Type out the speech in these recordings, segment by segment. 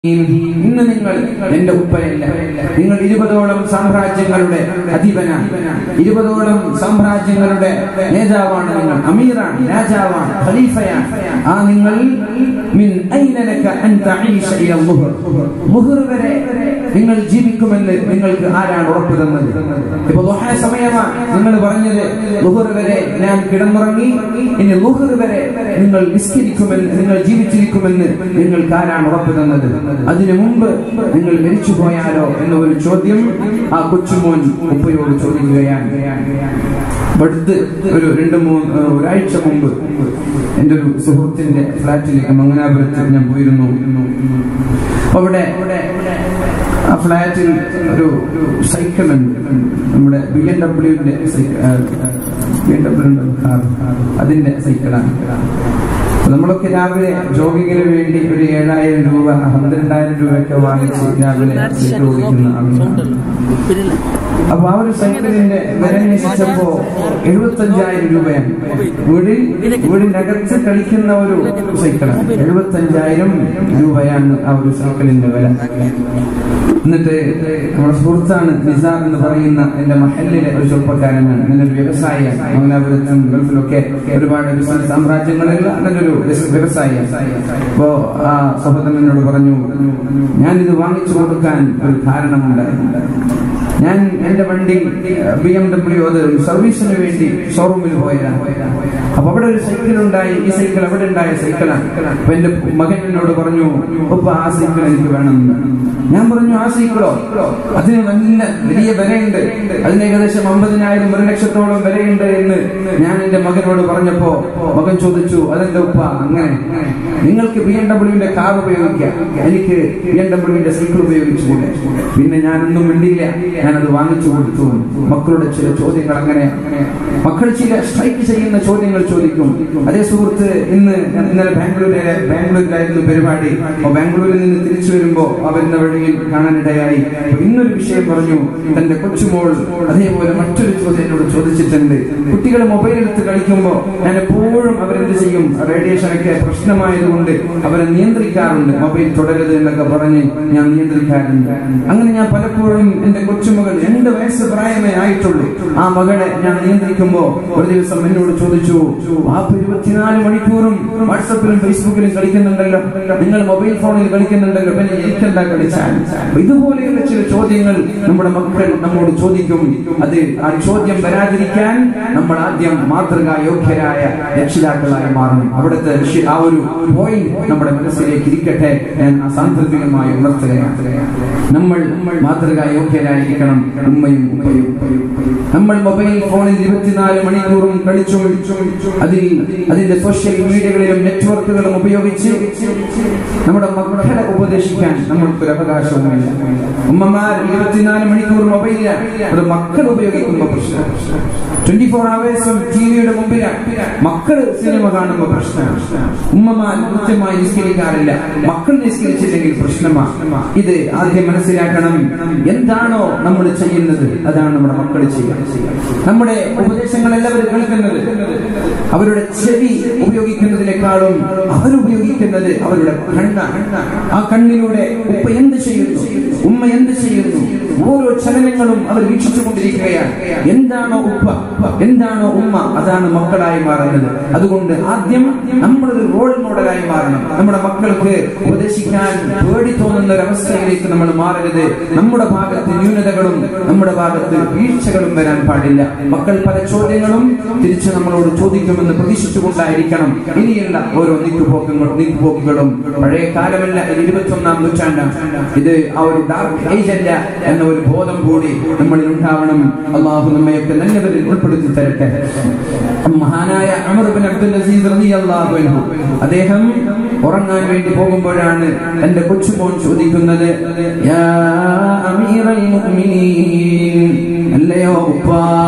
ഇന്ന് നിങ്ങൾ എന്റെ ഉപ്പയല്ല നിങ്ങൾ ഇരുപതോളം സാമ്രാജ്യങ്ങളുടെ അധിപനാണ് ഇരുപതോളം സാമ്രാജ്യങ്ങളുടെ നേതാവാണ് നിങ്ങൾ അമീറാണ് രാജാവാണ് ഖലീഫയാണ് ആ നിങ്ങൾ മിൻ ഐന ലക അൻ തഈശ ഇല ളുഹർ ളുഹർ വരെ നിങ്ങൾ ജീവിക്കുമെന്ന് നിങ്ങൾക്ക് ആരാണ് ഉറപ്പ് തന്നത് ഇപ്പൊ ളുഹ സമയമാണ് നിങ്ങൾ പറഞ്ഞത് ളുഹർ വരെ ഞാൻ കിടന്നുറങ്ങി ഇനി ളുഹർ വരെ നിങ്ങൾ നിസ്കരിക്കുമെന്ന് നിങ്ങൾ ജീവിച്ചിരിക്കുമെന്ന് നിങ്ങൾക്ക് ആരാണ് ഉറപ്പ് തന്നത് അതിനു മുമ്പ് നിങ്ങൾ മരിച്ചു പോയാലോ എന്ന ഒരു ചോദ്യം ആ കൊച്ചുമോൻ ഉപ്പയോട് ചോദിക്കുകയാണ് അടുത്ത് ഒരു രണ്ട് മൂന്ന് ഒരാഴ്ച മുമ്പ് എൻ്റെ ഒരു സുഹൃത്തിന്റെ ഫ്ലാറ്റിലേക്ക് മംഗലാപുരത്ത് ഞാൻ പോയിരുന്നു അവിടെ ആ ഫ്ലാറ്റിൽ ഒരു സൈക്കിൾ ഉണ്ട് നമ്മുടെ ബി എം ഡബ്ല്യുവിന്റെ ബി എം ഡബ്ല്യു കാർ അതിന്റെ സൈക്കിളാണ് നമ്മളൊക്കെ രാവിലെ ജോഗിങ്ങിന് വേണ്ടി ഒരു ഏഴായിരം രൂപ പന്ത്രണ്ടായിരം രൂപയൊക്കെ വാങ്ങിച്ച് രാവിലെ സൈക്കിൾ ഓടിക്കുന്ന ആളുകളാണ് അപ്പൊ ആ ഒരു സൈക്കിളിന്റെ വില അന്വേഷിച്ചപ്പോ എഴുപത്തഞ്ചായിരം രൂപയാണ് വീടിൽ വീടിനകത്ത് കളിക്കുന്ന ഒരു സൈക്കിളാണ് എഴുപത്തഞ്ചായിരം രൂപയാണ് ആ ഒരു സൈക്കിളിന്റെ വില എന്നിട്ട് നമ്മുടെ സുഹൃത്താണ് നിസാർ എന്ന് പറയുന്ന എന്റെ മഹലിലെ ഒരു ചെറുപ്പക്കാരനാണ് നല്ലൊരു വ്യവസായിയാണ് മംഗലാപുരത്തും ഗൾഫിലൊക്കെ ഒരുപാട് ബിസിനസ് സാമ്രാജ്യങ്ങളുള്ള നല്ലൊരു വ്യവസായിയാണ് അപ്പോ ആ സഹോദരൻ എന്നോട് പറഞ്ഞു ഞാൻ ഇത് വാങ്ങിച്ചു കൊടുക്കാൻ ഒരു കാരണമുണ്ടായിട്ടുണ്ട് ഞാൻ എന്റെ വണ്ടി ബി എം ഡബ്ല്യു അത് സർവീസിന് വേണ്ടി ഷോറൂമിൽ പോയതാണ് അപ്പൊ അവിടെ ഒരു സൈക്കിൾ ഉണ്ടായി ഈ സൈക്കിൾ അവിടെ ഉണ്ടായ സൈക്കിളാണ് അപ്പൊ എന്റെ മകൻ എന്നോട് പറഞ്ഞു ഒപ്പ ആ സൈക്കിൾ എനിക്ക് വേണമെന്ന് ഞാൻ പറഞ്ഞു ആ സൈക്കിളോ അതിന് നല്ല വലിയ വിലയുണ്ട് അതിന് ഏകദേശം അമ്പതിനായിരം ഒരു ലക്ഷത്തോളം വിലയുണ്ട് എന്ന് ഞാൻ എന്റെ മകനോട് പറഞ്ഞപ്പോ മകൻ ചോദിച്ചു അതെന്റെ ഉപ്പ അങ്ങനെ നിങ്ങൾക്ക് ബി എം ഡബ്ല്യുവിന്റെ കാർ ഉപയോഗിക്കാം എനിക്ക് ബി എം ഡബ്ല്യുവിന്റെ സൈക്കിൾ ഉപയോഗിച്ചുകൂടെ പിന്നെ ഞാനൊന്നും മിണ്ടിയില്ല ഞാനത് വാങ്ങിച്ചു കൊടുത്തു മക്കളുടെ ചില ചോദ്യങ്ങൾ അങ്ങനെ മക്കൾ ചില സ്ട്രൈക്ക് ചെയ്യുന്ന ചോദ്യങ്ങൾ ചോദിക്കും അതേ സുഹൃത്ത് ഇന്ന് ഇന്നലെ ബാംഗ്ലൂരിലെ ബാംഗ്ലൂരിലായിരുന്നു പരിപാടി അപ്പൊ ബാംഗ്ലൂരിൽ നിന്ന് തിരിച്ചു വരുമ്പോ ആ വരുന്ന വഴിയിൽ കാണാനിടയായി ഇന്നൊരു വിഷയം പറഞ്ഞു തന്റെ കൊച്ചുമോൾ അതേപോലെ മറ്റൊരു ചോദ്യം എന്നോട് ചോദിച്ചിട്ടുണ്ട് കുട്ടികൾ മൊബൈൽ എടുത്ത് കളിക്കുമ്പോൾ ഞാൻ എപ്പോഴും അവരെന്ത് ചെയ്യും റേഡിയേഷൻ ഒക്കെ പ്രശ്നമായതുകൊണ്ട് അവരെ നിയന്ത്രിക്കാറുണ്ട് മൊബൈൽ തുടരരുത് എന്നൊക്കെ പറഞ്ഞ് ഞാൻ നിയന്ത്രിക്കാറുണ്ട് അങ്ങനെ ഞാൻ പലപ്പോഴും എന്റെ കൊച്ചുമകൾ രണ്ട് വയസ്സ് പ്രായമേ ആയിട്ടുള്ളൂ ആ മകളെ ഞാൻ നിയന്ത്രിക്കുമ്പോ ഒരു ദിവസം എന്നോട് ചോദിച്ചു ആ ഇരുപത്തിനാല് മണിക്കൂറും വാട്സപ്പിലും ഫേസ്ബുക്കിലും കളിക്കുന്നുണ്ടല്ലോ നിങ്ങൾ മൊബൈൽ ഫോണിൽ കളിക്കുന്നുണ്ടല്ലോ പിന്നെ എനിക്കെന്താ കളിച്ചാൽ ഇതുപോലെയുള്ള ചില ചോദ്യങ്ങൾ നമ്മുടെ മക്കൾ നമ്മോട് ചോദിക്കും അത് ആ ചോദ്യം വരാതിരിക്കാൻ നമ്മൾ ആദ്യം മാതൃകാ യോഗ്യരായ രക്ഷിതാക്കളായി മാറണം അവിടുത്തെ ആ ഒരു പോയിന്റ് നമ്മുടെ മനസ്സിലേക്ക് ഇരിക്കട്ടെ ഞാൻ സാന്ദർഭികമായി ഉണർത്തുകയാണ് നമ്മൾ മാതൃകാ യോഗ്യരായിരിക്കണം ഉമ്മയും ഉപ്പയും നമ്മൾ മൊബൈൽ ഫോണിൽ ഇരുപത്തിനാല് മണിക്കൂറും കളിച്ചു അതിൽ അതിന്റെ സോഷ്യൽ മീഡിയകളിലും നെറ്റ്വർക്കുകളും ഉപയോഗിച്ച് നമ്മുടെ മക്കളെ ഉപദേശിക്കാൻ നമ്മൾക്കൊരു അവകാശവുമില്ല ഉമ്മമാർ ഇരുപത്തിനാല് മണിക്കൂർ മൊബൈലിലാണ് അത് മക്കൾ ഉപയോഗിക്കുമ്പോൾ പ്രശ്നം ട്വന്റി ഫോർ അവേഴ്സും ടി വിയുടെ മുമ്പിലാണ് മക്കൾ സിനിമ കാണുമ്പോൾ പ്രശ്നമാണ് ഉമ്മമാർ കൃത്യമായി നിസ്കരിക്കാറില്ല മക്കൾ നിസ്കരിച്ചില്ലെങ്കിൽ പ്രശ്നമാണ് ഇത് ആദ്യം മനസ്സിലാക്കണം എന്താണോ നമ്മൾ ചെയ്യുന്നത് അതാണ് നമ്മുടെ മക്കൾ ചെയ്യുക നമ്മുടെ ഉപദേശങ്ങൾ എല്ലാവരും കേൾക്കുന്നത് അവരുടെ ചെവി ഉപയോഗിക്കുന്നതിനേക്കാളും അവരുപയോഗിക്കുന്നത് അവരുടെ കണ്ണാണ് ആ കണ്ണിലൂടെ ഉപ്പ എന്ത് ചെയ്യുന്നു ഉമ്മ എന്ത് ചെയ്യുന്നു ഓരോ ചലനങ്ങളും അവർ വീക്ഷിച്ചുകൊണ്ടിരിക്കുകയാണ് എന്താണോ ഉപ്പ എന്താണോ ഉമ്മ അതാണ് മക്കളായി മാറുന്നത് അതുകൊണ്ട് ആദ്യം നമ്മളൊരു റോൾ മോഡലായി മാറണം നമ്മുടെ മക്കൾക്ക് ഉപദേശിക്കാൻ പേടി തോന്നുന്ന ഒരു അവസ്ഥയിലേക്ക് നമ്മൾ മാറരുത് നമ്മുടെ ഭാഗത്ത് ന്യൂനതകളും നമ്മുടെ ഭാഗത്ത് വീഴ്ചകളും വരാൻ പാടില്ല മക്കൾ പല ചോദ്യങ്ങളും തിരിച്ച് നമ്മളോട് ചോദിക്കുമെന്ന് പ്രതീക്ഷിച്ചുകൊണ്ടായിരിക്കണം ഇനിയുള്ള ഓരോ നീക്കുപോക്കുകളും നീക്കുപോക്കുകളും പഴയ കാലമല്ല ഇത് ഇരുപത്തൊന്നാം നൂറ്റാണ്ടാണ് ഇത് ആ ഒരു ഡാർക്ക് ഏജ് അല്ല എന്ന ഒരു ബോധം കൂടി നമ്മളിൽ ഉണ്ടാവണം അള്ളാഹു നമ്മയൊക്കെ നല്ലവരിൽ ഉൾപ്പെടുത്തി തരട്ടെ മഹാനായ അമർബിൻ അബ്ദുൽ അസീസ് റളിയല്ലാഹു അൻഹു അദ്ദേഹം ഉറങ്ങാൻ വേണ്ടി പോകുമ്പോഴാണ് എന്റെ കൊച്ചുമോൻ ചോദിക്കുന്നത് യാ അമീറൽ മുഅ്മിനീൻ അല്ലയോ ഉപ്പ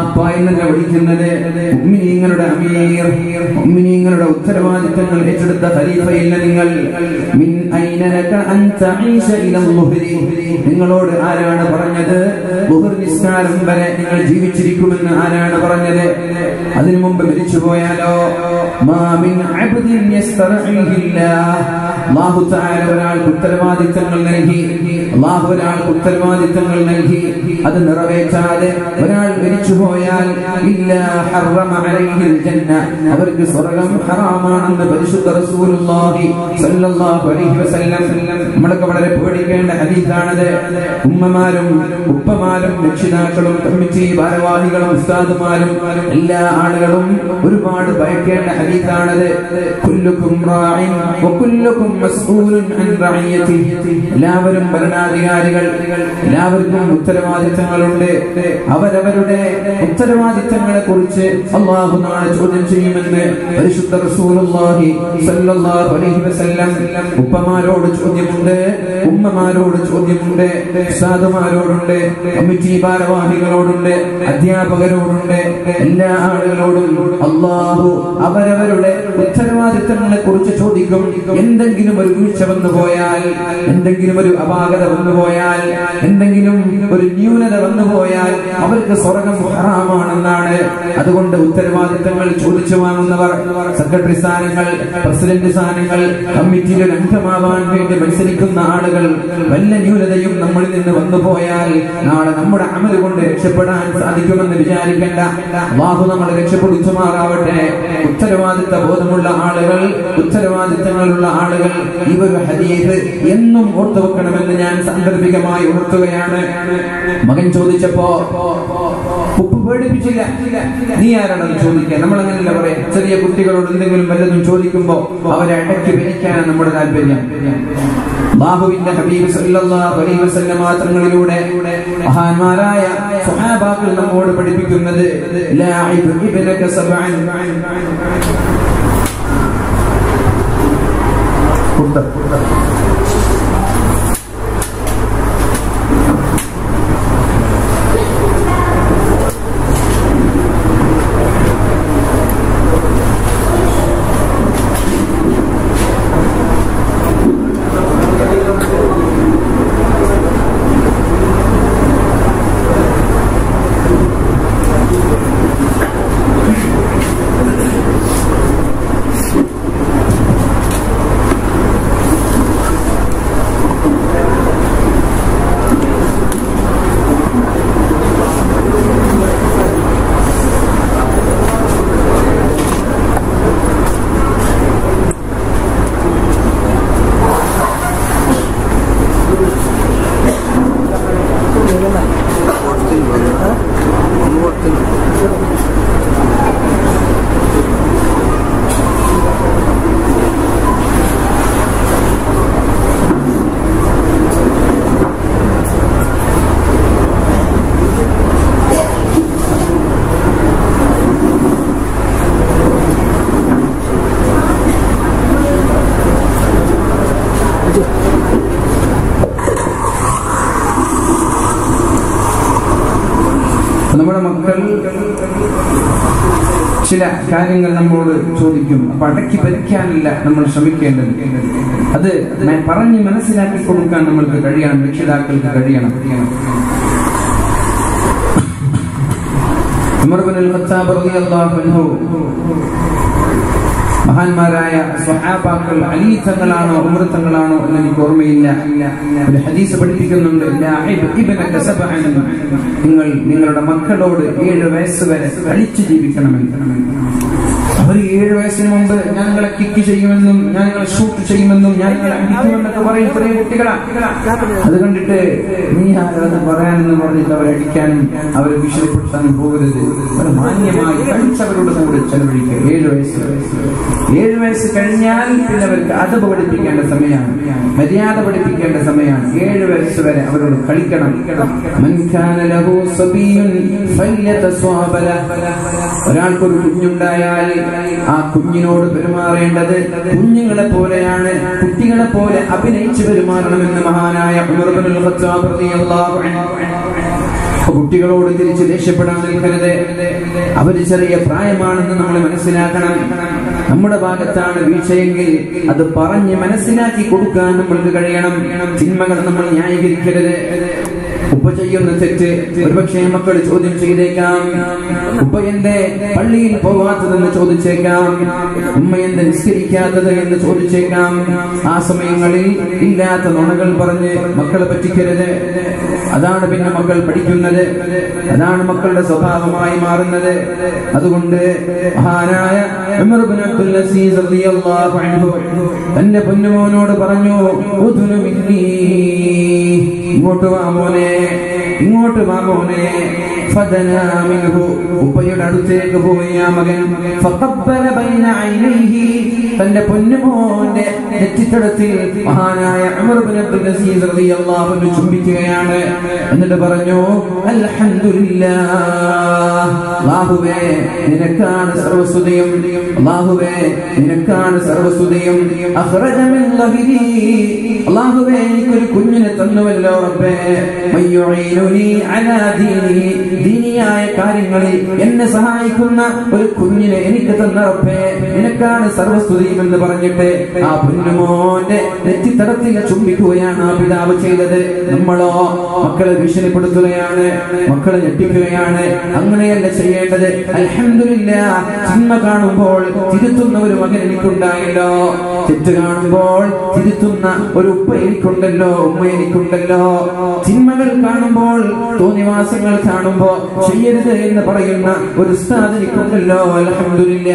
വാപ്പ എന്നല്ല വിളിക്കുന്നത് മുഅ്മിനീങ്ങളുടെ അമീർ മുഅ്മിനീങ്ങളുടെ ഉത്തരവാദിത്തങ്ങൾ ഏറ്റെടുത്ത ഖലീഫയില്ല നിങ്ങൾ മിൻ ഐന ലക അൻ തഈശ ഇല ളുഹ്രി നിങ്ങളോട് ആരാണ് പറഞ്ഞത് ളുഹർ നിസ്കാരം വരെ നിങ്ങൾ ജീവിച്ചിരിക്കുമെന്ന് ആരാണ് പറഞ്ഞത് അതിനു മുമ്പ് മരിച്ചു പോയാലോ മാ മിൻ അബ്ദിൻ യസ്തറഇഹില്ലാഹ് അല്ലാഹു തആല ഒരാൾക്ക് ഉത്തരവാദിത്തങ്ങൾ നൽകി അല്ലാഹു ഒരാൾക്ക് ഉത്തരവാദിത്തങ്ങൾ നൽകി അത് നിറവേറ്റാതെ ഒരാൾ മരിച്ചു പോയാൽ ഇല്ലാ ഹറമ അലൈഹിൽ ജന്ന അവർക്ക് സ്വർഗ്ഗം ഹറാമാണെന്ന് പരിശുദ്ധ റസൂലുള്ളാഹി സ്വല്ലല്ലാഹു അലൈഹി വസല്ലം നമ്മളൊക്കെ വളരെ പേടിക്കേണ്ട ഹദീസാണത് ഉമ്മമാരും ഉപ്പമാരും രക്ഷിതാക്കളും കമ്മിറ്റി ഭാരവാഹികളും ഉസ്താദുമാരും എല്ലാ ആളുകളും ഒരുപാട് ഭയക്കേണ്ട ഹദീസാണത് കുല്ലുക്കും റാഇൻ വകുല്ലുക്കും മസ്ഊലുൻ അൻ റഇയതിഹി എല്ലാവരും ഭരണാധികാരികൾ എല്ലാവർക്കും ഉത്തരവാദിത്തങ്ങളുണ്ട് അവരവരുടെ ഉത്തരവാദിത്തങ്ങളെ കുറിച്ച് അള്ളാഹു നാളെ ചോദ്യം ചെയ്യുമെന്ന് പരിശുദ്ധ റസൂലുള്ളാഹി സ്വല്ലല്ലാഹു അലൈഹി വസല്ലം ഉപ്പമാരോട് ചോദ്യമുണ്ട് ഉമ്മമാരോട് ചോദ്യമുണ്ട് സാധുമാരോടുണ്ട് കമ്മിറ്റി ഭാരവാഹികളോടുണ്ട് അധ്യാപകരോടുണ്ട് എല്ലാ ആളുകളോടും അള്ളാഹു അവരവരുടെ ഉത്തരവാദിത്തങ്ങളെ കുറിച്ച് ചോദിക്കും എന്തെങ്കിലും ഒരു വീഴ്ച വന്നു പോയാൽ എന്തെങ്കിലും ഒരു അപാകത വന്നു പോയാൽ എന്തെങ്കിലും ഒരു ന്യൂനത വന്നു പോയാൽ അവർക്ക് സ്വർഗം ഹറാമാണെന്നാണ് അതുകൊണ്ട് ഉത്തരവാദിത്തങ്ങൾ ചോദിച്ചു വാങ്ങുന്നവർ സെക്രട്ടറി സ്ഥാനങ്ങൾ പ്രസിഡന്റ് സ്ഥാനങ്ങൾ കമ്മിറ്റിയിൽ ഒരു അംഗമാവാൻ വേണ്ടി മത്സരിക്കുന്ന ആളുകൾ വല്ല ന്യൂനതയും നമ്മളിൽ നിന്ന് വന്നു പോയാൽ നാളെ നമ്മുടെ അമല് കൊണ്ട് രക്ഷപ്പെടാൻ സാധിക്കുമെന്ന് വിചാരിക്കേണ്ട ബാഹു നമ്മളെ രക്ഷപ്പെടുത്തുമാറാവട്ടെ ഉത്തരവാദിത്ത ബോധമുള്ള ആളുകൾ ഉത്തരവാദിത്തങ്ങളുള്ള ആളുകൾ ഈ ഒരു ഹദീസ് എന്നും ഓർത്തു വെക്കണമെന്ന് ഞാൻ സാന്ദർഭികമായി ഉണർത്തുകയാണ് മകൻ ചോദിച്ചപ്പോ ഉപ്പ് പേടിപ്പിച്ചില്ല നീ ആരാണത് ചോദിക്കാൻ നമ്മൾ അങ്ങനെയല്ല പറയാം ചെറിയ കുട്ടികളോട് എന്തെങ്കിലും വല്ലതും ചോദിക്കുമ്പോ അവരെ അടക്കി ഭരിക്കാനാണ് നമ്മുടെ താല്പര്യം ബാഹുവിന്റെ ഹബീബ് സല്ലല്ലാഹു അലൈഹി വസല്ലം മാത്രങ്ങളിലൂടെ മഹാന്മാരായ സ്വഹാബാക്കൾ നമ്മോട് പഠിപ്പിക്കുന്നത് ലാഇബ് ഇബ്നക സബ്അൻ കുത്ത കുത്ത നമ്മുടെ മക്കൾ ചില കാര്യങ്ങൾ നമ്മോട് ചോദിക്കും അപ്പൊ അടക്കി ഭരിക്കാനല്ല നമ്മൾ ശ്രമിക്കേണ്ടത് അത് മ- പറഞ്ഞ് മനസ്സിലാക്കി കൊടുക്കാൻ നമ്മൾക്ക് കഴിയണം രക്ഷിതാക്കൾക്ക് കഴിയണം ഉമർ ബിൻ ഖത്താബ് റളിയല്ലാഹു അൻഹു മഹാന്മാരായ സ്വഹാബാക്കൾ അലി തങ്ങളാണോ ഉമർ തങ്ങളാണോ എന്ന് എനിക്ക് ഓർമ്മയില്ല ഒരു ഹദീസ് പഠിപ്പിക്കുന്നുണ്ട് ലാഇബ് ഇബ്നക സബ്അൻ. നിങ്ങൾ നിങ്ങളുടെ മക്കളോട് ഏഴ് വയസ്സ് വരെ കളിച്ചു ജീവിക്കണമെന്ന് അവർ ഏഴ് വയസ്സിന് മുമ്പ് ഞാൻ നിങ്ങളെ കിക്ക് ചെയ്യുമെന്നും ഞാൻ നിങ്ങളെ ഷൂട്ട് ചെയ്യുമെന്നും ഞാൻ നിങ്ങളെ അടിക്കുമെന്നൊക്കെ പറയും ചെറിയ കുട്ടികളാ അത് കണ്ടിട്ട് നീ ആരാന്ന് പറയാനെന്ന് പറഞ്ഞിട്ട് അവരെ അടിക്കാനും അവരെ വിഷയപ്പെടുത്താനും പോകരുത് അവർ മാന്യമായി കളിച്ചവരുടെ കൂടെ ചെലവഴിക്കുക ഏഴ് വയസ്സ് ഏഴ് വയസ്സ് കഴിഞ്ഞാൽ പിന്നെ അവർക്ക് അതബ് പഠിപ്പിക്കേണ്ട സമയമാണ് മര്യാദ പഠിപ്പിക്കേണ്ട സമയമാണ് ഏഴ് വയസ്സ് വരെ അവരോട് കളിക്കണം മൻ കാന ലഹു സബിയുൻ ഫല്യതസ്വാബ ലഹ്. ഒരാൾക്കൊരു കുഞ്ഞുണ്ടായാൽ ആ കുഞ്ഞിനോട് പെരുമാറേണ്ടത് കുഞ്ഞുങ്ങളെ പോലെയാണ് കുട്ടികളെ പോലെ അഭിനയിച്ച് പെരുമാറണമെന്ന് മഹാനായ ഉമർ ഇബ്നുൽ ഖത്താബ് റളിയല്ലാഹു അൻഹു കുട്ടികളോട് തിരിച്ച് ദേഷ്യപ്പെടാൻ നിൽക്കരുത് അവര് ചെറിയ പ്രായമാണെന്ന് നമ്മൾ മനസ്സിലാക്കണം നമ്മുടെ ഭാഗത്താണ് വീഴ്ചയെങ്കിൽ അത് പറഞ്ഞ് മനസ്സിലാക്കി കൊടുക്കാൻ നമ്മൾക്ക് കഴിയണം തിന്മകൾ നമ്മൾ ന്യായീകരിക്കരുത് ഉപ്പ ചെയ്യുന്ന തെറ്റ് ഒരുപക്ഷെ മക്കൾ ചോദ്യം ചെയ്തേക്കാം ഉപ്പ എന്റെ പള്ളിയിൽ പോവാത്തതെന്ന് ചോദിച്ചേക്കാം ഉമ്മ എന്ത് നിസ്കരിക്കാത്തത് എന്ന് ചോദിച്ചേക്കാം ആ സമയങ്ങളിൽ ഇല്ലാത്ത നുണകൾ പറഞ്ഞ് മക്കളെ പറ്റിക്കരുത് അതാണ് പിന്നെ മക്കൾ പഠിക്കുന്നത് അതാണ് മക്കളുടെ സ്വഭാവമായി മാറുന്നത് അതുകൊണ്ട് മഹാനായ ഉമർ ഇബ്നു അബ്ദുൽ അസീസ് റളിയല്ലാഹു അൻഹു തന്റെ പൊന്നുമോനോട് പറഞ്ഞു ഉദ്നു മിന്നീ ഇങ്ങോട്ട് വാ മോനെ ഇങ്ങോട്ട് വാ മോനെ ഫദനാ മിൻഹു ഉപ്പയുടെ അടുത്തേക്ക് പോയി ആ മകൻ ഫഖബ്ബല ബൈന ഐനൈഹി തന്റെ പൊന്നുമോന്റെ നെറ്റിത്തടത്തിൽ മഹാനായ ഉമർ ഇബ്നു അബ്ദുൽ അസീസ് റളിയല്ലാഹു അൻഹു ചുംബിക്കുകയാണ് എന്നിട്ട് പറഞ്ഞു അൽഹംദുലില്ലാഹ് അല്ലാഹുവേ നിനക്കാണ് സർവസ്തുതിയും അല്ലാഹുവേ നിനക്കാണ് സർവസ്തുതിയും അഖ്റജ മിൻ ളഹിരി അല്ലാഹുവേ എനിക്കൊരു കുഞ്ഞിനെ തന്നുവല്ലോ റബ്ബേ മയ്യുഈനുനി അലാ ദീനി ദീനിയായ കാര്യങ്ങളിൽ എന്നെ സഹായിക്കുന്ന ഒരു കുഞ്ഞിനെ എനിക്ക് തന്ന റബ്ബേ നിനക്കാണ് സർവസ്തുതിയും എന്ന് പറഞ്ഞിട്ട് ആ പൊന്നുമോന്റെ നെറ്റിത്തടത്തിൽ ചുംബിക്കുകയാണ് ആ പിതാവ് ചെയ്തത് നമ്മളോ മക്കളെ ഭീഷണിപ്പെടുത്തുകയാണ് മക്കളെ ഞെട്ടിക്കുകയാണ് അങ്ങനെയല്ല ചെയ്യേണ്ടത് അൽഹംദുലില്ല തിന്മ കാണുമ്പോൾ തിരുത്തുന്ന ഒരു മകൻ എനിക്കുണ്ടായല്ലോ തെറ്റ് കാണുമ്പോൾ തിരുത്തുന്ന ഒരു ഉപ്പ എനിക്കുണ്ടല്ലോ ഉമ്മ എനിക്കുണ്ടല്ലോ തിന്മകൾ കാണുമ്പോൾ തോന്നിവാസങ്ങൾ കാണുമ്പോ ചെയ്യരുത് എന്ന് പറയുന്ന ഒരു ഉസ്താദ് എനിക്കുണ്ടല്ലോ അൽഹംദുലില്ല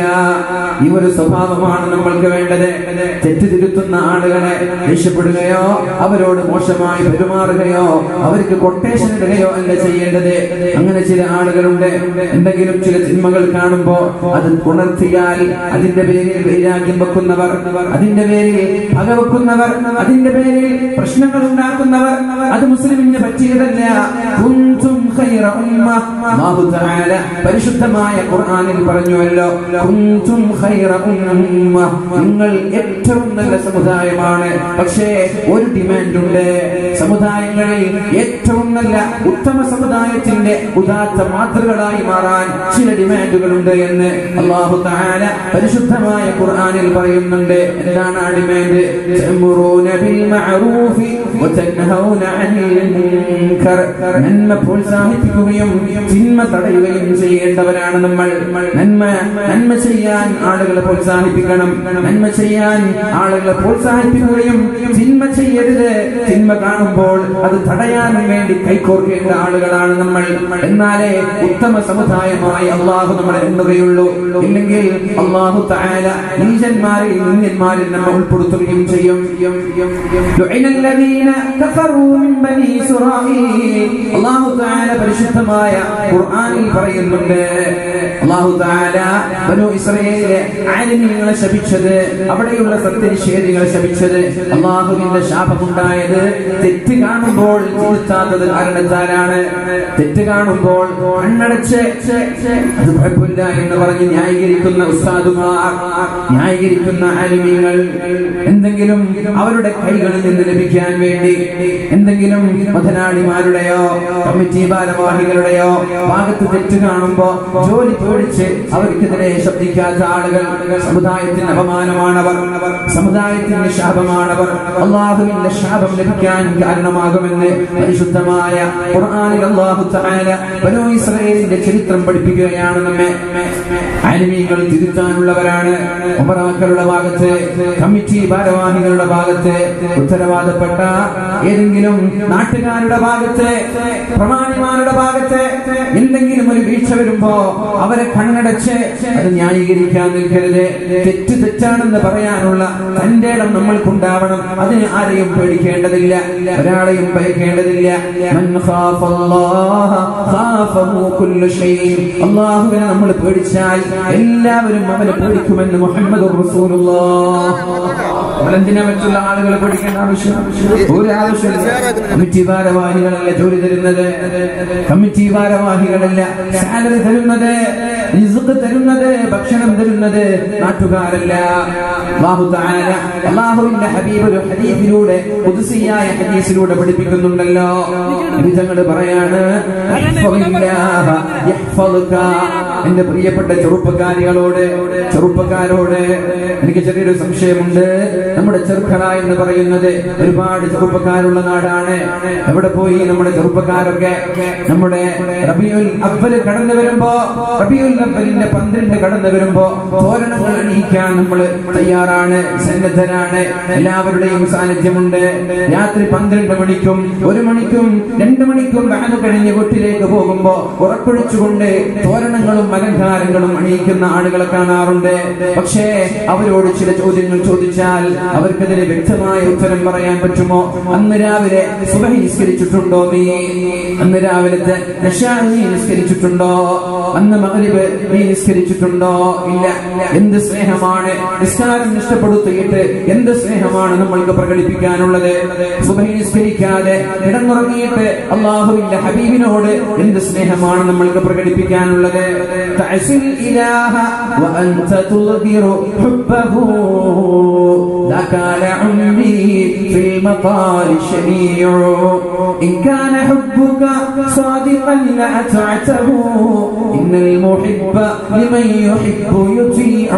ഈ ഒരു സ്വഭാവമാണ് നമ്മൾക്ക് വേണ്ടത് തെറ്റ് തിരുത്തുന്ന ആളുകളെ ദേഷ്യപ്പെടുകയോ അവരോട് മോശമായി പെരുമാറുകയോ അവർക്ക് കൊട്ടേഷൻ ഇടുകയോ അല്ല ചെയ്യേണ്ടത് അങ്ങനെ ചില ആളുകളുണ്ട് എന്തെങ്കിലും ചില തിന്മകൾ കാണുമ്പോ അത് ഉണർത്തിയാൽ അതിന്റെ പേരിൽ വൈരാഗ്യം വെക്കുന്നവർ അതിന്റെ പേരിൽ പക വെക്കുന്നവർ അതിന്റെ പേരിൽ പ്രശ്നങ്ങൾ ഉണ്ടാക്കുന്നവർ അത് മുസ്ലിമിന് പറ്റിയതല്ല കുന്തും ഖൈറ ഉമ്മ അല്ലാഹു തആല പരിശുദ്ധമായ ഖുർആനിൽ പറഞ്ഞുവല്ലോ കുന്തും ഖൈറ ഉമ്മ നിങ്ങൾ ഏറ്റവും നല്ല സമുദായമാണ് പക്ഷേ ഒരു ഡിമാൻഡ് ഉണ്ട് സമുദായങ്ങളിൽ ഏറ്റവും നല്ല ഉത്തമ സമുദായത്തിന്റെ ഉദാത്ത മാതൃകളായി മാറാൻ ചില ഡിമാൻഡുകളുണ്ട് എന്ന് അള്ളാഹു താല പരിശുദ്ധമായ ഖുർആനിൽ പറയുന്നുണ്ട് എന്താണ് ആ ഡിമാൻഡ് തഅ്മുറൂന ബിൽ മഅറൂഫി വതൻഹൗന അനിൽ മുൻകർ നന്മ പ്രോത്സാഹിപ്പിക്കുകയും തിന്മ തടയുകയും ചെയ്യേണ്ടവരാണ് നമ്മൾ നന്മ നന്മ ചെയ്യാൻ ആളുകളെ പ്രോത്സാഹിപ്പിക്കണം നന്മ ചെയ്യാൻ ആളുകളെ പ്രോത്സാഹിപ്പിക്കുകയും തിന്മ ചെയ്യരുത് തിന്മ കാണുമ്പോൾ അത് തടയാനും വേണ്ടി കൈകോർക്കേണ്ട ആളുകളാണ് നമ്മൾ എന്നാലേ ഉത്തമ സമുദായമായി അള്ളാഹു നമ്മളെ എണ്ണുകയുള്ളൂ ഇല്ലെങ്കിൽ അള്ളാഹു താല നീചന്മാരിൽ നിന്യന്മാരിൽ നമ്മെ ഉൾപ്പെടുത്തുകയും ചെയ്യും لعن الذين كفروا من بني إسرائيل അള്ളാഹു താല പരിശുദ്ധമായ ഖുർആനിൽ പറയുന്നുണ്ട് അള്ളാഹു താല ബനു ഇസ്രയേലിലെ ആലിമീങ്ങളെ ശപിച്ചത് അവിടെയുള്ള സത്യനിഷേധികളെ ശപിച്ചത് അള്ളാഹുവിന്റെ ശാപമുണ്ടായത് തെറ്റ് കാണുമ്പോൾ തിരുത്താത്തത് കാരണത്താലാണ് തെറ്റ് കാണുമ്പോൾ കണ്ണടച്ച് അത് കുഴപ്പമില്ല എന്ന് പറഞ്ഞ് ന്യായീകരിക്കുന്ന ഉസ്താദുമാർ ന്യായീകരിക്കുന്ന ആലിമീങ്ങൾ എന്തെങ്കിലും അവരുടെ കൈകളിൽ നിന്ന് ലഭിക്കാൻ വേണ്ടി എന്തെങ്കിലും മുതലാളിമാരുടെയോ കമ്മിറ്റി ഭാരവാഹികളുടെയോ ഭാഗത്ത് തെറ്റ് കാണുമ്പോ ജോലി പേടിച്ച് അവർക്കെതിരെ ശബ്ദിക്കാത്ത ആളുകൾ സമുദായത്തിന് അപമാനമാണവർ സമുദായത്തിന്റെ ശാപമാണവർ അള്ളാഹുവിന്റെ ശാപം ലഭിക്കാൻ കാരണമാകുമെന്ന് പരിശുദ്ധമായ ഖുർആനിൽ അള്ളാഹു തആല ബനൂ ഇസ്രായേലിന്റെ ചരിത്രം പഠിപ്പിക്കുകയാണ് നമ്മെ ആനിമീകൾ തിരുത്താനുള്ളവരാണ് ഉമറാക്കളുടെ ഭാഗത്ത് കമ്മിറ്റി ഭാരവാഹികളുടെ ഭാഗത്ത് ഉത്തരവാദപ്പെട്ട ഏതെങ്കിലും നാട്ടുകാരുടെ ഭാഗത്ത് പ്രമാണിമാരുടെ ഭാഗത്ത് എന്തെങ്കിലും ഒരു വീഴ്ച വരുമ്പോ അവരെ കണ്ണടച്ച് അത് ന്യായീകരിക്കാൻ നിൽക്കരുത് തെറ്റ് തെറ്റാണെന്ന് പറയാനുള്ള തന്റെ ഇടം നമ്മൾക്കുണ്ടാവണം അതിന് ആരെയും പേടിക്കേണ്ടതില്ല ഒരാളെയും ഭയക്കേണ്ടതില്ല മൻ ഖാഫല്ലാഹ ഖാഫഹു കുല്ലു ഷൈഇൻ അല്ലാഹുവിനെ നമ്മൾ പേടിച്ചാൽ എല്ലാവരും അവനെ പേടിക്കുമെന്ന് മുഹമ്മദ് റസൂലുള്ളാഹ് നമ്മളെന്തിനാ മറ്റുള്ള ആളുകൾ പഠിക്കേണ്ട ആവശ്യം ഒരു ആവശ്യമില്ല കമ്മിറ്റി ഭാരവാഹികളല്ല ജോലി തരുന്നത് കമ്മിറ്റി ഭാരവാഹികളല്ല സാലറി തരുന്നത് റിസ്ക് തരുന്നത് ഭക്ഷണം തരുന്നത് നാട്ടുകാരല്ല അല്ലാഹു തആല അല്ലാഹുവിന്റെ ഹബീബ് ഒരു ഹദീസിലൂടെ ഖുദ്സിയായ ഹദീസിലൂടെ പഠിപ്പിക്കുന്നുണ്ടല്ലോ വിധങ്ങൾ പറയാണ് "ഇഹ്ഫദില്ലാഹ യഹ്ഫദുക." എന്റെ പ്രിയപ്പെട്ട ചെറുപ്പക്കാരികളോട് ചെറുപ്പക്കാരോട് എനിക്ക് ചെറിയൊരു സംശയമുണ്ട് നമ്മുടെ ചെറുക്കറ എന്ന് പറയുന്നത് ഒരുപാട് ചെറുപ്പക്കാരുള്ള നാടാണ് എവിടെ പോയി നമ്മുടെ ചെറുപ്പക്കാരൊക്കെ നമ്മുടെ റബിയുൽ അവല് കടന്നു വരുമ്പോ റബിയുൽ അവലിന്റെ പന്ത്രണ്ട് കടന്നു വരുമ്പോ തോരണങ്ങൾ അണിയിക്കാൻ നമ്മൾ തയ്യാറാണ് സന്നദ്ധരാണ് എല്ലാവരുടെയും സാന്നിധ്യമുണ്ട് രാത്രി പന്ത്രണ്ട് മണിക്കും ഒരു മണിക്കും രണ്ടു മണിക്കും വാഹനം കഴിഞ്ഞ് വീട്ടിലേക്ക് പോകുമ്പോ ഉറക്കൊഴിച്ചുകൊണ്ട് തോരണങ്ങളും അലങ്കാരങ്ങളും അണിയിക്കുന്ന ആളുകളെ കാണാറുണ്ട് പക്ഷേ അവരോട് ചില ചോദ്യങ്ങൾ ചോദിച്ചാൽ അവർക്കതിന് വ്യക്തമായ ഉത്തരം പറയാൻ പറ്റുമോ അന്ന് രാവിലെ സുബഹി നിസ്കരിച്ചിട്ടുണ്ടോ നീ അന്ന് രാവിലത്തെ നശാഹ് നീ നിസ്കരിച്ചിട്ടുണ്ടോ അന്ന് മകരിബ് നീ നിസ്കരിച്ചിട്ടുണ്ടോ ഇല്ല എന്ത് സ്നേഹമാണ് നിസ്കാരം നഷ്ടപ്പെടുത്തിയിട്ട് എന്ത് സ്നേഹമാണ് നമ്മൾക്ക് പ്രകടിപ്പിക്കാനുള്ളത് സുബഹി നിസ്കരിക്കാതെ കിടന്നുറങ്ങിയിട്ട് അള്ളാഹുവിന്റെ ഹബീബിനോട് എന്ത് സ്നേഹമാണ് നമ്മൾക്ക് പ്രകടിപ്പിക്കാനുള്ളത് തഅസിൽ ഇലാഹ വഅൻത തുദ്ഹിറു ഹുബ്ബഹു ذاك لعمري في المقال شنيع إن كان حبك صادقا لأطعته إن المحب لمن يحب يطيع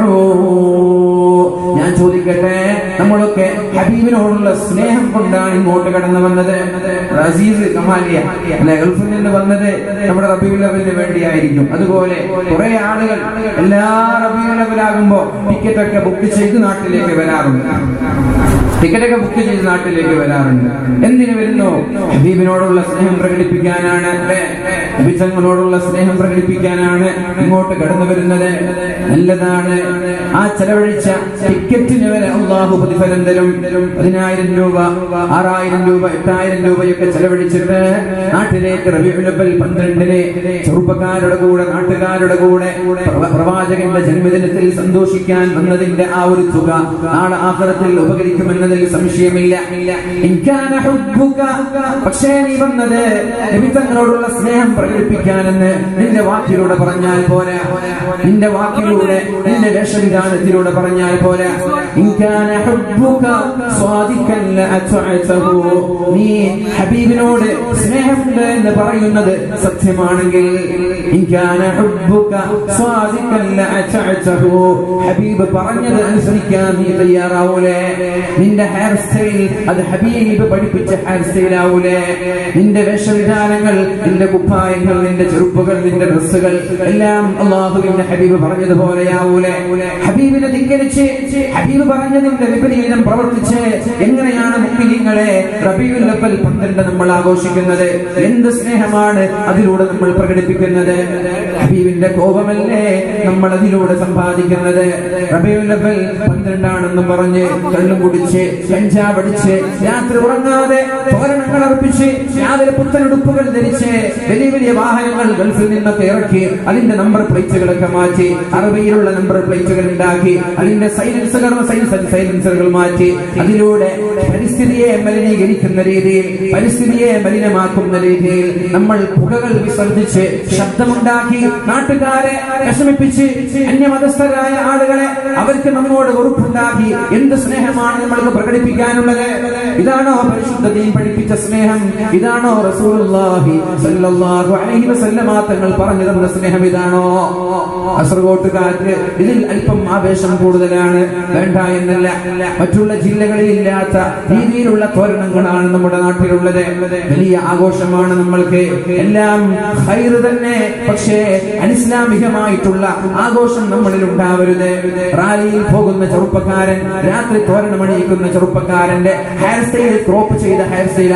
ഞാൻ ചോദിക്കട്ടെ നമ്മളൊക്കെ ഹബീബിനോടുള്ള സ്നേഹം കൊണ്ടാണ് ഇങ്ങോട്ട് കടന്നു വന്നത് റസീസ് കമാലിയ അല്ലെ ഗൾഫിൽ നിന്ന് വന്നത് നമ്മുടെ റബീബുൽ ലവലിന് വേണ്ടിയായിരിക്കും അതുപോലെ കുറെ ആളുകൾ എല്ലാ റബീബുൽ ലവലാകുമ്പോ ടിക്കറ്റ് ഒക്കെ ബുക്ക് ചെയ്ത് നാട്ടിലേക്ക് വരാറുണ്ട് ടിക്കറ്റ് ഒക്കെ ബുക്ക് ചെയ്ത് നാട്ടിലേക്ക് വരാറുണ്ട് എന്തിനു വരുന്നു ഹബീബിനോടുള്ള സ്നേഹം പ്രകടിപ്പിക്കാനാണ് അല്ലെ നബിച്ചങ്ങളോടുള്ള സ്നേഹം പ്രകടിപ്പിക്കാനാണ് ഇങ്ങോട്ട് കടന്നു വരുന്നത് നല്ലതാണ് ആ ചെലവഴിച്ച ടിക്കറ്റിന് വരെ അള്ളാഹു പ്രതിഫലം തരും പതിനായിരം രൂപ ആറായിരം രൂപ എട്ടായിരം രൂപയൊക്കെ ചെലവഴിച്ചിട്ട് നാട്ടിലേക്ക് റബിഉലബൽ പന്ത്രണ്ടിന് ചെറുപ്പക്കാരുടെ കൂടെ നാട്ടുകാരുടെ കൂടെ പ്രവ- പ്രവാചകന്റെ ജന്മദിനത്തിൽ സന്തോഷിക്കാൻ വന്നതിന്റെ ആ ഒരു തുക നാളെ ആഹ്റത്തിൽ ഉപകരിക്കുമെന്നതിൽ സംശയമില്ല ഇൻകാന ഹുബ്ബുക. പക്ഷേ നീ വന്നത് നബി തങ്ങളോടുള്ള സ്നേഹം പ്രകടിപ്പിക്കാനെന്ന് നിന്റെ വാക്കിലൂടെ പറഞ്ഞാൽ പോരാ നിന്റെ വാക്കിലൂടെ നിന്റെ വേഷവിധാനത്തിലൂടെ പറഞ്ഞാൽ പോരാ ഇൻകാന ഹുബ്ബുക സ്വാദിക്കൻ ലഅത്അതഹു. നീ ഹബീബിനോട് സ്നേഹമുണ്ട് എന്ന് പറയുന്നത് സത്യമാണെങ്കിൽ ഇൻകാന ഹുബ്ബുക സ്വാദിക്കൻ ലഅത്അതഹു. ഹബീബ് പറഞ്ഞത് അനുസരിക്കാൻ നീ തയ്യാറാവൂലേ നിന്റെ ഹെയർ സ്റ്റൈൽ അത് ഹബീബ് പഠിപ്പിച്ച ഹെയർ സ്റ്റൈൽ ആവൂലേ നിന്റെ വേഷവിധാനങ്ങൾ നിന്റെ കുപ്പായങ്ങൾ നിന്റെ ചെറുപ്പുകൾ നിന്റെ ഡ്രസ്സുകൾ എല്ലാം അള്ളാഹുവിന്റെ ഹബീബ് പറഞ്ഞതുപോലെയാവൂലേ ഹബീബിനെ ധിക്കരിച്ച് ഹബീബ് പറഞ്ഞതിന്റെ വിപരീതം പ്രവർത്തിച്ച് എങ്ങനെയാണ് മുക്കിനിങ്ങളെ റബിയുൽ അവൽ പന്ത്രണ്ട് നമ്മൾ ആഘോഷിക്കുന്നത് എന്ത് സ്നേഹമാണ് അതിലൂടെ നമ്മൾ പ്രകടിപ്പിക്കുന്നത് ഹബീബിന്റെ കോപമല്ലേ നമ്മൾ അതിലൂടെ സമ്പാദിക്കുന്നത് റബിയുൽ അവൽ പന്ത്രണ്ടാണെന്നും പറഞ്ഞ് കള്ളും കുടിച്ച് കഞ്ചാവടിച്ച് രാത്രി ഉറങ്ങാതെ തോരണങ്ങൾ അർപ്പിച്ച് രാവിലെ പുത്തനുടുപ്പുകൾ ധരിച്ച് വലിയ വലിയ വാഹനങ്ങൾ ഗൾഫിൽ നിന്നൊക്കെ ഇറക്കി അതിന്റെ നമ്പർ പ്ലേറ്റുകളൊക്കെ മാറ്റി അറബിയിലുള്ള നമ്പർ പ്ലേറ്റുകൾ ഉണ്ടാക്കി അതിന്റെ സൈലൻസുകൾ സൈലൻസറുകൾ മാറ്റി അതിലൂടെ പരിസ്ഥിതിയെ മലിനീകരിക്കുന്ന രീതിയിൽ പരിസ്ഥിതിയെ മലിനമാക്കുന്ന രീതിയിൽ നമ്മൾ പുകകൾ വിസർജിച്ച് ശബ്ദമുണ്ടാക്കി നാട്ടുകാരെ വിഷമിപ്പിച്ച് അന്യമതസ്ഥരായ ആളുകളെ അവർക്ക് നമ്മോട് വെറുപ്പുണ്ടാക്കി എന്ത് സ്നേഹമാണ് നമ്മൾക്ക് പ്രകടിപ്പിക്കാനുള്ളത് ഇതാണോ പരിശുദ്ധ ദീൻ പഠിപ്പിച്ച സ്നേഹം ഇതാണോ റസൂലുള്ളാഹി സല്ലല്ലാഹു അലൈഹി വസല്ലമ തങ്ങൾ പറഞ്ഞു തന്ന സ്നേഹം ഇതാണോ കാസർഗോട്ടുകാർക്ക് ഇതിൽ അല്പം ആവേശം കൂടുതലാണ് വേണ്ട എന്നല്ല മറ്റുള്ള ജില്ലകളിൽ ഇല്ലാത്ത രീതിയിലുള്ള തോരണങ്ങളാണ് നമ്മുടെ നാട്ടിലുള്ളത് വലിയ ആഘോഷമാണ് നമ്മൾക്ക് എല്ലാം ഹൈറ് തന്നെ പക്ഷേ അനിസ്ലാമികമായിട്ടുള്ള ആഘോഷം നമ്മളിൽ ഉണ്ടാവരുത് റാലിയിൽ പോകുന്ന ചെറുപ്പക്കാരൻ രാത്രി തോരണമണിയിക്കുന്ന ചെറുപ്പക്കാരന്റെ ഹെയർ സ്റ്റൈൽ ക്രോപ്പ് ചെയ്ത ഹെയർ സ്റ്റൈൽ ആവാൻ പാടില്ല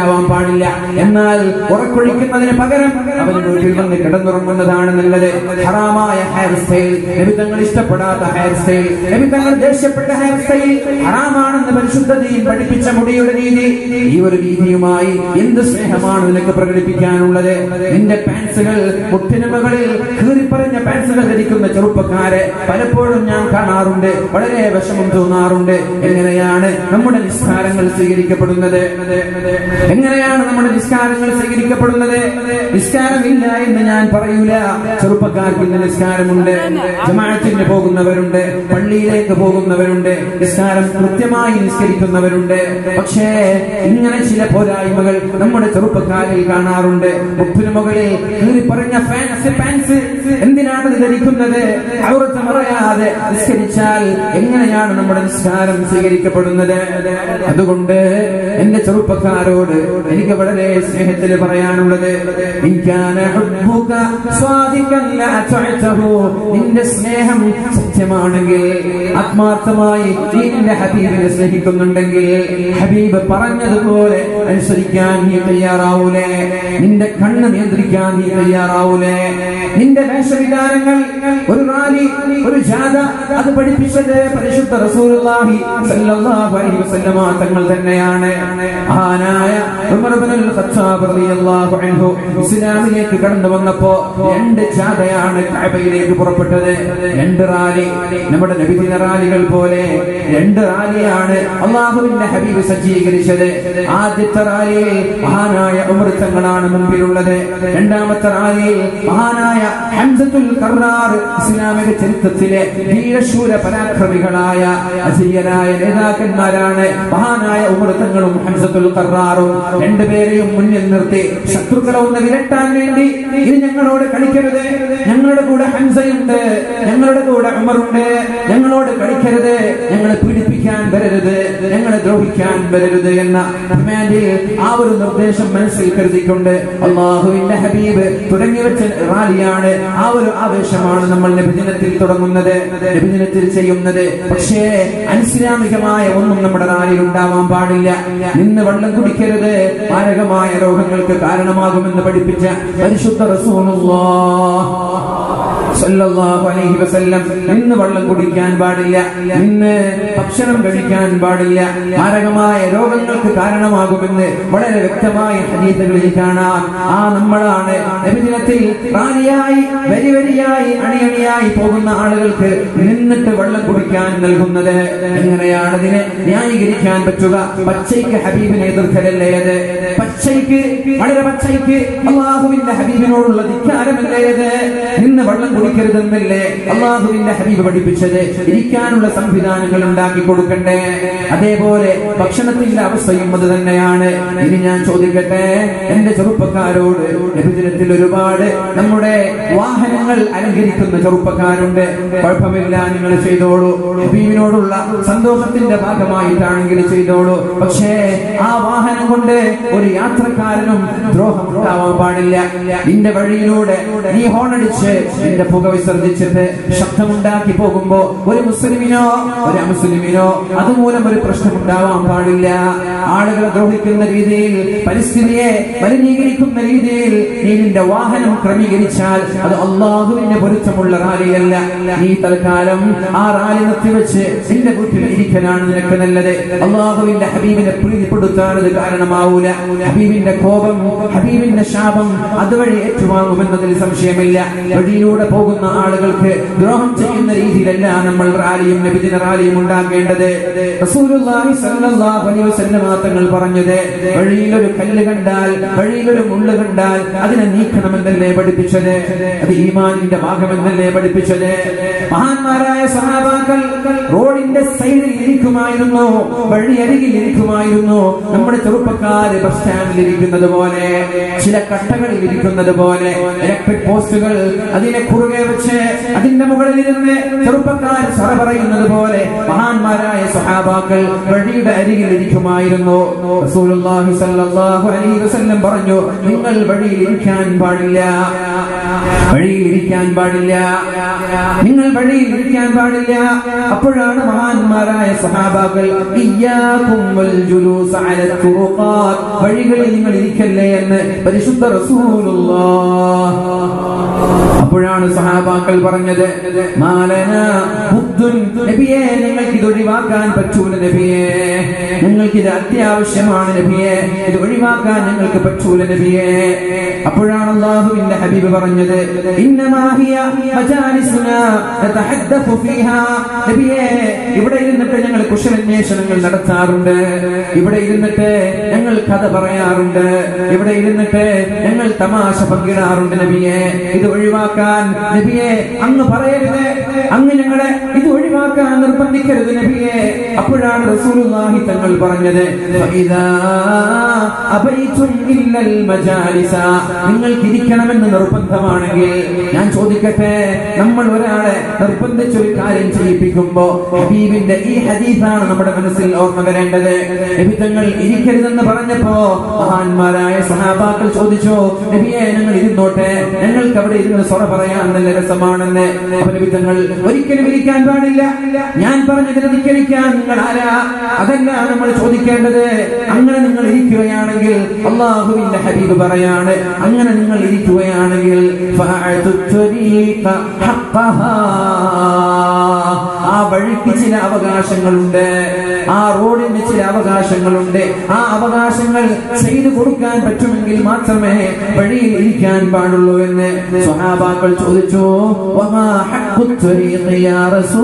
പാടില്ല എന്നാൽ ഉറക്കൊഴിക്കുന്നതിന് പകരം അവന് വീട്ടിൽ വന്ന് കിടന്നുറങ്ങുന്നതാണ് നല്ലത് ഹറാമായ ഹെയർ സ്റ്റൈൽ നബിതങ്ങൾ ഇഷ്ടപ്പെടാത്ത ഹെയർ സ്റ്റൈൽ നബിതങ്ങൾ ദേഷ്യപ്പെട്ട ഹെയർ സ്റ്റൈൽ ഹറാമാണെന്ന് പരിശുദ്ധതയും പഠിപ്പിച്ച മുടിയുടെ രീതി ഈ ഒരു രീതിയുമായി എന്ത് സ്നേഹമാണ് നിനക്ക് പ്രകടിപ്പിക്കാനുള്ളത് നിന്റെ പാൻസുകൾ മുട്ടിന് മുകളിൽ കീറിപ്പറഞ്ഞ പാൻസുകൾ ധരിക്കുന്ന ചെറുപ്പക്കാരെ പലപ്പോഴും ഞാൻ കാണാറുണ്ട് വളരെ വിഷമം തോന്നാറുണ്ട് എങ്ങനെയാണ് നമ്മുടെ നിസ്കാരങ്ങൾ സ്വീകരിക്കപ്പെടുന്നത് എങ്ങനെയാണ് നമ്മുടെ നിസ്കാരങ്ങൾ സ്വീകരിക്കപ്പെടുന്നത് നിസ്കാരമില്ല എന്ന് ഞാൻ പറയൂല ചെറുപ്പക്കാർക്ക് ഇന്ന് നിസ്കാരമുണ്ട് ജമാഅത്തിന് പോകുന്നവരുണ്ട് പള്ളിയിലേക്ക് പോകുന്നവരുണ്ട് നിസ്കാരം കൃത്യമായി നിസ്കരിക്കുന്നവരുണ്ട് പക്ഷേ ഇങ്ങനെ ചില പോരായ്മകൾ നമ്മുടെ ചെറുപ്പക്കാരിൽ കാണാറുണ്ട് മുപ്പിന് മുകളിൽ കീറി പറഞ്ഞ ഫാൻസ് പാൻസ് എന്തിനാണ് ഇത് ധരിക്കുന്നത് ഔറത്ത് മറയാതെ നിസ്കരിച്ചാൽ എങ്ങനെയാണ് നമ്മുടെ നിസ്കാരം സ്വീകരിക്കപ്പെടുന്നത് അതുകൊണ്ട് എന്റെ ചെറുപ്പക്കാരോട് എനിക്ക് വളരെ സ്നേഹത്തിൽ പറയാനുള്ളത് ഇൻകാന ഹുബ്ബുക സ്വാദിഖൻ ലാ തുഅതഹു. നിന്റെ സ്നേഹം സത്യമാണെങ്കിൽ ആത്മാർത്ഥമായി നീ നിന്റെ ഹബീബിനെ സ്നേഹിക്കുന്നുണ്ടെങ്കിൽ ഹബീബ് പറഞ്ഞതുപോലെ അനുസരിക്കാൻ നീ തയ്യാറാവൂലേ നിന്റെ കണ്ണ് നിയന്ത്രിക്കാൻ നീ തയ്യാറാവൂലേ നിന്റെ വേഷവിധാനങ്ങൾ ഒരു റാലി ഒരു ജാഥ അത് പഠിപ്പിച്ചത് പരിശുദ്ധ റസൂലുള്ളാഹി സല്ലല്ലാഹു അലൈഹി വസല്ലമ തങ്ങൾ തന്നെയാണ് മഹാനായ ഉമർ ഇബ്നുൽ ഖത്താബ് റളിയല്ലാഹു അൻഹു ഇസ്ലാമിലേക്ക് കടന്നു വന്നപ്പോ രണ്ട് ജാഥയാണ് കഅബയിലേക്ക് പുറപ്പെട്ടത് രണ്ട് റാലി നമ്മുടെ നബിദിന റാലികൾ പോലെ രണ്ട് റാലിയാണ് അള്ളാഹുവിന്റെ ഹബീബ് സജ്ജീകരിച്ചത് ആദ്യത്തെ റാലിയിൽ മഹാനായ ഉമർ തങ്ങളാണ് മുമ്പിലുള്ളത് രണ്ടാമത്തെ റാലിയിൽ മഹാനായ ഹംസത്തുൽ കർറാർ ഇസ്ലാമിക ചരിത്രത്തിലെ വീരശൂര പരാക്രമികളായ അജയ്യനായ നേതാക്കന്മാരാണ് മഹാനായ ഉമർ തങ്ങളും ഹംസത്തുൽ കർറാറും രണ്ടുപേരെയും മുന്നിൽ നിർത്തി ശത്രുക്കളെ ഒന്ന് വിരട്ടാൻ വേണ്ടി ഇത് ഞങ്ങളോട് കളിക്കരുത് ഞങ്ങളുടെ കൂടെ ഹംസയുണ്ട് ഞങ്ങളുടെ കൂടെ ഉമറുണ്ട് ഞങ്ങളോട് കളിക്കരുത് ഞങ്ങളെ പീഡിപ്പിക്കാൻ വരരുത് ഞങ്ങളെ ദ്രോഹിക്കാൻ വരരുത് എന്ന കമാൻഡിൽ ആ ഒരു നിർദ്ദേശം മനസ്സിൽ കരുതിക്കൊണ്ട് അള്ളാഹുവിന്റെ ഹബീബ് തുടങ്ങി വെച്ച റാലിയാണ് ആ ഒരു ആവേശമാണ് നമ്മൾ നബിദിനത്തിൽ തുടങ്ങുന്നത് നബിദിനത്തിൽ ചെയ്യുന്നത് പക്ഷേ അനിസ്ലാമികമായ ഒന്നും നമ്മുടെ റാലിയിൽ ഉണ്ടാവാൻ പാടില്ല നിന്ന് വെള്ളം കുടിക്കരുത് മാരകമായ രോഗങ്ങൾക്ക് കാരണമാകുമെന്ന് പഠിപ്പിച്ച പരിശുദ്ധ റസൂലുള്ളാഹ് സല്ലല്ലാഹു അലൈഹി വസല്ലം നിന്ന് വെള്ളം കുടിക്കാൻ പാടില്ല നിന്ന് ഭക്ഷണം കഴിക്കാൻ പാടില്ല മാരകമായ രോഗങ്ങൾക്ക് കാരണമാകുമെന്ന് വളരെ വ്യക്തമായ ഹദീസുകളിൽ കാണാം ആ നമ്മളാണ് നബിദിനത്തിൽ റാലിയായി വരി വരിയായി അണിയണിയായി പോകുന്ന ആളുകൾക്ക് നിന്നിട്ട് വെള്ളം കുടിക്കാൻ നൽകുന്നത് എങ്ങനെയാണ് ഇതിനെ ന്യായീകരിക്കാൻ പറ്റുക പച്ചയ്ക്ക് ഹബീബിനെ എതിർക്കലല്ലേ അത് പച്ചയ്ക്ക് വളരെ പച്ചയ്ക്ക് അള്ളാഹുവിന്റെ ഹബീബിനോടുള്ള ധിക്കാരമല്ലേ അത് നിന്ന് വെള്ളം കുടിക്കരുതെന്നല്ലേ അള്ളാഹുവിന്റെ ഹബീബ് പഠിപ്പിച്ചത് ഇരിക്കാനുള്ള സംവിധാനങ്ങൾ ഉണ്ടാക്കി കൊടുക്കണ്ടേ അതേപോലെ ഭക്ഷണത്തിന്റെ അവസ്ഥയും അത് തന്നെയാണ് ഇനി ഞാൻ ചോദിക്കട്ടെ എന്റെ ചെറുപ്പക്കാരോട് നബിദിനത്തിൽ ഒരുപാട് നമ്മുടെ വാഹനങ്ങൾ അലങ്കരിക്കുന്ന ചെറുപ്പക്കാരുണ്ട് കുഴപ്പമില്ല നിങ്ങൾ ചെയ്തോളൂ ഹബീബിനോടുള്ള സന്തോഷത്തിന്റെ ഭാഗമായിട്ടാണെങ്കിൽ ചെയ്തോളൂ പക്ഷേ ആ വാഹനം കൊണ്ട് ഒരു യാത്രക്കാരനും ദ്രോഹം ഉണ്ടാവാൻ പാടില്ല നിന്റെ വഴിയിലൂടെ നീ ഹോണടിച്ച് നിന്റെ പുക വിസർജിച്ചിട്ട് ശബ്ദമുണ്ടാക്കി പോകുമ്പോ ഒരു മുസ്ലിമിനോ ഒരു അമുസ്ലിമിനോ അതുമൂലം ഒരു പ്രശ്നം ഉണ്ടാവാൻ പാടില്ല ആളുകളെ ദ്രോഹിക്കുന്ന രീതിയിൽ പരിസ്ഥിതിയെ മലിനീകരിക്കുന്ന രീതിയിൽ നീ നിന്റെ വാഹനം ക്രമീകരിച്ചാൽ അത് അള്ളാഹുവിന്റെ പൊരുത്തമുള്ള റാലിയല്ല നീ തൽക്കാലം ആ റാലി നിർത്തിവെച്ച് നിന്റെ വീട്ടിൽ ഇരിക്കലാണ് നിനക്ക് നല്ലത് അള്ളാഹുവിന്റെ ഹബീബിനെ പ്രീതിപ്പെടുത്താൻ അത് കാരണമാവൂല ഹബീബിന്റെ കോപം ഹബീബിന്റെ ശാപം അതുവഴി ഏറ്റുവാങ്ങുമെന്നതിൽ സംശയമില്ല വഴിയിലൂടെ പോകുന്ന ആളുകൾക്ക് ദ്രോഹം ചെയ്യുന്ന രീതിയിലല്ല നമ്മൾ റാലിയും നബിദിന റാലിയും ഉണ്ടാക്കേണ്ടത് റസൂലുള്ളാഹി സ്വല്ലല്ലാഹു അലൈഹി വസല്ലം തങ്ങൾ പറഞ്ഞത് വഴിയിലൊരു കല്ല് കണ്ടാൽ വഴിയിലൊരു മുള്ള് കണ്ടാൽ അതിനെ നീക്കണമെന്നല്ലേ പഠിപ്പിച്ചത് അത് ഈമാനിന്റെ ഭാഗമെന്നല്ലേ പഠിപ്പിച്ചത് മഹാന്മാരായ സഹാബാക്കൾ റോഡിന്റെ സൈഡിൽ ഇരിക്കുമായിരുന്നു വഴിയരികിൽ ഇരിക്കുമായിരുന്നു നമ്മുടെ ചെറുപ്പക്കാര് ബസ് സ്റ്റാൻഡിൽ ഇരിക്കുന്നത് പോലെ ചില കട്ടകളിൽ ഇരിക്കുന്നത് പോലെ ഇലക്ട്രിക് പോസ്റ്റുകൾ അതിനെ കുറുകെ വെച്ച് അതിന്റെ മുകളിൽ ഇരുന്ന് ചെറുപ്പക്കാർ സറ പറയുന്നത് പോലെ മഹാന്മാരായ സഹാബാക്കൾ വഴിയുടെ അരികിൽ ഇരിക്കുമായിരുന്നു റസൂലുള്ളാഹി സ്വല്ലല്ലാഹു അലൈഹി വസല്ലം പറഞ്ഞു നിങ്ങൾ വഴിയിൽ ഇരിക്കാൻ പാടില്ല വഴിയിൽ ഇരിക്കാൻ പാടില്ല നിങ്ങൾ വഴിയിൽ ഇരിക്കാൻ പാടില്ല അപ്പോഴാണ് മഹാന്മാരായ സഹാബാക്കൾ ഇയ്യാകും വൽ ജുലൂസ അല തുറുഖാത്ത് വഴികളിൽ നിങ്ങൾ ഇരിക്കല്ലേ എന്ന് പരിശുദ്ധ റസൂലുള്ളാഹ് അപ്പോഴാണ് സഹാബാക്കൾ പറഞ്ഞത് മാലന ബുദ്ധുൻ നബിയെ ഞങ്ങൾക്ക് ഇത് ഒഴിവാക്കാൻ പറ്റൂല നബിയെ ഞങ്ങൾക്ക് ഇത് അത്യാവശ്യമാണ് നബിയെ ഇത് ഒഴിവാക്കാൻ ഞങ്ങൾക്ക് പറ്റൂല നബിയെ അപ്പോഴാണ് അള്ളാഹുവിന്റെ ഹബീബ് പറഞ്ഞത് ഇന്നമാഹിയ മജാലിസുനാ നതഹദ്ദഫു ഫീഹാ നബിയെ ഇവിടെ ഇരുന്നിട്ട് ഞങ്ങൾ കുശലന്വേഷണങ്ങൾ നടത്താറുണ്ട് ഇവിടെ ഇരുന്നിട്ട് ഞങ്ങൾ കഥ പറയാറുണ്ട് ഇവിടെ ഇരുന്നിട്ട് ഞങ്ങൾ തമാശ പങ്കിടാറുണ്ട് നബിയെ ഇത് ഒഴിവാക്കാൻ നബിയെ അങ്ങ് പറയരുത് അങ്ങ് ഞങ്ങളെ ഇത് ഒഴിവാക്കാൻ നിർബന്ധിക്കരുത് നബിയെ അപ്പോഴാണ് റസൂലുള്ളാഹി തങ്ങൾ പറഞ്ഞത് ഫഇദാ അബൈതും ഇല്ലൽ മജാലിസ നിങ്ങൾക്ക് ഇരിക്കണമെന്ന് നിർബന്ധമാണെങ്കിൽ ഞാൻ ചോദിക്കട്ടെ നമ്മൾ ഒരാളെ നിർബന്ധിച്ച് ഒരു കാര്യം ചെയ്യിപ്പിക്കുമ്പോ ഹബീബിന്റെ ഈ ഹദീസാണ് നമ്മുടെ മനസ്സിൽ ഓർമ്മ വരേണ്ടത് നബി തങ്ങൾ ഇരിക്കരുതെന്ന് പറഞ്ഞപ്പോ മഹാന്മാരായ സഹാബാക്കൾ ചോദിച്ചു നബിയെ ഞങ്ങൾ ഇരുന്നോട്ടെ ഞങ്ങൾക്ക് അവിടെ ഇരുന്ന് സ്വറ പറയാൻ നല്ല രസമാണെന്ന് അപ്പൊ നബി തങ്ങൾ ഒരിക്കലും ഇരിക്കാൻ പാടില്ല ഞാൻ പറഞ്ഞതിന് ധിക്കരിക്കാൻ നിങ്ങൾ ആരാ അതല്ല നമ്മൾ ചോദിക്കേണ്ടത് അങ്ങനെ നിങ്ങൾ ഇരിക്കുകയാണെങ്കിൽ അള്ളാഹുവിന്റെ ഹബീബ് പറയാണ് അങ്ങനെ നിങ്ങൾ ഇരിക്കുകയാണെങ്കിൽ ഫഅതു ത്വരീഖ ഹഖ്ഖഹാ. ആ വഴിക്ക് ചില അവകാശങ്ങളുണ്ട് ആ റോഡിന് ചില അവകാശങ്ങളുണ്ട് ആ അവകാശങ്ങൾ ചെയ്തു കൊടുക്കാൻ പറ്റുമെങ്കിൽ മാത്രമേ വഴിയിൽ ഇരിക്കാൻ പാടുള്ളൂ എന്ന് സ്വഹാബാക്കൾ ചോദിച്ചു വമാ ഹഖ്ഖു ത്വരീഖി യാ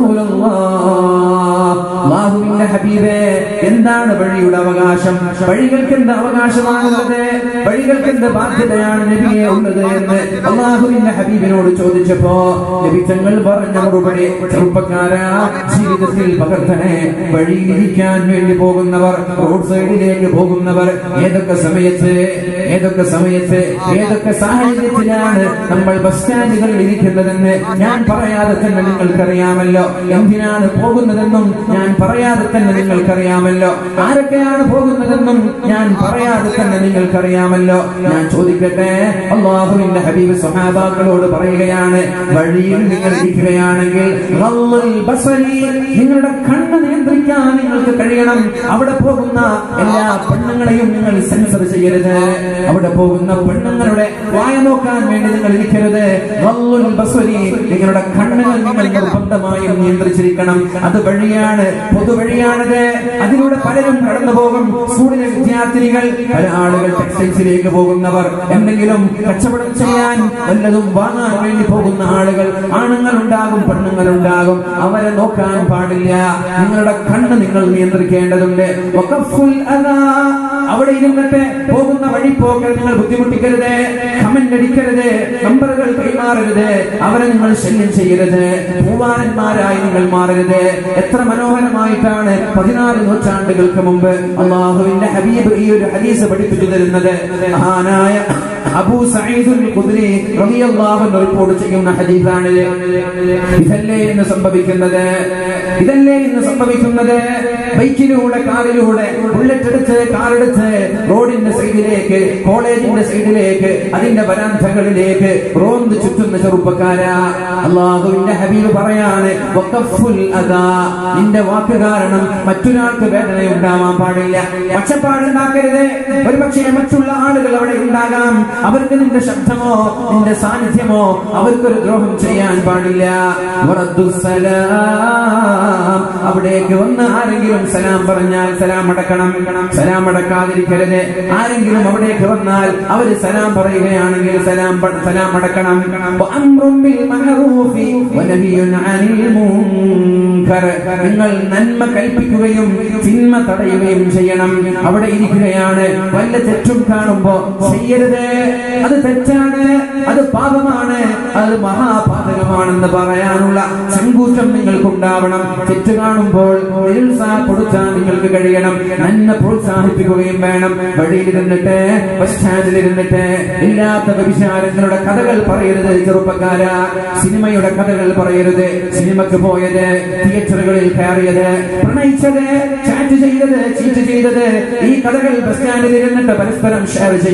റസൂലല്ലാഹ് അല്ലാഹുവിന്റെ ഹബീബേ എന്താണ് വഴിയുടെ അവകാശം വഴികൾക്ക് എന്ത് അവകാശമാണുള്ളത് വഴികൾക്ക് എന്ത് ബാധ്യതയാണ് നബിയെ ഉള്ളത് എന്ന് അള്ളാഹുവിന്റെ ഹബീബിനോട് ചോദിച്ചപ്പോ നബി തങ്ങൾ പറഞ്ഞ മറുപടി ചെറുപ്പക്കാരാ ജീവിതത്തിൽ പകർത്തനെ വഴിയിലിരിക്കാൻ വേണ്ടി പോകുന്നവർ റോഡ് സൈഡിലേക്ക് പോകുന്നവർ ഏതൊക്കെ സമയത്ത് ഏതൊക്കെ സമയത്ത് ഏതൊക്കെ സാഹചര്യത്തിലാണ് നമ്മൾ ബസ് സ്റ്റാൻഡുകളിൽ ഇരിക്കുന്നതെന്ന് ഞാൻ പറയാതെ തന്നെ നിങ്ങൾക്കറിയാമല്ലോ എന്തിനാണ് പോകുന്നതെന്നും ഞാൻ പറയാതെ തന്നെ നിങ്ങൾക്കറിയാമല്ലോ ആരൊക്കെയാണ് പോകുന്നതെന്നും ഞാൻ പറയാതെ തന്നെ നിങ്ങൾക്കറിയാമല്ലോ ഞാൻ ചോദിക്കട്ടെ അള്ളാഹുവിന്റെ ഹബീബ് സഹാബാക്കളോട് പറയുകയാണ് വഴിയിൽ നിങ്ങൾ ഇരിക്കുകയാണെങ്കിൽ ഗള്ളുൽ ബസരി, നിങ്ങളുടെ കണ്ണ് നിയന്ത്രിക്കാൻ നിങ്ങൾക്ക് കഴിയണം അവിടെ പോകുന്ന എല്ലാ പെണ്ണുങ്ങളെയും നിങ്ങൾ സെൻസർ ചെയ്യരുത് അവിടെ പോകുന്ന പെണ്ണുങ്ങളുടെ വായ നോക്കാൻ വേണ്ടി നിങ്ങൾ ഇരിക്കരുത് ഗള്ളുൽ ബസരി, നിങ്ങളുടെ കണ്ണുകൾ നിങ്ങൾ നിർബന്ധമായും നിയന്ത്രിച്ചിരിക്കണം അത് വഴിയാണ് പൊതുവഴിയാണത് അതിലൂടെ പലരും കടന്നു പോകും സ്കൂളിലെ വിദ്യാർത്ഥിനികൾ പല ആളുകൾ ടെക്സ്റ്റൈൽസിലേക്ക് പോകുന്നവർ എന്തെങ്കിലും കച്ചവടം ചെയ്യാൻ വല്ലതും വാങ്ങാൻ വേണ്ടി പോകുന്ന ആളുകൾ ആണുങ്ങൾ ഉണ്ടാകും പെണ്ണുങ്ങൾ ഉണ്ടാകും അവരെ നോക്കാൻ പാടില്ല നിങ്ങളുടെ കണ്ണ് നിങ്ങൾ നിയന്ത്രിക്കേണ്ടതുണ്ട് വഖഫുൽ അദാ. അവിടെ ഇരുന്നിട്ട് പോകുന്ന വഴിപ്പോക്കൽ നിങ്ങൾ ബുദ്ധിമുട്ടിക്കരുത് കമന്റ് അടിക്കരുത് നമ്പറുകൾ കൈമാറരുത് അവരെ നിങ്ങൾ ശല്യം ചെയ്യരുത് പൂവാനന്മാരായി നിങ്ങൾ മാറരുത് എത്ര മനോഹരമായിട്ടാണ് പതിനാല് നൂറ്റാണ്ടുകൾക്ക് മുമ്പ് അള്ളാഹുവിന്റെ ഹബീബ് ഈ ഒരു ഹദീസ് പഠിപ്പിച്ചു തരുന്നത് മഹാനായ അബൂ സഈദുൽ ഖുദ്രി റളിയല്ലാഹു അൻഹു റിപ്പോർട്ട് ചെയ്യുന്ന ഹദീസാണ് ഇതല്ലേ ഇന്ന് സംഭവിക്കുന്നത് ഇതല്ലേ ഇന്ന് സംഭവിക്കുന്നത് ബൈക്കിലൂടെ കാറിലൂടെ ബുള്ളറ്റ് എടുത്ത് കാറെടുത്ത് റോഡിന്റെ സൈഡിലേക്ക് കോളേജിന്റെ സൈഡിലേക്ക് അതിന്റെ വരാന്തകളിലേക്ക് റോന്ത് ചുറ്റുന്ന ചെറുപ്പക്കാരാ അള്ളാഹുവിന്റെ ഹബീബ് പറയാണ് വഖഫുൽ അദാ നിന്റെ വാക്ക് കാരണം മറ്റൊരാൾക്ക് വേദന ഉണ്ടാവാൻ പാടില്ല ഒച്ചപ്പാടുണ്ടാക്കരുത് ഒരു പക്ഷേ മറ്റുള്ള ആളുകൾ അവിടെ ഉണ്ടാകാം അവർക്ക് നിന്റെ ശബ്ദമോ നിന്റെ സാന്നിധ്യമോ അവർക്കൊരു ദ്രോഹം ചെയ്യാൻ പാടില്ല വറദ്ദുസ്സലാം. അവിടേക്ക് വന്ന് ആരെങ്കിലും സലാം പറഞ്ഞാൽ സലാം അടക്കണം സലാം അടക്കാതിരിക്കരുത് ആരെങ്കിലും അവിടേക്ക് വന്നാൽ അവര് സലാം പറയുകയാണെങ്കിൽ സലാം പ- സലാം അടക്കണം വഅംറും ബിൽ മഅറൂഫി വനഹിയുൻ അനിൽ മുൻകർ. നിങ്ങൾ നന്മ കൽപ്പിക്കുകയും തിന്മ തടയുകയും ചെയ്യണം അവിടെ ഇരിക്കുകയാണ് വല്ല തെറ്റും കാണുമ്പോ ചെയ്യരുത് അത് തെറ്റാണ് അത് പാപമാണ് അത് മഹാപാതകമാണെന്ന് പറയാനുള്ള സങ്കൂറ്റം നിങ്ങൾക്കുണ്ടാവണം തെറ്റ് കാണുമ്പോൾ നിരുത്സാഹപ്പെടുത്താൻ നിങ്ങൾക്ക് കഴിയണം നന്മ പ്രോത്സാഹിപ്പിക്കുകയും വേണം വഴിയിലിരുന്നിട്ട് ബസ് സ്റ്റാൻഡിലിരുന്നിട്ട് ഇല്ലാത്ത വ്യഭിചാരങ്ങളുടെ കഥകൾ പറയരുത് ചെറുപ്പക്കാരാ സിനിമയുടെ കഥകൾ പറയരുത് സിനിമക്ക് പോയത് തിയേറ്ററുകളിൽ കയറിയത് പ്രണയിച്ചത് ചാറ്റ് ചെയ്തത് ചീറ്റ് ചെയ്തത് ഈ കഥകൾ ബസ് സ്റ്റാൻഡിൽ ഇരുന്നിട്ട് പരസ്പരം ഷെയർ ചെയ്യരുത്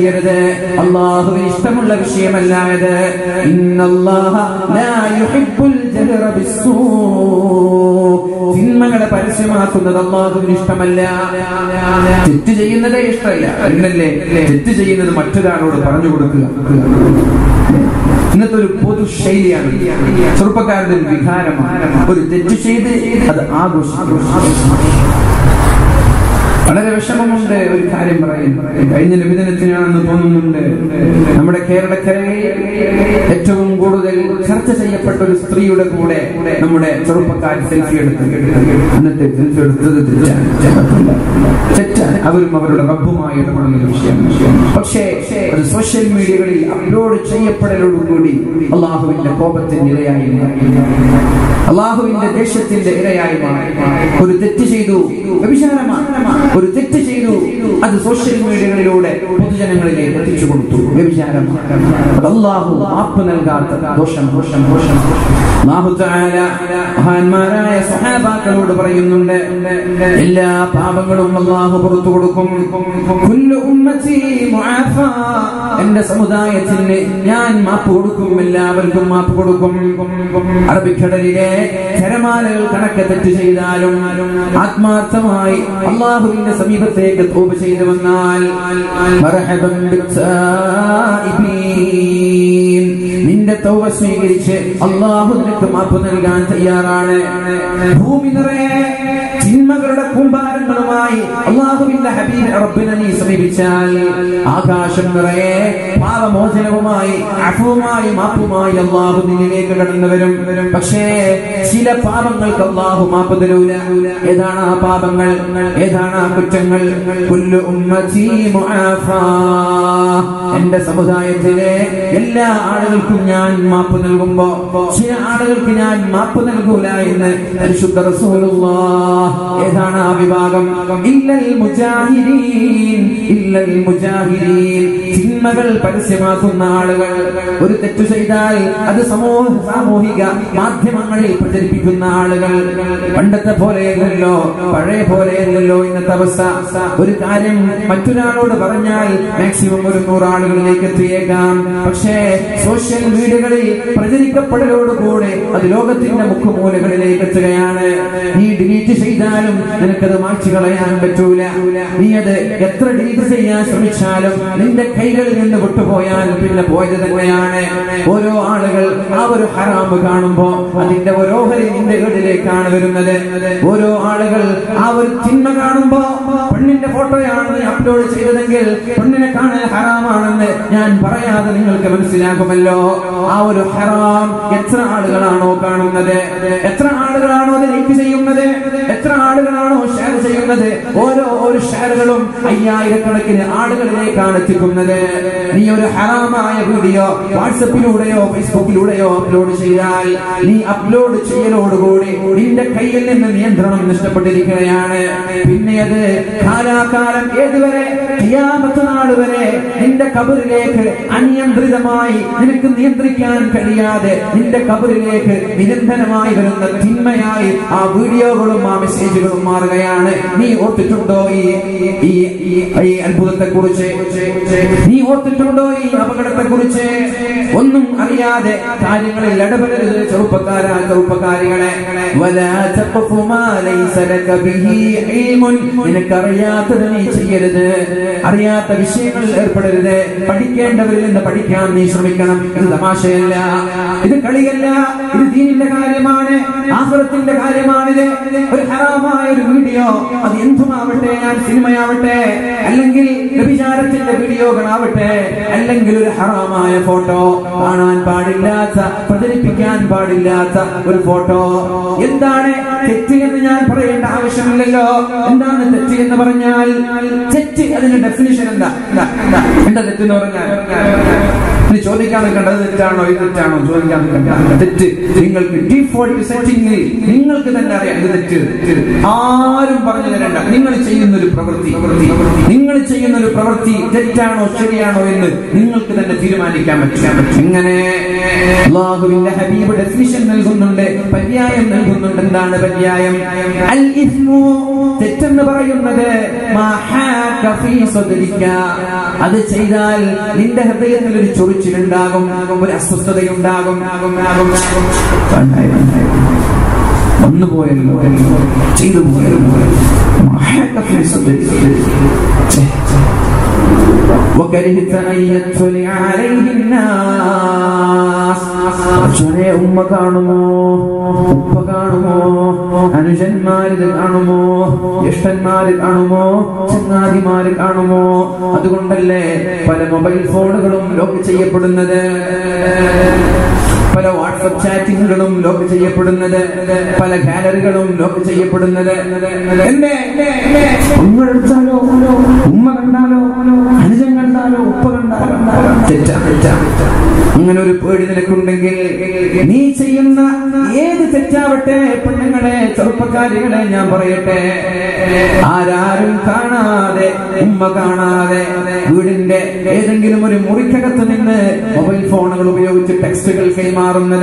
അള്ളാഹുവിന് ഇഷ്ടമുള്ള വിഷയമല്ല ഇത് ഇന്നല്ലാഹ ലാ യുഹിബ്ബുൽ ജഹ്റ ബിസ്സൂ തിന്മകളെ പരസ്യമാക്കുന്നത് അള്ളാഹുവിന് ഇഷ്ടമല്ല തെറ്റ് ചെയ്യുന്നതേ ഇഷ്ടമല്ല എന്നല്ലേ തെറ്റ് ചെയ്യുന്നത് മറ്റൊരാളോട് പറഞ്ഞു കൊടുക്കുക ഇന്നത്തെ ഒരു പൊതു ശൈലിയാണ് ചെറുപ്പക്കാരുടെ ഒരു വികാരമാണ് ഒരു തെറ്റ് ചെയ്ത് അത് ആഘോഷിക്കും വളരെ വിഷമമുണ്ട് ഒരു കാര്യം പറയും കഴിഞ്ഞ നിബിധനത്തിനാണെന്ന് തോന്നുന്നുണ്ട് നമ്മുടെ കേരളക്കരയിൽ ഏറ്റവും കൂടുതൽ ചർച്ച ചെയ്യപ്പെട്ട ഒരു സ്ത്രീയുടെ കൂടെ നമ്മുടെ ചെറുപ്പക്കാർ സെൽഫി എടുത്ത് എന്നിട്ട് സെൽഫി എടുത്തത് തെറ്റാണ് തെറ്റാണ് അവരും അവരുടെ റബ്ബുമായി ഇടപെടുന്ന ഒരു വിഷയമാണ് പക്ഷേ അത് സോഷ്യൽ മീഡിയകളിൽ അപ്ലോഡ് ചെയ്യപ്പെടലോടുകൂടി അള്ളാഹുവിന്റെ കോപത്തിന്റെ ഇരയായി മാറി അള്ളാഹുവിന്റെ ദേഷ്യത്തിന്റെ ഇരയായി മാറി ഒരു തെറ്റ് ചെയ്തു വ്യഭിചാരമാണ് ഒരു തെറ്റ് ചെയ്തു അത് സോഷ്യൽ മീഡിയകളിലൂടെ പൊതുജനങ്ങളിലേക്ക് എത്തിച്ചു കൊടുത്തു വ്യഭിചാരം അത് അള്ളാഹു മാപ്പ് നൽകാത്ത ദോഷം ദോഷം ദോഷം അല്ലാഹു തആല മഹാന്മാരായ സ്വഹാബാക്കളോട് പറയുന്നുണ്ട് എല്ലാ പാപങ്ങളും അള്ളാഹു പുറത്തു കൊടുക്കും കുല്ലു ഉമ്മത്തി മുആഫാ എന്റെ സമുദായത്തിന് ഞാൻ മാപ്പ് കൊടുക്കും എല്ലാവർക്കും മാപ്പ് കൊടുക്കും അറബിക്കടലിലെ തിരമാലകൾ കണക്ക് തെറ്റ് ചെയ്താലും ആത്മാർത്ഥമായി അള്ളാഹുവിന്റെ സമീപത്തേക്ക് തോപ് ചെയ്തു വന്നാൽ മർഹബൻ ബിസ്സായിബീൻ. നിന്റെ തൗബ സ്വീകരിച്ച് അള്ളാഹു നിനക്ക് മാപ്പ് നൽകാൻ തയ്യാറാണ് ഭൂമി നിറയെ ചിന്മകളുടെ കൂമ്പാരങ്ങളുമായി അള്ളാഹുവിന്റെ ഹബീബ് റബ്ബിനെ നീ സമീപിച്ചാൽ ആകാശം നിറയെ പാപമോചനവുമായി അഫുവുമായി മാപ്പുമായി അള്ളാഹു നിന്നിലേക്ക് കടന്നു വരും പക്ഷേ ചില പാപങ്ങൾക്ക് അള്ളാഹു മാപ്പ് തരൂല ഏതാണ് ആ പാപങ്ങൾ ഏതാണ് ആ കുറ്റങ്ങൾ കുല്ലു ഉമ്മത്തി മുആഫാ. എന്റെ സമുദായത്തിലെ എല്ലാ ആളുകൾക്കും ഞാൻ മാപ്പ് നൽകുമ്പോ ചില ആളുകൾക്ക് ഞാൻ മാപ്പ് നൽകൂല എന്ന് പരിശുദ്ധ റസൂലുള്ളാഹ് ഏതാണ് ആ വിഭാഗം ഇല്ലൽ മുജാഹിദീൻ ഇല്ലൽ മുജാഹിദീൻ തിന്മകൾ പരസ്യമാക്കുന്ന ആളുകൾ ഒരു തെറ്റു ചെയ്താൽ അത് സമൂഹ സാമൂഹിക മാധ്യമങ്ങളിൽ പ്രചരിപ്പിക്കുന്ന ആളുകൾ പണ്ടത്തെ പോലെയല്ലല്ലോ പഴയ പോലെയല്ലല്ലോ ഇന്നത്തെ അവസ്ഥ ഒരു കാര്യം മറ്റൊരാളോട് പറഞ്ഞാൽ മാക്സിമം ഒരു നൂറാളുകളിലേക്ക് എത്തിയേക്കാം പക്ഷേ സോഷ്യൽ മീഡിയകളിൽ പ്രചരിക്കപ്പെടലോടുകൂടെ അത് ലോകത്തിന്റെ മുഖമൂലകളിലേക്ക് എത്തുകയാണ് നീ ഡിലീറ്റ് ചെയ്താലും നിനക്കത് മായ്ച്ചു കളയാൻ പറ്റൂല നീ അത് എത്ര ഡിലീറ്റ് ചെയ്യാൻ ശ്രമിച്ചാലും നിന്റെ കൈകളിൽ നിന്ന് വിട്ടുപോയാൽ പിന്നെ പോയത് തന്നെയാണ് ഓരോ ആളുകൾ ആ ഒരു ഹറാമ് കാണുമ്പോ അതിന്റെ ഒരു ഓഹരി നിന്റെ വീട്ടിലേക്കാണ് വരുന്നത് ഓരോ ആളുകൾ ആ ഒരു തിന്മ കാണുമ്പോ പെണ്ണിന്റെ ഫോട്ടോയാണ് നീ അപ്ലോഡ് ചെയ്തതെങ്കിൽ പെണ്ണിനെ കാണാൻ ഹറാമാണെന്ന് ഞാൻ പറയാതെ നിങ്ങൾക്ക് മനസ്സിലാകുമല്ലോ ആ ഒരു ഹറാം എത്ര ആളുകളാണോ കാണുന്നത് എത്ര ആളുകളാണോ അത് ലൈക്ക് ചെയ്യുന്നത് എത്ര ആളുകളാണോ ഷെയർ ചെയ്യുന്നത് ഓരോ ഒരു ഷെയറുകളും അയ്യായിരക്കണക്കിന് ആളുകളിലേക്കാണ് എത്തിക്കുന്നത് നീ ഒരു ഹറാമായ വീഡിയോ വാട്സപ്പിലൂടെയോ ഫേസ്ബുക്കിലൂടെയോ അപ്ലോഡ് ചെയ്താൽ നീ അപ്ലോഡ് ചെയ്യലോടുകൂടി നിന്റെ കയ്യിൽ നിന്ന് നിയന്ത്രണം നഷ്ടപ്പെട്ടിരിക്കുകയാണ് പിന്നെ അത് കാലാകാലം ഏതുവരെ ഖിയാമത്ത് നാൾ വരെ നിന്റെ കബറിലേക്ക് അനിയന്ത്രിതമായി നിനക്ക് നിയന്ത്രിക്കാൻ കഴിയാതെ നിന്റെ കബറിലേക്ക് നിരന്തരമായി വരുന്ന തിന്മയായി ആ വീഡിയോകളും ആ മെസ്സേജുകളും മാറുകയാണ് നീ ഓർത്തിട്ടുണ്ടോ ഈ ഈ ഈ- ഈ അത്ഭുതത്തെ കുറിച്ച് നീ ഓർത്തിട്ടുണ്ടോ ഈ അപകടത്തെ കുറിച്ച് ഒന്നും അറിയാതെ കാര്യങ്ങളിൽ ഇടപെടരുത് ചെറുപ്പക്കാരാ ചെറുപ്പക്കാരികളെ വലാ തഖഫു മാ ലൈസ ലക ബിഹി ഇൽമുൻ നിനക്കറിയാത്തത് നീ ചെയ്യരുത് അറിയാത്ത വിഷയങ്ങളിൽ ഏർപ്പെടരുത് പഠിക്കേണ്ടവരിൽ നിന്ന് പഠിക്കാൻ നീ ശ്രമിക്കണം ഇത് തമാശയല്ല ഇത് കളിയല്ല ഇത് ദീനിന്റെ കാര്യമാണ് ആഹ്റത്തിന്റെ കാര്യമാണിത് ഒരു ഹറാമായ ഒരു വീഡിയോ അത് എന്തുമാവട്ടെ ഞാൻ സിനിമയാവട്ടെ അല്ലെങ്കിൽ വ്യഭിചാരത്തിന്റെ വീഡിയോകളാവട്ടെ അല്ലെങ്കിൽ ഒരു ഹറാമായ ഫോട്ടോ കാണാൻ പാടില്ലാത്ത പ്രചരിപ്പിക്കാൻ പാടില്ലാത്ത ഒരു ഫോട്ടോ എന്താണ് തെറ്റ് എന്ന് ഞാൻ പറയേണ്ട ആവശ്യമില്ലല്ലോ എന്താണ് തെറ്റ് എന്ന് പറഞ്ഞാൽ തെറ്റ് അതിന്റെ ഡെഫിനിഷൻ എന്താ എന്താ എന്താ എന്താ തെറ്റ് എന്ന് പറഞ്ഞാൽ ഇനി ചോദിക്കാൻ നിൽക്കേണ്ടത് തെറ്റാണോ ഇത് തെറ്റാണോ ചോദിക്കാൻ നിൽക്കേണ്ട തെറ്റ് നിങ്ങൾക്ക് ഡീഫോൾട്ട് സെറ്റിംഗിൽ നിങ്ങൾക്ക് തന്നെ അറിയാം ഇത് തെറ്റ് തെറ്റ്. ആരും പറഞ്ഞു തരണ്ട നിങ്ങൾ ചെയ്യുന്ന ഒരു പ്രവൃത്തി നിങ്ങൾ ചെയ്യുന്ന ഒരു പ്രവൃത്തി തെറ്റാണോ ശരിയാണോ എന്ന് നിങ്ങൾക്ക് തന്നെ തീരുമാനിക്കാൻ പറ്റും എങ്ങനെ അള്ളാഹുവിന്റെ ഹബീബ് ഡെഫിനിഷൻ നൽകുന്നുണ്ട് പര്യായം നൽകുന്നുണ്ട് എന്താണ് പര്യായം അൽ ഇസ്മു തെറ്റെന്ന് പറയുന്നത് മാ ഹാക ഫീ സദ്രിക. അത് ചെയ്താൽ നിന്റെ ഹൃദയത്തിൽ ഒരു ചൊറിച്ചിലുണ്ടാകും ഒരു അസ്വസ്ഥതയുണ്ടാകും വന്നു പോയല്ലോ ചെയ്തു പോയല്ലോ മഹക്കത്തിന് ശ്രദ്ധിച്ചു وكرهت أن يطلع عليه الناس അച്ഛനെ ഉമ്മ കാണുമോ ഉപ്പ കാണുമോ അനുജന്മാരിൽ കാണുമോ ജ്യേഷ്ഠന്മാരിൽ കാണുമോ ചങ്ങാതിമാരിൽ കാണുമോ അതുകൊണ്ടല്ലേ പല മൊബൈൽ ഫോണുകളും ലോക്ക് ചെയ്യപ്പെടുന്നത് പല വാട്സപ്പ് ചാറ്റിങ്ങുകളും ലോക്ക് ചെയ്യപ്പെടുന്നത് പല ഗാലറികളും ലോക്ക് ചെയ്യപ്പെടുന്നത് എന്നെ ഉമ്മ എടുത്താലോ ഉമ്മ കണ്ടാലോ അനുജൻ കണ്ടാലോ ഉപ്പ കണ്ടാലോ തെറ്റാ തെറ്റാ അങ്ങനെ ഒരു പേടി നിനക്കുണ്ടെങ്കിൽ നീ ചെയ്യുന്ന ഏത് തെറ്റാവട്ടെ പെണ്ണുങ്ങളെ ചെറുപ്പക്കാരികളെ ഞാൻ പറയട്ടെ ആരാരും കാണാതെ ഉമ്മ കാണാതെ വീടിന്റെ ഏതെങ്കിലും ഒരു മുറിക്കകത്ത് നിന്ന് മൊബൈൽ ഫോണുകൾ ഉപയോഗിച്ച് ടെക്സ്റ്റുകൾ കൈമാറുന്നത്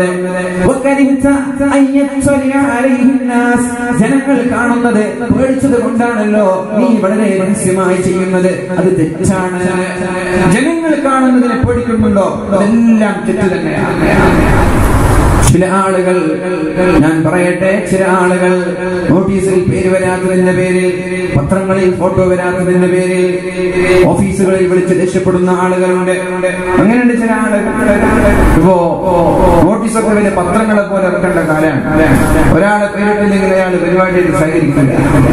ജനങ്ങൾ കാണുന്നത് പേടിച്ചത് കൊണ്ടാണല്ലോ നീ വളരെ രഹസ്യമായി ചെയ്യുന്നത് അത് തെറ്റാണ് ജനങ്ങൾ കാണുന്നതിനെ പേടിക്കുന്നുണ്ടോ അതെല്ലാം തെറ്റ് തന്നെയാണ് ചില ആളുകൾ ഞാൻ പറയട്ടെ ചില ആളുകൾ നോട്ടീസിൽ പേര് വരാത്തതിന്റെ പേരിൽ പത്രങ്ങളിൽ ഫോട്ടോ വരാത്തതിന്റെ പേരിൽ ഓഫീസുകളിൽ വിളിച്ച് ദേഷ്യപ്പെടുന്ന ആളുകളുണ്ട് അങ്ങനെയുണ്ട് ചില ആളുകൾ ഇപ്പോ നോട്ടീസൊക്കെ വലിയ പത്രങ്ങളെ പോലെ ഇറക്കേണ്ട കാലമാണ് ഒരാളെ പേരിട്ടില്ലെങ്കിൽ അയാൾ പരിപാടിയിൽ സഹകരിക്കില്ല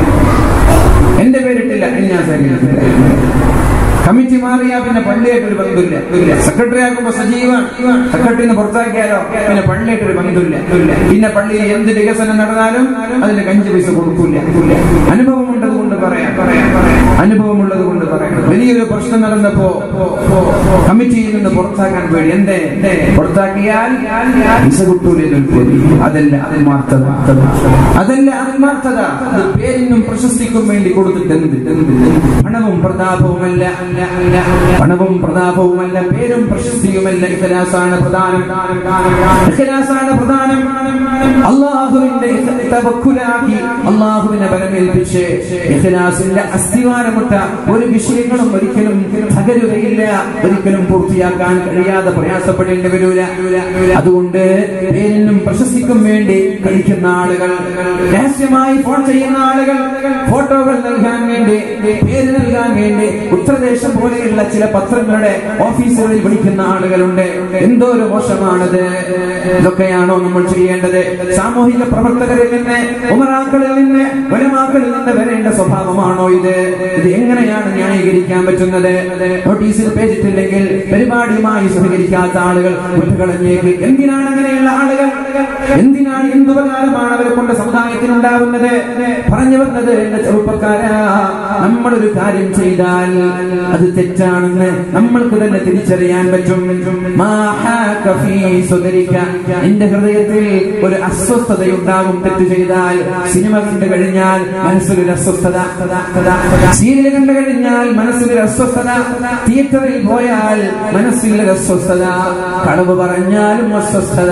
എന്റെ പേരിട്ടില്ല ഇനി ഞാൻ സഹകരിക്കില്ല കമ്മിറ്റി മാറിയാ പിന്നെ പള്ളിയായിട്ട് ഒരു ബന്ധമില്ല സെക്രട്ടറി ആകുമ്പോ സജീവമാണ് സെക്രട്ടറിന്ന് പുറത്താക്കിയാലോ പിന്നെ പള്ളിയായിട്ട് ഒരു ബന്ധമില്ല പിന്നെ പള്ളിയിൽ എന്ത് വികസനം നടന്നാലും അതിന്റെ കഞ്ച് പൈസ കൊടുക്കൂല അനുഭവം ഉള്ളത് കൊണ്ട് പറയാം പറയാം അനുഭവമുള്ളത് കൊണ്ട് പറയാം വലിയൊരു പ്രശ്നം നടന്നപ്പോ കമ്മിറ്റിയിൽ നിന്ന് പുറത്താക്കാൻ പേടി എന്തേ പുറത്താക്കിയാൽ പൈസ കിട്ടൂല അതല്ല ആത്മാർത്ഥത അതല്ല ആത്മാർത്ഥത അത് പേരിനും പ്രശസ്തിക്കും വേണ്ടി കൊടുത്തിട്ട് എന്ത് പണവും പ്രതാപവുമല്ല പണവും പ്രതാപവുമല്ല പേരും പ്രശസ്തിയുമല്ല ഇഖലാസാണ് പ്രധാനം ഇഖലാസാണ് പ്രധാനം അള്ളാഹുവിന്റെ തവക്കുലാക്കി അള്ളാഹുവിനെ ബലമേൽപ്പിച്ച് ഇഖലാസിന്റെ അസ്ഥിവാരമുട്ട ഒരു വിഷയങ്ങളും ഒരിക്കലും തകരുകയില്ല ഒരിക്കലും പൂർത്തിയാക്കാൻ കഴിയാതെ പ്രയാസപ്പെടേണ്ടി വരൂല അതുകൊണ്ട് പേരിനും പ്രശസ്തിക്കും വേണ്ടി കഴിക്കുന്ന ആളുകൾ രഹസ്യമായി ഫോൺ ചെയ്യുന്ന ആളുകൾ ഫോട്ടോകൾ നൽകാൻ വേണ്ടി പേര് നൽകാൻ വേണ്ടി ഉത്തരദേശം പോലെയുള്ള ചില പത്രങ്ങളുടെ ഓഫീസുകളിൽ വിളിക്കുന്ന ആളുകളുണ്ട് എന്തോ ഒരു മോശമാണത് ഇതൊക്കെയാണോ നമ്മൾ ചെയ്യേണ്ടത് സാമൂഹിക പ്രവർത്തകരിൽ നിന്ന് ഉമറാക്കളിൽ നിന്ന് വലമാക്കളിൽ നിന്ന് വരേണ്ട സ്വഭാവമാണോ ഇത് ഇത് എങ്ങനെയാണ് ന്യായീകരിക്കാൻ പറ്റുന്നത് നോട്ടീസിൽ പേജിട്ടില്ലെങ്കിൽ പരിപാടിയുമായി സഹകരിക്കാത്ത ആളുകൾ വിട്ടുകളഞ്ഞേക്ക് എന്തിനാണ് അങ്ങനെയുള്ള ആളുകൾ എന്തിനാണ് എന്തുപകാരമാണ് അവരെ കൊണ്ട് സമുദായത്തിനുണ്ടാവുന്നത് പറഞ്ഞു വന്നത് എന്റെ ചെറുപ്പക്കാരാ നമ്മളൊരു കാര്യം ചെയ്താൽ അത് തെറ്റാണെന്ന് നമ്മൾക്ക് തന്നെ തിരിച്ചറിയാൻ പറ്റും എന്റെ ഹൃദയത്തിൽ ഒരു അസ്വസ്ഥതയുണ്ടാകും തെറ്റ് ചെയ്താൽ സിനിമ കണ്ടു കഴിഞ്ഞാൽ മനസ്സിലൊരു അസ്വസ്ഥത സീരിയൽ കണ്ടു കഴിഞ്ഞാൽ മനസ്സിലൊരു അസ്വസ്ഥത തിയേറ്ററിൽ പോയാൽ മനസ്സിലൊരു അസ്വസ്ഥത കളവ് പറഞ്ഞാലും അസ്വസ്ഥത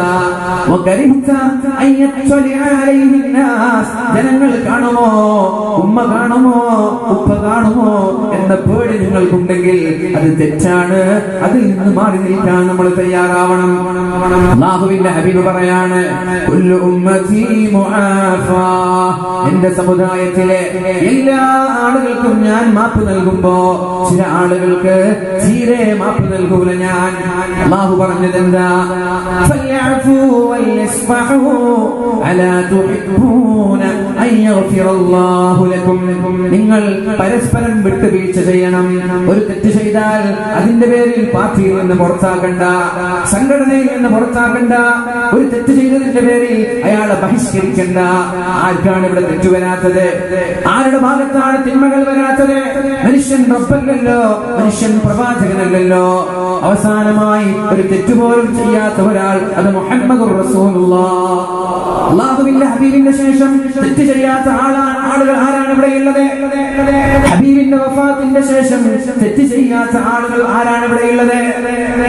ജനങ്ങൾ കാണുമോ ഉമ്മ കാണുമോ ഉപ്പ കാണുമോ എന്ന പേടി നിങ്ങൾക്കുണ്ടെങ്കിൽ അത് തെറ്റാണ് അതിൽ നിന്ന് മാറി നിൽക്കാൻ നമ്മൾ തയ്യാറാവണം അള്ളാഹുവിന്റെ ഹബീബ് പറയാണ് കുല്ലു ഉമ്മത്തി മുആഫാ. എന്റെ സമുദായത്തിലെ എല്ലാ ആളുകൾക്കും ഞാൻ മാപ്പ് നൽകുമ്പോ ചില ആളുകൾക്ക് തീരെ മാപ്പ് നൽകൂല ഞാൻ അള്ളാഹു പറഞ്ഞത് എന്താ ഫല്യഅഫൂ വല്യസ്ഫഹൂ അലാ തുഹിബ്ബൂന അൻ യഗ്ഫിറല്ലാഹു ലക്കും നിങ്ങൾ പരസ്പരം വിട്ടുവീഴ്ച ചെയ്യണം ഒരു തെറ്റ് ചെയ്താൽ അതിന്റെ പേരിൽ പാർട്ടിയിൽ നിന്ന് പുറത്താക്കണ്ട സംഘടനയിൽ നിന്ന് പുറത്താക്കണ്ട ഒരു തെറ്റ് ചെയ്തതിന്റെ പേരിൽ അയാളെ ബഹിഷ്കരിക്കണ്ട ആർക്കാണ് ഇവിടെ തെറ്റ് വരാത്തത് ആരുടെ ഭാഗത്താണ് തിന്മകൾ വരാത്തത് മനുഷ്യൻ റബ്ബല്ലല്ലോ മനുഷ്യൻ പ്രവാചകനല്ലല്ലോ അവസാനമായി ഒരു തെറ്റുപോലും ചെയ്യാത്ത ഒരാൾ അത് മുഹമ്മദ് അള്ളാഹുവിന്റെ ഹബീബിന്റെ ശേഷം തെറ്റ് ചെയ്യാത്ത ആളാണ് ആളുകൾ ആരാണ് ഇവിടെയുള്ളത് ഹബീബിന്റെ വഫാത്തിന്റെ ശേഷം തെറ്റ് ചെയ്യാത്ത ആളുകൾ ആരാണ് ഇവിടെയുള്ളത്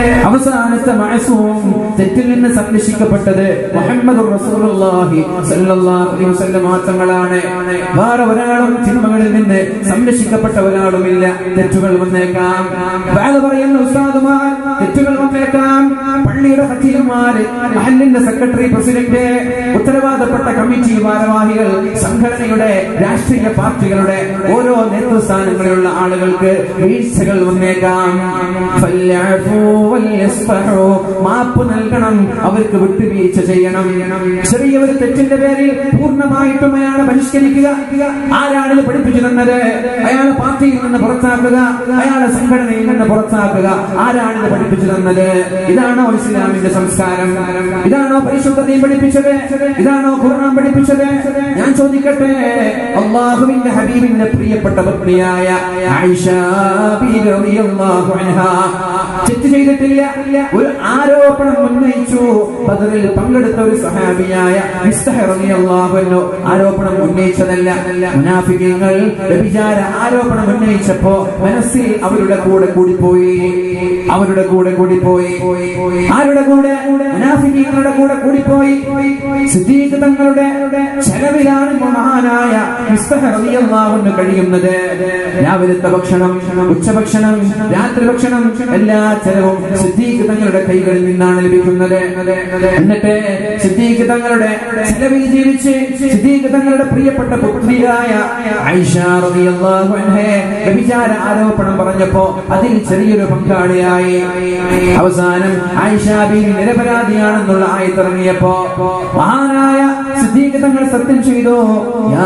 അവസാനത്തെ മഅസൂം തെറ്റിൽ നിന്ന് സംരക്ഷിക്കപ്പെട്ടത് മുഹമ്മദ് റസൂലുള്ളാഹി സ്വല്ലല്ലാഹു അലൈഹി വസല്ലം മാത്രങ്ങളാണ് വേറെ ഒരാളും തിന്മകളിൽ നിന്ന് സംരക്ഷിക്കപ്പെട്ട ഒരാളുമില്ല തെറ്റുകൾ വന്നേക്കാം വേറെ പറയുന്ന ഉസ്താദുമാർ തെറ്റുകൾ വന്നേക്കാം പള്ളിയുടെ ഹത്തീമാര് മഹലിന്റെ സെക്രട്ടറി പ്രസിഡന്റ് ഉത്തരവാദപ്പെട്ട കമ്മിറ്റി ഭാരവാഹികൾ സംഘടനയുടെ രാഷ്ട്രീയ പാർട്ടികളുടെ ഓരോ നേതൃസ്ഥാനങ്ങളിലുള്ള ആളുകൾക്ക് വീഴ്ചകൾ വന്നേക്കാം ഫല്യഅഫൂ വല്യസ്ഫഹൂ. മാപ്പ് നൽകണം അവർക്ക് വിട്ടുവീഴ്ച ചെയ്യണം ചെറിയ ഒരു തെറ്റിന്റെ പേരിൽ പൂർണ്ണമായിട്ടും അയാളെ പരിഷ്കരിക്കുക ആരാണ് ഇത് പഠിപ്പിച്ചു തന്നത് അയാളെ പാർട്ടിയിൽ നിന്ന് പുറത്താക്കുക അയാളെ സംഘടനയിൽ നിന്ന് പുറത്താക്കുക ആരാണ് ഇത് പഠിപ്പിച്ചു തന്നത് ഇതാണോ ഇസ്ലാമിന്റെ സംസ്കാരം ഇതാണോ പരിശുദ്ധതയും പഠിപ്പിച്ചത് ഇതാണോ ഖുർആൻ പഠിപ്പിച്ചത് ഞാൻ ചോദിക്കട്ടെ അള്ളാഹുവിന്റെ ഹബീബിന്റെ പ്രിയപ്പെട്ട പത്നിയായ ആയിഷ ബീവി റളിയല്ലാഹു അൻഹാ തെറ്റ് ചെയ്തിട്ടില്ല ഒരു ആരോപണം ഉന്നയിച്ചു ബദറിൽ പങ്കെടുത്ത ഒരു സഹാബിയായ മിസ്തഹ റളിയല്ലാഹു അൻഹു ആരോപണം ഉന്നയിച്ചതല്ല മുനാഫികങ്ങൾ വ്യഭിചാര ആരോപണം ഉന്നയിച്ചപ്പോ മനസ്സിൽ അവരുടെ കൂടെ കൂടിപ്പോയി അവരുടെ കൂടെ കൂടിപ്പോയി ആരുടെ കൂടെ മുനാഫികങ്ങളുടെ കൂടെ കൂടിപ്പോയി സിദ്ദീഖ് തങ്ങളുടെ ചെലവിലാണ് മഹാനായ മിസ്തഹ റളിയല്ലാഹു അൻഹു കഴിയുന്നത് രാവിലത്തെ ഭക്ഷണം ഉച്ചഭക്ഷണം രാത്രി ഭക്ഷണം എല്ലാ ചെലവും സിദ്ദീഖ് തങ്ങളുടെ കൈകളിൽ നിന്നാണ് ലഭിക്കുന്നത് എന്നിട്ട് സിദ്ദീഖ് തങ്ങളുടെ ചെലവിൽ ജീവിച്ച് സിദ്ദീഖ് തങ്ങളുടെ പ്രിയപ്പെട്ട പുത്രിയായ ഐഷ റളിയല്ലാഹു അൻഹയെ വ്യഭിചാര ആരോപണം പറഞ്ഞപ്പോ അതിൽ ചെറിയൊരു പങ്കാളിയായി അവസാനം ആയിഷ ബീവി നിരപരാധിയാണെന്നുള്ള ആയത്തിറങ്ങിയപ്പോ മഹാനായ സിദ്ദീഖ് തങ്ങൾ സത്യം ചെയ്തു യാ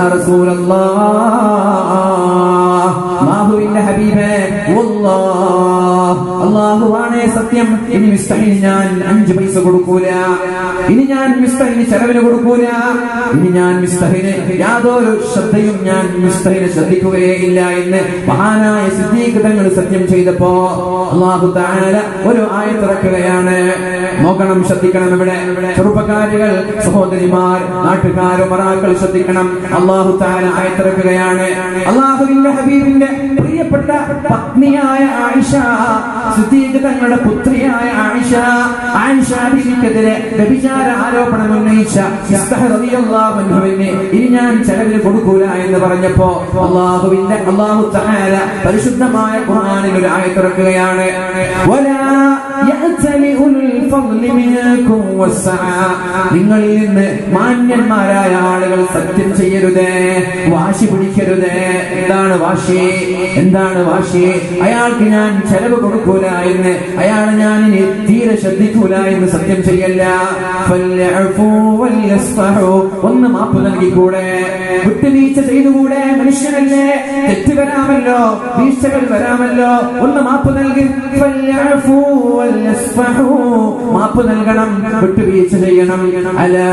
റസൂലല്ലാഹ് മാഹുവിന്റെ ഹബീബേ വല്ലാഹ് അള്ളാഹുവാണേ സത്യം ഇനി മിസ്തഹിന് ഞാൻ അഞ്ച് പൈസ കൊടുക്കൂല ഇനി ഞാൻ മിസ്തഹിന് ചെലവിന് കൊടുക്കൂല ഇനി ഞാൻ മിസ്തഹിന് യാതൊരു ശ്രദ്ധയും ഞാൻ മിസ്തഹിനെ ശ്രദ്ധിക്കുകയേ ഇല്ല എന്ന് മഹാനായ സിദ്ദീഖ് തങ്ങൾ സത്യം ചെയ്തപ്പോ അള്ളാഹു താഴ ഒരു ആയത്തിറക്കുകയാണ് നോക്കണം ശ്രദ്ധിക്കണം ഇവിടെ ചെറുപ്പക്കാരികൾ സഹോദരിമാർ നാട്ടുകാർ മറാക്കൾ ശ്രദ്ധിക്കണം അള്ളാഹു താഴ ആയത്തിറക്കുകയാണ് അള്ളാഹുവിന്റെ ഹബീബിന്റെ പ്രിയപ്പെട്ട പത്നിയായ ആയിഷ സിദ്ദീഖ് തങ്ങളുടെ പുത്രിയായ ആയിഷ ആയിഷ ബീവിക്കെതിരെ വ്യഭിചാര ആരോപണം ഉന്നയിച്ച ഇസ്തഹ റളിയല്ലാഹു അൻഹുവിനെ ഇനി ഞാൻ ചെലവിന് കൊടുക്കൂല എന്ന് പറഞ്ഞപ്പോ അള്ളാഹുവിന്റെ അള്ളാഹു തആല പരിശുദ്ധമായ ഖുർആനിൽ ഒരു ആയത്തിറക്കുകയാണ് വലാ യഅ്തലി ഉൽ ഫضل മിൻകും വസ്സഅ നിങ്ങളിൽ നിന്ന് മാന്യന്മാരായ ആളുകൾ സത്യം ചെയ്യരുതേ വാശി പിടിക്കരുതേ എന്താണ് വാശി എന്താണ് വാശി അയാൾക്ക് ഞാൻ ചെലവ് കൊടുക്കൂല എന്ന് അയാൾ ഞാൻ ഇനി തീരെ ശ്രദ്ധിക്കൂല എന്ന് സത്യം ചെയ്യല്ല ഫല്യഅഫൂ വല്യസ്ഫഹൂ. ഒന്ന് മാപ്പ് നൽകിക്കൂടെ വിട്ടുവീഴ്ച ചെയ്തുകൂടെ മനുഷ്യനല്ലേ തെറ്റ് വരാമല്ലോ വീഴ്ചകൾ വരാമല്ലോ ഒന്ന് മാപ്പ് നൽകി ഫല്യഅഫൂ വല്യസ്ഫഹൂ. മാപ്പ് നൽകണം വിട്ടുവീഴ്ച ചെയ്യണം അലാ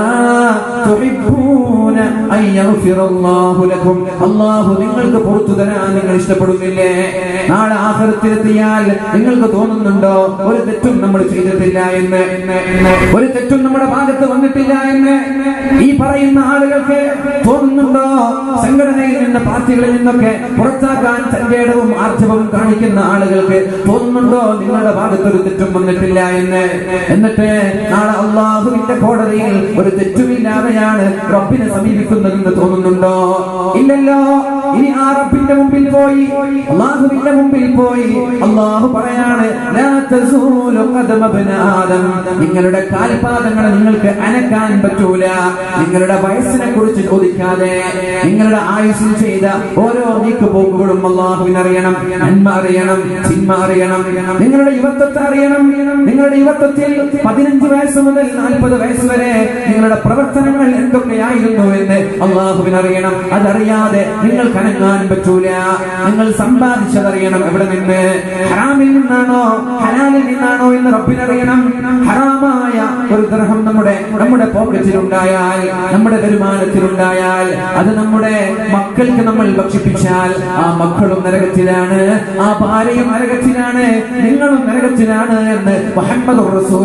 തുഹിബ്ബൂന അൻ യഗ്ഫിറല്ലാഹു ലക്കും അല്ലാഹു നിങ്ങൾക്ക് പുറത്തു തരാൻ നിങ്ങൾ ഇഷ്ടപ്പെടുന്നില്ലേ നാളെ ആഖിറത്തിലെത്തിയാൽ നിങ്ങൾക്ക് തോന്നുന്നുണ്ടോ ഒരു തെറ്റും നമ്മൾ ചെയ്തിട്ടില്ല എന്ന് ഒരു തെറ്റും നമ്മുടെ ഭാഗത്ത് വന്നിട്ടില്ല എന്ന് ഈ പറയുന്ന ആളുകൾക്ക് തോന്നുന്നുണ്ടോ സംഘടനയിൽ നിന്ന് പാർട്ടികളിൽ നിന്നൊക്കെ പുറത്താക്കാൻ തന്റേടവും ആർജവവും കാണിക്കുന്ന ആളുകൾക്ക് തോന്നുന്നുണ്ടോ നിങ്ങളുടെ ഭാഗത്ത് ഒരു തെറ്റും വന്നിട്ടില്ല എന്ന് എന്നിട്ട് നാളെ അള്ളാഹുവിന്റെ കോടതിയിൽ ഒരു തെറ്റുമില്ലാതെയാണ് റബ്ബിനെ സമീപിക്കുന്നതെന്ന് തോന്നുന്നുണ്ടോ ഇല്ലല്ലോ ഇനി ആ റബ്ബിന്റെ മുമ്പിൽ പോയി അള്ളാഹുവിന്റെ മുമ്പിൽ പോയി അള്ളാഹു പറയാണ് "ലാ തസൂലു ഖദമ ഇബ്ന ആദം." നിങ്ങളുടെ കാൽപാദങ്ങളെ നിങ്ങൾക്ക് അനക്കാൻ പറ്റൂല നിങ്ങളുടെ വയസ്സിനെ കുറിച്ച് ചോദിക്കാതെ നിങ്ങളുടെ ആയുസ്സിൽ ചെയ്ത ഓരോ നീക്കുപോക്കുകളും അള്ളാഹുവിന് അറിയണം നന്മ അറിയണം ചിന്മ അറിയണം നിങ്ങളുടെ യുവത്വത്തെ അറിയണം നിങ്ങളുടെ യുവത്വത്തിൽ പതിനഞ്ച് വയസ്സ് മുതൽ നാൽപ്പത് വയസ്സ് വരെ നിങ്ങളുടെ പ്രവർത്തനങ്ങൾ എന്തൊക്കെയായിരുന്നു എന്ന് അള്ളാഹുവിന് അറിയണം അതറിയാതെ നിങ്ങൾക്ക് അനങ്ങാൻ പറ്റൂല നിങ്ങൾ സമ്പാദിച്ചതറിയണം എവിടെ നിന്ന് ഹറാമിൽ നിന്നാണോ ഹലാലിൽ നിന്നാണോ എന്ന് റബ്ബിനറിയണം ഹറാമായ ഒരു ദർഹം നമ്മുടെ നമ്മുടെ പോക്കറ്റിലുണ്ടായാൽ നമ്മുടെ വരുമാനത്തിലുണ്ടായാൽ അത് നമ്മുടെ മക്കൾക്ക് നമ്മൾ ഭക്ഷിപ്പിച്ചാൽ ആ മക്കളും നരകത്തിലാണ് ആ ഭാര്യയും നരകത്തിലാണ് നിങ്ങളും നരകത്തിലാണ് എന്ന് മുഹമ്മദ്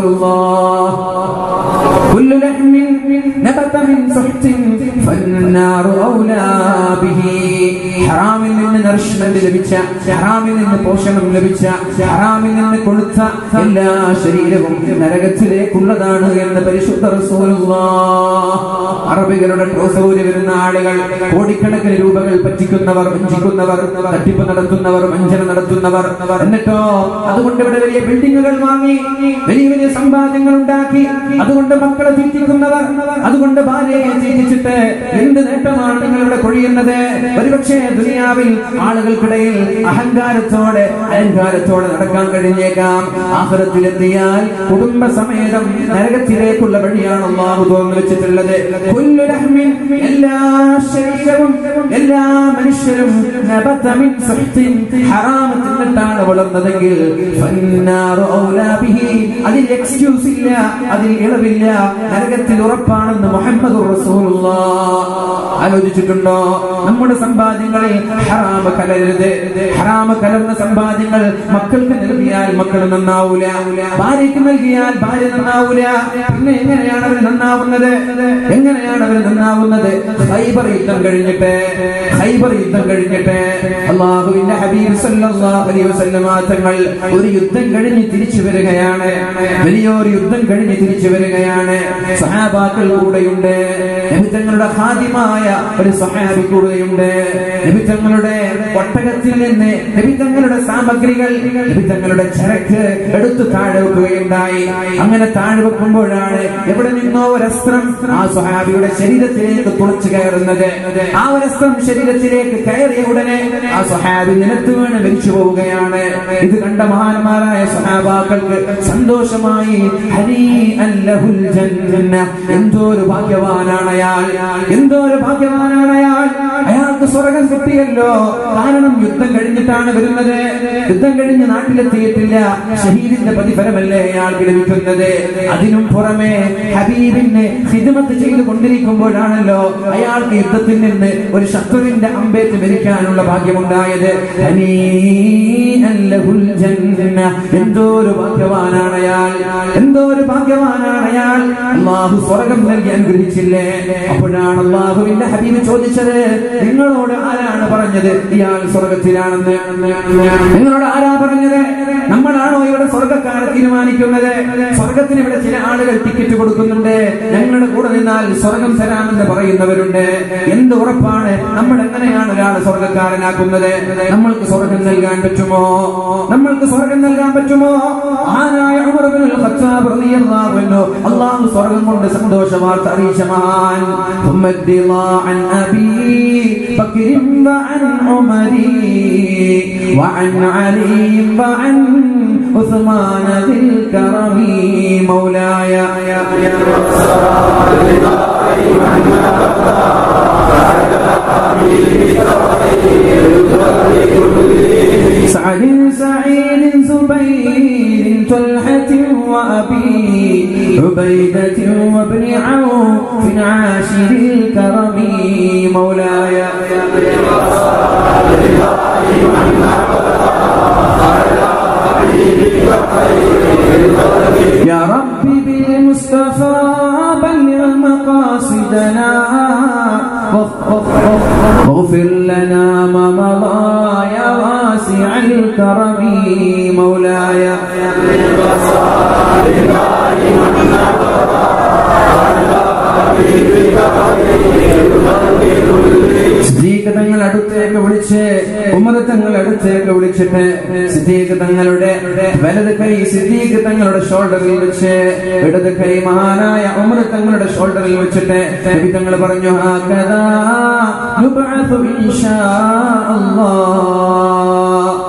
كل لحم نبت من سحت فالنار أولى به ഹറാമിൽ നിന്ന് നറിഷ്മെന്റ് ലഭിച്ച ഹറാമിൽ നിന്ന് പോഷണം ലഭിച്ച ഹറാമിൽ നിന്ന് കൊളുത്ത എല്ലാ ശരീരവും നരകത്തിലേക്കുള്ളതാണ് എന്ന് പരിശുദ്ധ റസൂലുള്ളാഹ്. അറബികളുടെ ട്രോസൂര് വരുന്ന ആളുകൾ കോടിക്കണക്കിന് രൂപകൾ പറ്റിക്കുന്നവർ വഞ്ചിക്കുന്നവർ തട്ടിപ്പ് നടത്തുന്നവർ വഞ്ചന നടത്തുന്നവർ എന്നിട്ടോ അതുകൊണ്ട് ഇവിടെ വലിയ ബിൽഡിങ്ങുകൾ വാങ്ങി വലിയ വലിയ സമ്പാദ്യങ്ങൾ ഉണ്ടാക്കി അതുകൊണ്ട് മക്കളെ തീറ്റിക്കുന്നവർ അതുകൊണ്ട് ഭാര്യയെ തീറ്റിച്ചിട്ട് എന്ത് നേട്ടമാണ് നിങ്ങളിവിടെ കൊഴിയുന്നത് ഒരുപക്ഷെ ദുനിയാവിൽ ആളുകൾക്കിടയിൽ അഹങ്കാരത്തോടെ അഹങ്കാരത്തോടെ നടക്കാൻ കഴിഞ്ഞേക്കാം ആഹ്റത്തിലെത്തിയാൽ കുടുംബസമേതം നരകത്തിലേക്കുള്ള വഴിയാണ് അള്ളാഹു തുറന്നു വെച്ചിട്ടുള്ളത് കുല്ലു ലഹ്മിൻ എല്ലാ ശരീരവും എല്ലാ മനുഷ്യരും നബത മിൻ സുഹ്തിൻ ഹറാം തിന്നിട്ടാണ് വളർന്നതെങ്കിൽ ഫന്നാറു ഔലാ ബിഹി അതിൽ എക്സ്ക്യൂസ് ഇല്ല അതിൽ ഇളവില്ല നരകത്തിൽ ഉറപ്പാണെന്ന് മുഹമ്മദ് ആലോചിച്ചിട്ടുണ്ടോ നമ്മുടെ സമ്പാദ്യങ്ങളിൽ ഹറാമ കലരരുത് ഹറാമ കലർന്ന സമ്പാദ്യങ്ങൾ മക്കൾക്ക് നൽകിയാൽ മക്കൾ നന്നാവൂല ഭാര്യയ്ക്ക് നൽകിയാൽ ഭാര്യ നന്നാവൂല പിന്നെ എങ്ങനെയാണ് അവർ നന്നാവുന്നത് എങ്ങനെയാണ് അവർ നന്നാവുന്നത് ഹൈബർ യുദ്ധം കഴിഞ്ഞിട്ട് ഹൈബർ യുദ്ധം കഴിഞ്ഞിട്ട് അള്ളാഹുവിന്റെ ഹബീബ് സല്ലല്ലാഹു അലൈഹി വസല്ലമ തങ്ങൾ ഒരു യുദ്ധം കഴിഞ്ഞ് തിരിച്ചു വരികയാണ് വലിയൊരു യുദ്ധം കഴിഞ്ഞ് തിരിച്ചു വരികയാണ് സഹാബാക്കൾ കൂടെയുണ്ട് നബിത്തങ്ങളുടെ ഹാദിമായ ഒരു സഹാബി കൂടെയുണ്ട് നബിത്തങ്ങളുടെ ഒട്ടകത്തിൽ നിന്ന് നബിത്തങ്ങളുടെ സാമഗ്രികൾ നബിത്തങ്ങളുടെ ചരക്ക് എടുത്തു താഴെ വെക്കുകയുണ്ടായി അങ്ങനെ താഴെ വെക്കുമ്പോഴാണ് എവിടെ നിന്നോ ഒരസ്ത്രം ആ സ്വഹാബിയുടെ ശരീരത്തിലേക്ക് തുളച്ചു കയറുന്നത് ആ ഒരസ്ത്രം ശരീരത്തിലേക്ക് കയറിയ ഉടനെ ആ സ്വഹാബി നിലത്ത് വീണ് മരിച്ചു പോവുകയാണ് ഇത് കണ്ട മഹാന്മാരായ സ്വഹാബാക്കൾക്ക് സന്തോഷമായി ഹരീ അല്ലഹുൽ ജന്ന എന്തോ ഒരു ഭാഗ്യവാനാണ് അയാൾ എന്തോ ഒരു ഭാഗ്യവാനാണ് അയാൾ അയാൾക്ക് സ്വർഗം കിട്ടിയല്ലോ കാരണം യുദ്ധം കഴിഞ്ഞിട്ടാണ് വരുന്നത് യുദ്ധം കഴിഞ്ഞ് നാട്ടിലെത്തിയിട്ടില്ല ഷഹീദിന്റെ പ്രതിഫലമല്ലേ അയാൾക്ക് ലഭിക്കുന്നത് അതിനും പുറമെ ഹബീബിന് ഹിദ്മത്ത് ചെയ്തു കൊണ്ടിരിക്കുമ്പോഴാണല്ലോ അയാൾക്ക് യുദ്ധത്തിൽ നിന്ന് ഒരു ശത്രുവിന്റെ അമ്പേറ്റ് മരിക്കാനുള്ള ഭാഗ്യമുണ്ടായത് ഹനീഅൻ ലഹുൽ ജന്ന. എന്തോ ഒരു ഭാഗ്യവാനാണ് അയാൾ എന്തോ ഒരു ഭാഗ്യവാനാണ് അയാൾ അള്ളാഹു സ്വർഗം നൽകി അനുഗ്രഹിച്ചില്ലേ അപ്പോഴാണ് അള്ളാഹുവിന്റെ ഹബീബ് ചോദിച്ചത് നിങ്ങളോട് ആരാണ് പറഞ്ഞത് ഇയാൾ സ്വർഗത്തിലാണെന്ന് നിങ്ങളോട് ആരാ പറഞ്ഞത് നമ്മളാണോ ഇവിടെ സ്വർഗക്കാരെ തീരുമാനിക്കുന്നത് സ്വർഗത്തിന് ഇവിടെ ചില ആളുകൾ ടിക്കറ്റ് കൊടുക്കുന്നുണ്ട് ഞങ്ങളുടെ കൂടെ നിന്നാൽ സ്വർഗം തരാമെന്ന് പറയുന്നവരുണ്ട് എന്ത് ഉറപ്പാണ് നമ്മൾ എങ്ങനെയാണ് ഒരാളെ സ്വർഗക്കാരനാക്കുന്നത് നമ്മൾക്ക് സ്വർഗം നൽകാൻ പറ്റുമോ നമ്മൾക്ക് സ്വർഗം നൽകാൻ പറ്റുമോ ആനായ ഉമർ ഇബ്നുൽ ഖത്താബ് റളിയല്ലാഹു അൻഹു അല്ലാഹു സ്വർഗം കൊണ്ട് സന്തോഷ വാർത്ത അറിയിച്ച മഹാൻ ثم الرضا عن أبي بكر وعن عمر وعن علي وعن عثمان ذي الكرم مولاي سعد سعيد زبير طلحة وأبي عبيدة وابن عوف عاشر الكرم مولاي يا ربي بالمصطفى بلغ مقاصدنا واغ- واغ- واغفر لنا ما مضى يا واسع الكرم مولاي സിദ്ദീഖ് തങ്ങൾ അടുത്തേക്ക് വിളിച്ച് ഉമർ തങ്ങൾ അടുത്തേക്ക് വിളിച്ചിട്ട് സിദ്ദീഖ് തങ്ങളുടെ വലത് കൈ സിദ്ദീഖ് തങ്ങളുടെ ഷോൾഡറിൽ വെച്ച് ഇടത് കൈ മഹാനായ ഉമർ തങ്ങളുടെ ഷോൾഡറിൽ വെച്ചിട്ട് നബി തങ്ങൾ പറഞ്ഞു "ഹക്കദാ യുബ്അഥു ഇൻഷാ അല്ലാഹ്."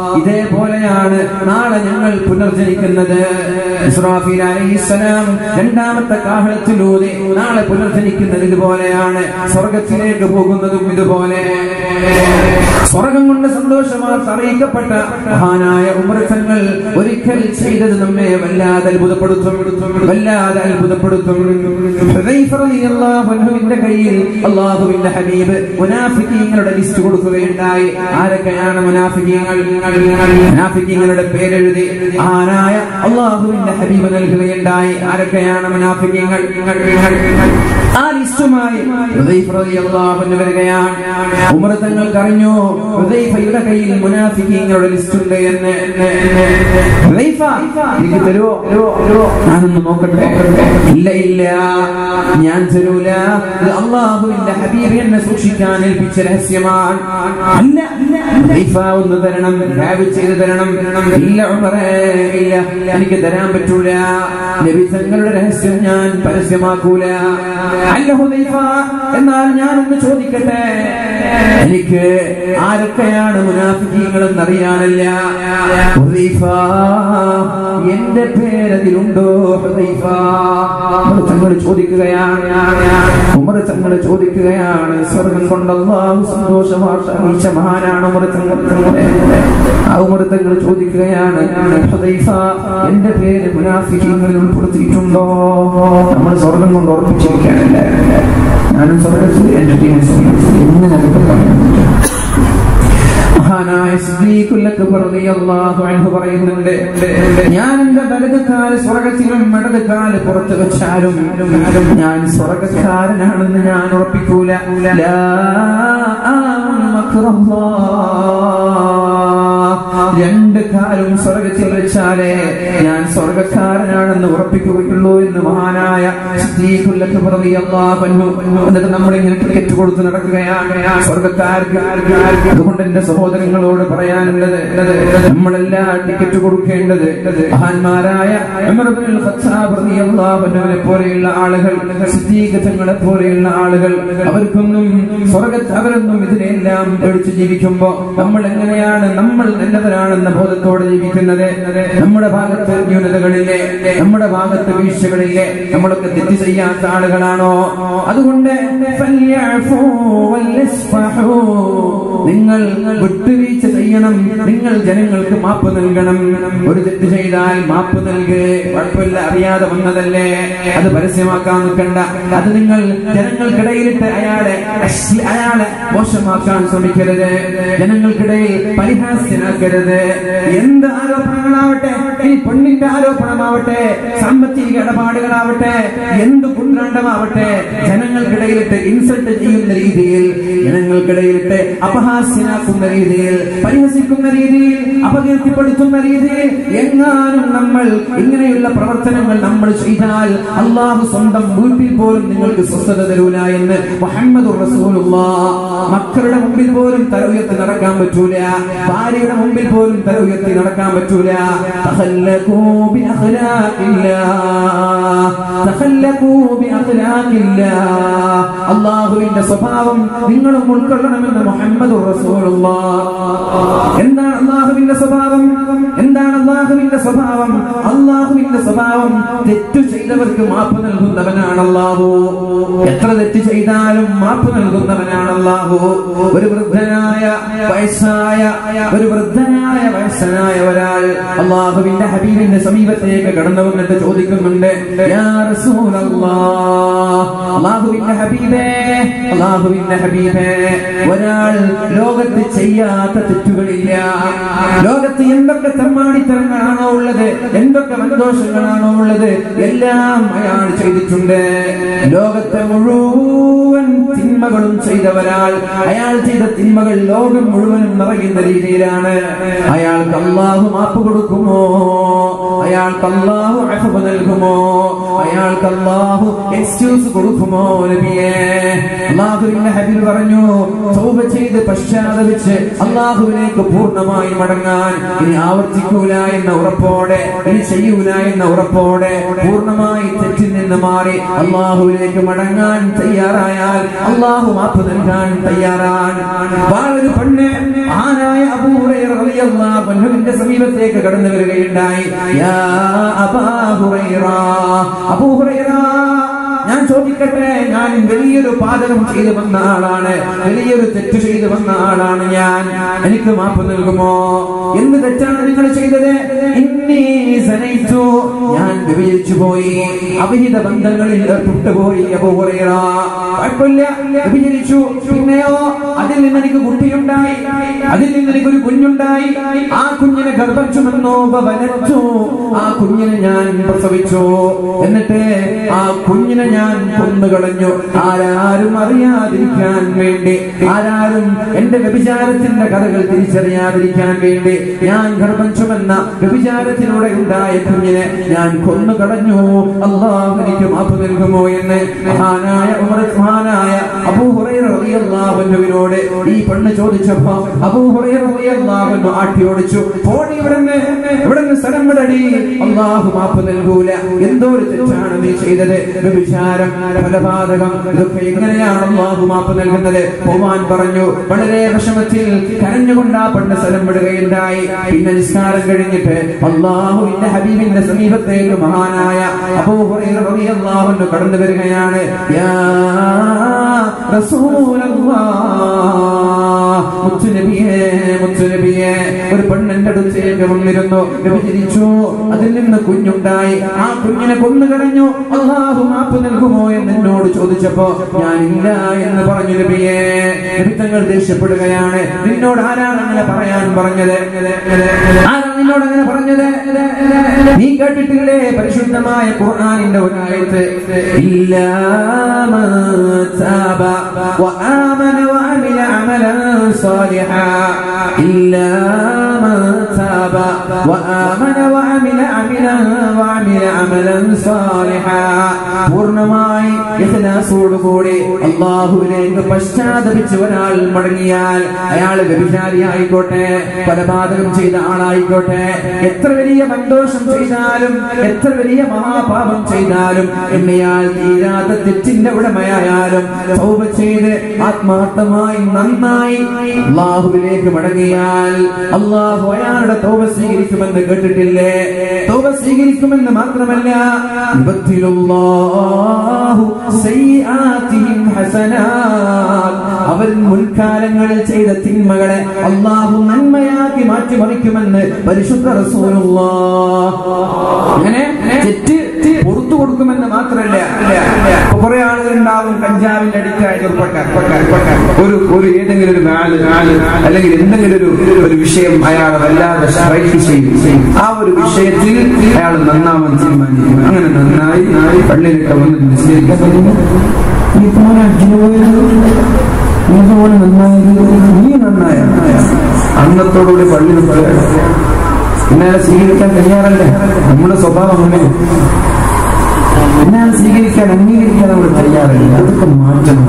ഇതേപോലെയാണ് നാളെ ഞങ്ങൾ പുനർജനിക്കുന്നത് ഇസ്രാഫീൽ അലൈഹിസ്സലാം രണ്ടാമത്തെ കാഹളത്തിലൂടെ നാളെ പുനർജനിക്കുന്നത് ഇതുപോലെയാണ് സ്വർഗത്തിലേക്ക് പോകുന്നതും ഇതുപോലെ സ്വർഗം കൊണ്ട് സന്തോഷമാർത്ത് അറിയിക്കപ്പെട്ട മഹാനായ ഉമൃത്തങ്ങൾ ഒരിക്കൽ ചെയ്തത് നമ്മെ വല്ലാതെ അത്ഭുതപ്പെടുത്തും വല്ലാതെ അത്ഭുതപ്പെടുത്തും ഹുദൈഫ റളിയല്ലാഹു അൻഹുവിന്റെ കയ്യിൽ അള്ളാഹുവിന്റെ ഹബീബ് മുനാഫിക്കീങ്ങളുടെ ലിസ്റ്റ് കൊടുക്കുകയുണ്ടായി ആരൊക്കെയാണ് മുനാഫിക്കീങ്ങൾ മുനാഫിക്കീങ്ങളുടെ പേരെഴുതി ആനായ അള്ളാഹുവിന്റെ ഹബീബ് നൽകുകയുണ്ടായി ആരൊക്കെയാണ് മുനാഫിക്കീങ്ങൾ ആ ലിസ്റ്റുമായി ഹുദൈഫ റളിയല്ലാഹു അൻഹു വരികയാണ് ഉമർ തങ്ങൾക്ക് അറിഞ്ഞു ഹുദൈഫയുടെ കയ്യിൽ മുനാഫിക്കീങ്ങളുടെ ലിസ്റ്റ് ഉണ്ട് എന്ന് ഹുദൈഫ എനിക്ക് തരുവോ തരുവോ ഞാനൊന്ന് നോക്കട്ടെ ഇല്ല ഇല്ല ഞാൻ തരൂല ഇത് അള്ളാഹുവിന്റെ ഹബീബ് എന്നെ സൂക്ഷിക്കാൻ ഏൽപ്പിച്ച രഹസ്യമാണ് അല്ല ഹുദൈഫ ഒന്ന് തരണം ദയവ് ചെയ്ത് തരണം ഇല്ല ഉമറേ ഇല്ല എനിക്ക് തരാൻ പറ്റൂല നബി തങ്ങളുടെ രഹസ്യം ഞാൻ പരസ്യമാക്കൂല അല്ല ഹുദൈഫ എന്നാൽ ഞാനൊന്ന് ചോദിക്കട്ടെ എനിക്ക് ആരൊക്കെയാണ് മുനാഫിക്കീങ്ങളെന്ന് അറിയാനല്ല ഹുദൈഫ എന്റെ പേരതിലുണ്ടോ ഹുദൈഫ ഉമർ തങ്ങൾ ചോദിക്കുകയാണ് ഉമർ തങ്ങൾ ചോദിക്കുകയാണ് സ്വർഗം കൊണ്ട് അള്ളാഹു സന്തോഷവാർത്ത അറിയിച്ച മഹാനാണ് ഉമർ തങ്ങൾ ആ ഉമർ തങ്ങൾ ചോദിക്കുകയാണ് ഹുദൈഫ എന്റെ പേര് മുനാഫിക്കീങ്ങളിൽ ഉൾപ്പെടുത്തിയിട്ടുണ്ടോ നമ്മൾ സ്വർഗം കൊണ്ട് ഉറപ്പിച്ചിരിക്കാനല്ല ഞാനും സ്വർഗത്തിൽ എന്റെ ടീം സ്വർഗത്തിൽ എന്ന് നമുക്ക് പറയാൻ പറ്റും മഹാനായ സിദ്ദീഖുല്ലക്ക് റളിയല്ലാഹു അൻഹു പറയുന്നുണ്ട് ഞാൻ എന്റെ വലത് കാല് സ്വർഗത്തിലും ഇടത് കാല് പുറത്ത് വെച്ചാലും ഞാൻ സ്വർഗക്കാരനാണെന്ന് ഞാൻ ഉറപ്പിക്കൂല ലാ ആമനു മക്റല്ലാഹ്. രണ്ട് കാലും സ്വർഗത്തിൽ വെച്ചാലേ ഞാൻ സ്വർഗക്കാരനാണെന്ന് ഉറപ്പിക്കുകയുള്ളൂ എന്ന് മഹാനായ സിദ്ദീഖുല്ലക്ക് റളിയല്ലാഹു അൻഹു എന്നിട്ട് നമ്മളിങ്ങനെ ടിക്കറ്റ് കൊടുത്ത് നടക്കുകയാണ് സ്വർഗക്കാർക്ക് അതുകൊണ്ട് എന്റെ സഹോദരങ്ങളോട് പറയാനുള്ളത് നമ്മളെല്ലാം ടിക്കറ്റ് കൊടുക്കേണ്ടത് മഹാന്മാരായ ഉമർ ഇബ്നുൽ ഖത്താബ് റളിയല്ലാഹു അൻഹുവിനെ പോലെയുള്ള ആളുകൾ സിദ്ദീഖ് തങ്ങളെ പോലെയുള്ള ആളുകൾ അവർക്കൊന്നും സ്വർഗത്ത് അവരൊന്നും ഇതിനെല്ലാം പേടിച്ച് ജീവിക്കുമ്പോ നമ്മൾ എങ്ങനെയാണ് നമ്മൾ നല്ലവരാണെന്ന ബോധത്തോടെ ജീവിക്കുന്നത് നമ്മുടെ ഭാഗത്ത് ന്യൂനതകളില്ലേ നമ്മുടെ ഭാഗത്ത് വീഴ്ചകളില്ലേ നമ്മളൊക്കെ തെറ്റ് ചെയ്യാത്ത ആളുകളാണോ അതുകൊണ്ട് ഫല്യഅഫൂ വല്യസ്ഫഹൂ. നിങ്ങൾ വിട്ടുവീഴ്ച ചെയ്യണം നിങ്ങൾ ജനങ്ങൾക്ക് മാപ്പ് നൽകണം ഒരു തെറ്റ് ചെയ്താൽ മാപ്പ് നൽകേ കുഴപ്പമില്ല അറിയാതെ വന്നതല്ലേ അത് പരസ്യമാക്കാൻ നിൽക്കണ്ട അത് നിങ്ങൾ ജനങ്ങൾക്കിടയിലിട്ട് അയാളെ അശ്ലി- അയാളെ മോശമാക്കാൻ ശ്രമിക്കരുത് ജനങ്ങൾക്കിടയിൽ പരിഹാസ്യനാക്കരുത് എന്ത് ആരോപണങ്ങളാവട്ടെ ഈ പെണ്ണിന്റെ ആരോപണമാവട്ടെ സാമ്പത്തിക ഇടപാടുകളാവട്ടെ എന്ത് കുണ്ടാണ്ടമാവട്ടെ ജനങ്ങൾക്കിടയിലിട്ട് ഇൻസൾട്ട് ചെയ്യുന്ന രീതിയിൽ ജനങ്ങൾക്കിടയിലിട്ട് അപഹാസ്യനാക്കുന്ന രീതിയിൽ പരിഹസിക്കുന്ന രീതിയിൽ അപകീർത്തിപ്പെടുത്തുന്ന രീതിയിൽ എങ്ങാനും നമ്മൾ ഇങ്ങനെയുള്ള പ്രവർത്തനങ്ങൾ നമ്മൾ ചെയ്താൽ അള്ളാഹു സ്വന്തം വീട്ടിൽ പോലും നിങ്ങൾക്ക് സ്വസ്ഥത തരൂല എന്ന് മുഹമ്മദ് മക്കളുടെ മുമ്പിൽ പോലും തല ഉയർത്തി നടക്കാൻ പറ്റൂല ഭാര്യയുടെ മുമ്പിൽ പോലും തല ഉയർത്തി നടക്കാൻ പറ്റൂല തഖല്ലഖൂ ബിഅഖ്ലാഖില്ലാഹ്. തഖല്ലഖൂ ബിഅഖ്ലാഖില്ലാഹ്. അള്ളാഹുവിന്റെ സ്വഭാവം നിങ്ങളും ഉൾക്കൊള്ളണമെന്ന് മുഹമ്മദ് എന്താണ് അള്ളാഹുവിന്റെ സ്വഭാവം എന്താണ് അള്ളാഹുവിന്റെ സ്വഭാവം അള്ളാഹുവിന്റെ സ്വഭാവം തെറ്റു ചെയ്തവർക്ക് മാപ്പ് നൽകുന്നവനാണ് അള്ളാഹു എത്ര തെറ്റ് ചെയ്താലും മാപ്പ് നൽകുന്നവനാണ് അള്ളാഹു ഒരു വൃദ്ധനായ വയസ്സായ ഒരു വൃദ്ധനായ വയസ്സനായ ഒരാൾ അള്ളാഹുവിന്റെ ഹബീബിന്റെ സമീപത്തേക്ക് കടന്നു വന്നിട്ട് ചോദിക്കുന്നുണ്ട് യാ റസൂലല്ലാഹ്. അള്ളാഹുവിന്റെ ഹബീബേ അള്ളാഹുവിന്റെ ഹബീബേ ഒരാൾ ലോകത്ത് ചെയ്യാത്ത തെറ്റുകളില്ല ലോകത്ത് എന്തൊക്കെ തെമ്മാടിത്തരങ്ങളാണോ ഉള്ളത് എന്തൊക്കെ സന്തോഷങ്ങളാണോ ഉള്ളത് എല്ലാം അയാൾ ചെയ്തിട്ടുണ്ട് ലോകത്തെ മുഴുവൻ തിന്മകളും ചെയ്ത ഒരാൾ അയാൾ ചെയ്ത തിന്മകൾ ലോകം മുഴുവനും നിറയുന്ന രീതിയിലാണ് അയാൾക്ക് അള്ളാഹു മാപ്പ് കൊടുക്കുമോ അയാൾക്ക് അള്ളാഹു അഫബ് നൽകുമോ അയാൾക്ക് അള്ളാഹു എക്സ്ക്യൂസ് കൊടുക്കുമോ നബിയേ അള്ളാഹുവിന്റെ ഹബീബ് പറഞ്ഞു തൗബ ചെയ്ത് പശ്ചാത്തപിച്ച് അള്ളാഹുവിലേക്ക് പൂർണ്ണമായി മടങ്ങാൻ ഇനി ആവർത്തിക്കൂല എന്ന ഉറപ്പോടെ ഇനി ചെയ്യൂല എന്ന ഉറപ്പോടെ പൂർണ്ണമായി തെറ്റിൽ നിന്ന് മാറി അള്ളാഹുവിലേക്ക് മടങ്ങാൻ തയ്യാറായാൽ അള്ളാഹു മാപ്പ് നൽകാൻ തയ്യാറാൻ ആ ഒരു പെണ്ണ് ആ മഹാനായ അബൂ ഹുറൈറ റളിയല്ലാഹു അൻഹുവിന്റെ സമീപത്തേക്ക് കടന്നു വരികയുണ്ടായി യാ അബാ ഹുറൈറ അബൂ ഹുറൈറ ഞാൻ ചോദിക്കട്ടെ ഞാൻ വലിയൊരു പാതകം ചെയ്തു വന്ന ആളാണ് വലിയൊരു തെറ്റ് ചെയ്തു വന്ന ആളാണ് ഞാൻ എനിക്ക് മാപ്പ് നൽകുമോ എന്ത് തെറ്റാണ് നിങ്ങൾ ചെയ്തത് ഇന്നീ സനയിച്ചു ഞാൻ വിഭജിച്ചു പോയി അവിഹിത ബന്ധങ്ങളിൽ ഏർപ്പെട്ടുപോയി അപൂറ കുഴപ്പമില്ല വിഭജിച്ചു പിന്നെയോ അതിൽ നിന്ന് എനിക്ക് കുട്ടിയുണ്ടായി അതിൽ നിന്ന് എനിക്കൊരു കുഞ്ഞുണ്ടായി ആ കുഞ്ഞിനെ ഗർഭം ചുമന്നു വനച്ചു ആ കുഞ്ഞിനെ ഞാൻ പ്രസവിച്ചു എന്നിട്ട് ആ കുഞ്ഞിനെ ഞാൻ കൊന്നുകളഞ്ഞു ആരാരും അറിയാതിരിക്കാൻ വേണ്ടി ആരാരും എന്റെ വ്യഭിചാരത്തിന്റെ കഥകൾ തിരിച്ചറിയാതിരിക്കാൻ വേണ്ടി ഞാൻ ഗർഭം ചുമന്ന വ്യഭിചാരത്തിലൂടെ ഉണ്ടായ കുഞ്ഞിനെ ഞാൻ കൊന്നുകളഞ്ഞു അള്ളാഹു എനിക്ക് മാപ്പ് നൽകുമോ എന്ന് മഹാനായ ഉമർ മഹാനായ അബൂ ഹുറൈറ റളിയല്ലാഹു അൻഹുവിനോട് ഈ പെണ്ണ് ചോദിച്ചപ്പോ അബൂ ഹുറൈറ റളിയല്ലാഹു അൻഹു ആട്ടി ഓടിച്ചു പോടി ഇവിടുന്ന് ഇവിടുന്ന് സ്ഥലം വിടടി അള്ളാഹു മാപ്പ് നൽകൂല എന്തോ ഒരു തെറ്റാണ് നീ ചെയ്തത് വ്യഭിചാരം ഫലപാതകം ഇതൊക്കെ എങ്ങനെയാണ് അള്ളാഹു മാപ്പ് നൽകുന്നത് പോവാൻ പറഞ്ഞു വളരെ വിഷമത്തിൽ കരഞ്ഞുകൊണ്ട് ആ പെണ്ണ് സ്ഥലം വിടുകയുണ്ടായി പിന്നെ നിസ്കാരം കഴിഞ്ഞിട്ട് അള്ളാഹുവിന്റെ ഹബീബിന്റെ സമീപത്തേക്ക് മഹാനായ അബൂ ഹുറൈറ റളിയല്ലാഹു അൻഹു കടന്നു വരികയാണ് യാ റസൂലല്ലാഹ് മുത്തുനബിയേ മുത്തുനബിയേ ഒരു പെണ്ണിന്റെ അടുത്തേക്ക് വന്നിരുന്നു വ്യഭിചരിച്ചു അതിൽ നിന്ന് കുഞ്ഞുണ്ടായി ആ കുഞ്ഞിനെ കൊന്നു കളഞ്ഞു അള്ളാഹു മാപ്പ് നൽകുമോ എന്ന് എന്നോട് ചോദിച്ചപ്പോ ഞാനില്ല എന്ന് പറഞ്ഞു നബിയേ നബിത്തങ്ങൾ ദേഷ്യപ്പെടുകയാണ് നിന്നോട് ആരാണ് അങ്ങനെ പറയാൻ പറഞ്ഞത് ആരാണ് നിന്നോട് അങ്ങനെ പറഞ്ഞത് നീ കേട്ടിട്ടില്ലേ പരിശുദ്ധമായ ഖുർആനിന്റെ ഒരു ആയത്ത് ഇല്ലാ മൻ താബ വആമന വഅമില അമലൻ സാലിഹാ ഇല്ലാ മൻ താബ വആമന വഅമില അമലൻ വഅമില അമലൻ സാലിഹാ പൂർണ്ണമായി ഇഖ്ലാസോടുകൂടി അള്ളാഹുവിലേക്ക് പശ്ചാത്തപിച്ച് ഒരാൾ മടങ്ങിയാൽ അയാൾ വ്യഭിചാരിയായിക്കോട്ടെ കൊലപാതകം ചെയ്ത ആളായിക്കോട്ടെ എത്ര വലിയ സന്തോഷം ചെയ്താലും എത്ര വലിയ മഹാപാപം ചെയ്താലും എണ്ണയാൽ തീരാത്ത തെറ്റിന്റെ ഉടമയായാലും തൗബ ചെയ്ത് ആത്മാർത്ഥമായി നന്നായി അള്ളാഹുവിലേക്ക് മടങ്ങിയാൽ അള്ളാഹു അയാളുടെ തൗബ സ്വീകരിക്കുമെന്ന് കേട്ടിട്ടില്ലേ തൗബ സ്വീകരിക്കുമെന്ന് മാത്രമല്ല യുബദ്ദിലുല്ലാഹു സയ്യിആതിഹിം ഹസനാത്ത് അവർ മുൻകാലങ്ങളിൽ ചെയ്ത തിന്മകളെ അള്ളാഹു നന്മയാക്കി മാറ്റിമറിക്കുമെന്ന് പരിശുദ്ധ റസൂലുള്ളാഹ് അങ്ങനെ തെറ്റ് പുറത്തു കൊടുക്കുമെന്ന് മാത്രമല്ല ഇപ്പൊ കുറെ ആളുകൾ ഉണ്ടാവും കഞ്ചാവിന്റെ അടിക്കായിട്ട് ഒരു പൊട്ട, പൊട്ട, പൊട്ട. ഒരു ഒരു ഏതെങ്കിലും ഒരു നാല് നാല് അല്ലെങ്കിൽ എന്തെങ്കിലും ഒരു ഒരു വിഷയം അയാൾ വല്ലാതെ സ്ട്രൈക്ക് ചെയ്യും ആ ഒരു വിഷയത്തിൽ അയാൾ നന്നാവാൻ തീരുമാനിക്കും അങ്ങനെ നന്നായി നായി പള്ളിയിലൊക്കെ വന്ന് നിശ്ചയിക്കാൻ തുടങ്ങി. ഈ മോനെ അടിച്ചു പോയത് ഈ മോനെ നന്നായത് നീ നന്നായ അന്നത്തോടുകൂടി പള്ളിയിൽ പറയാം പിന്നാലെ സ്വീകരിക്കാൻ തയ്യാറല്ല നമ്മുടെ സ്വഭാവം അങ്ങനെ പിന്നാലെ സ്വീകരിക്കാൻ അംഗീകരിക്കാൻ നമ്മൾ തയ്യാറല്ല അതൊക്കെ മാറ്റണം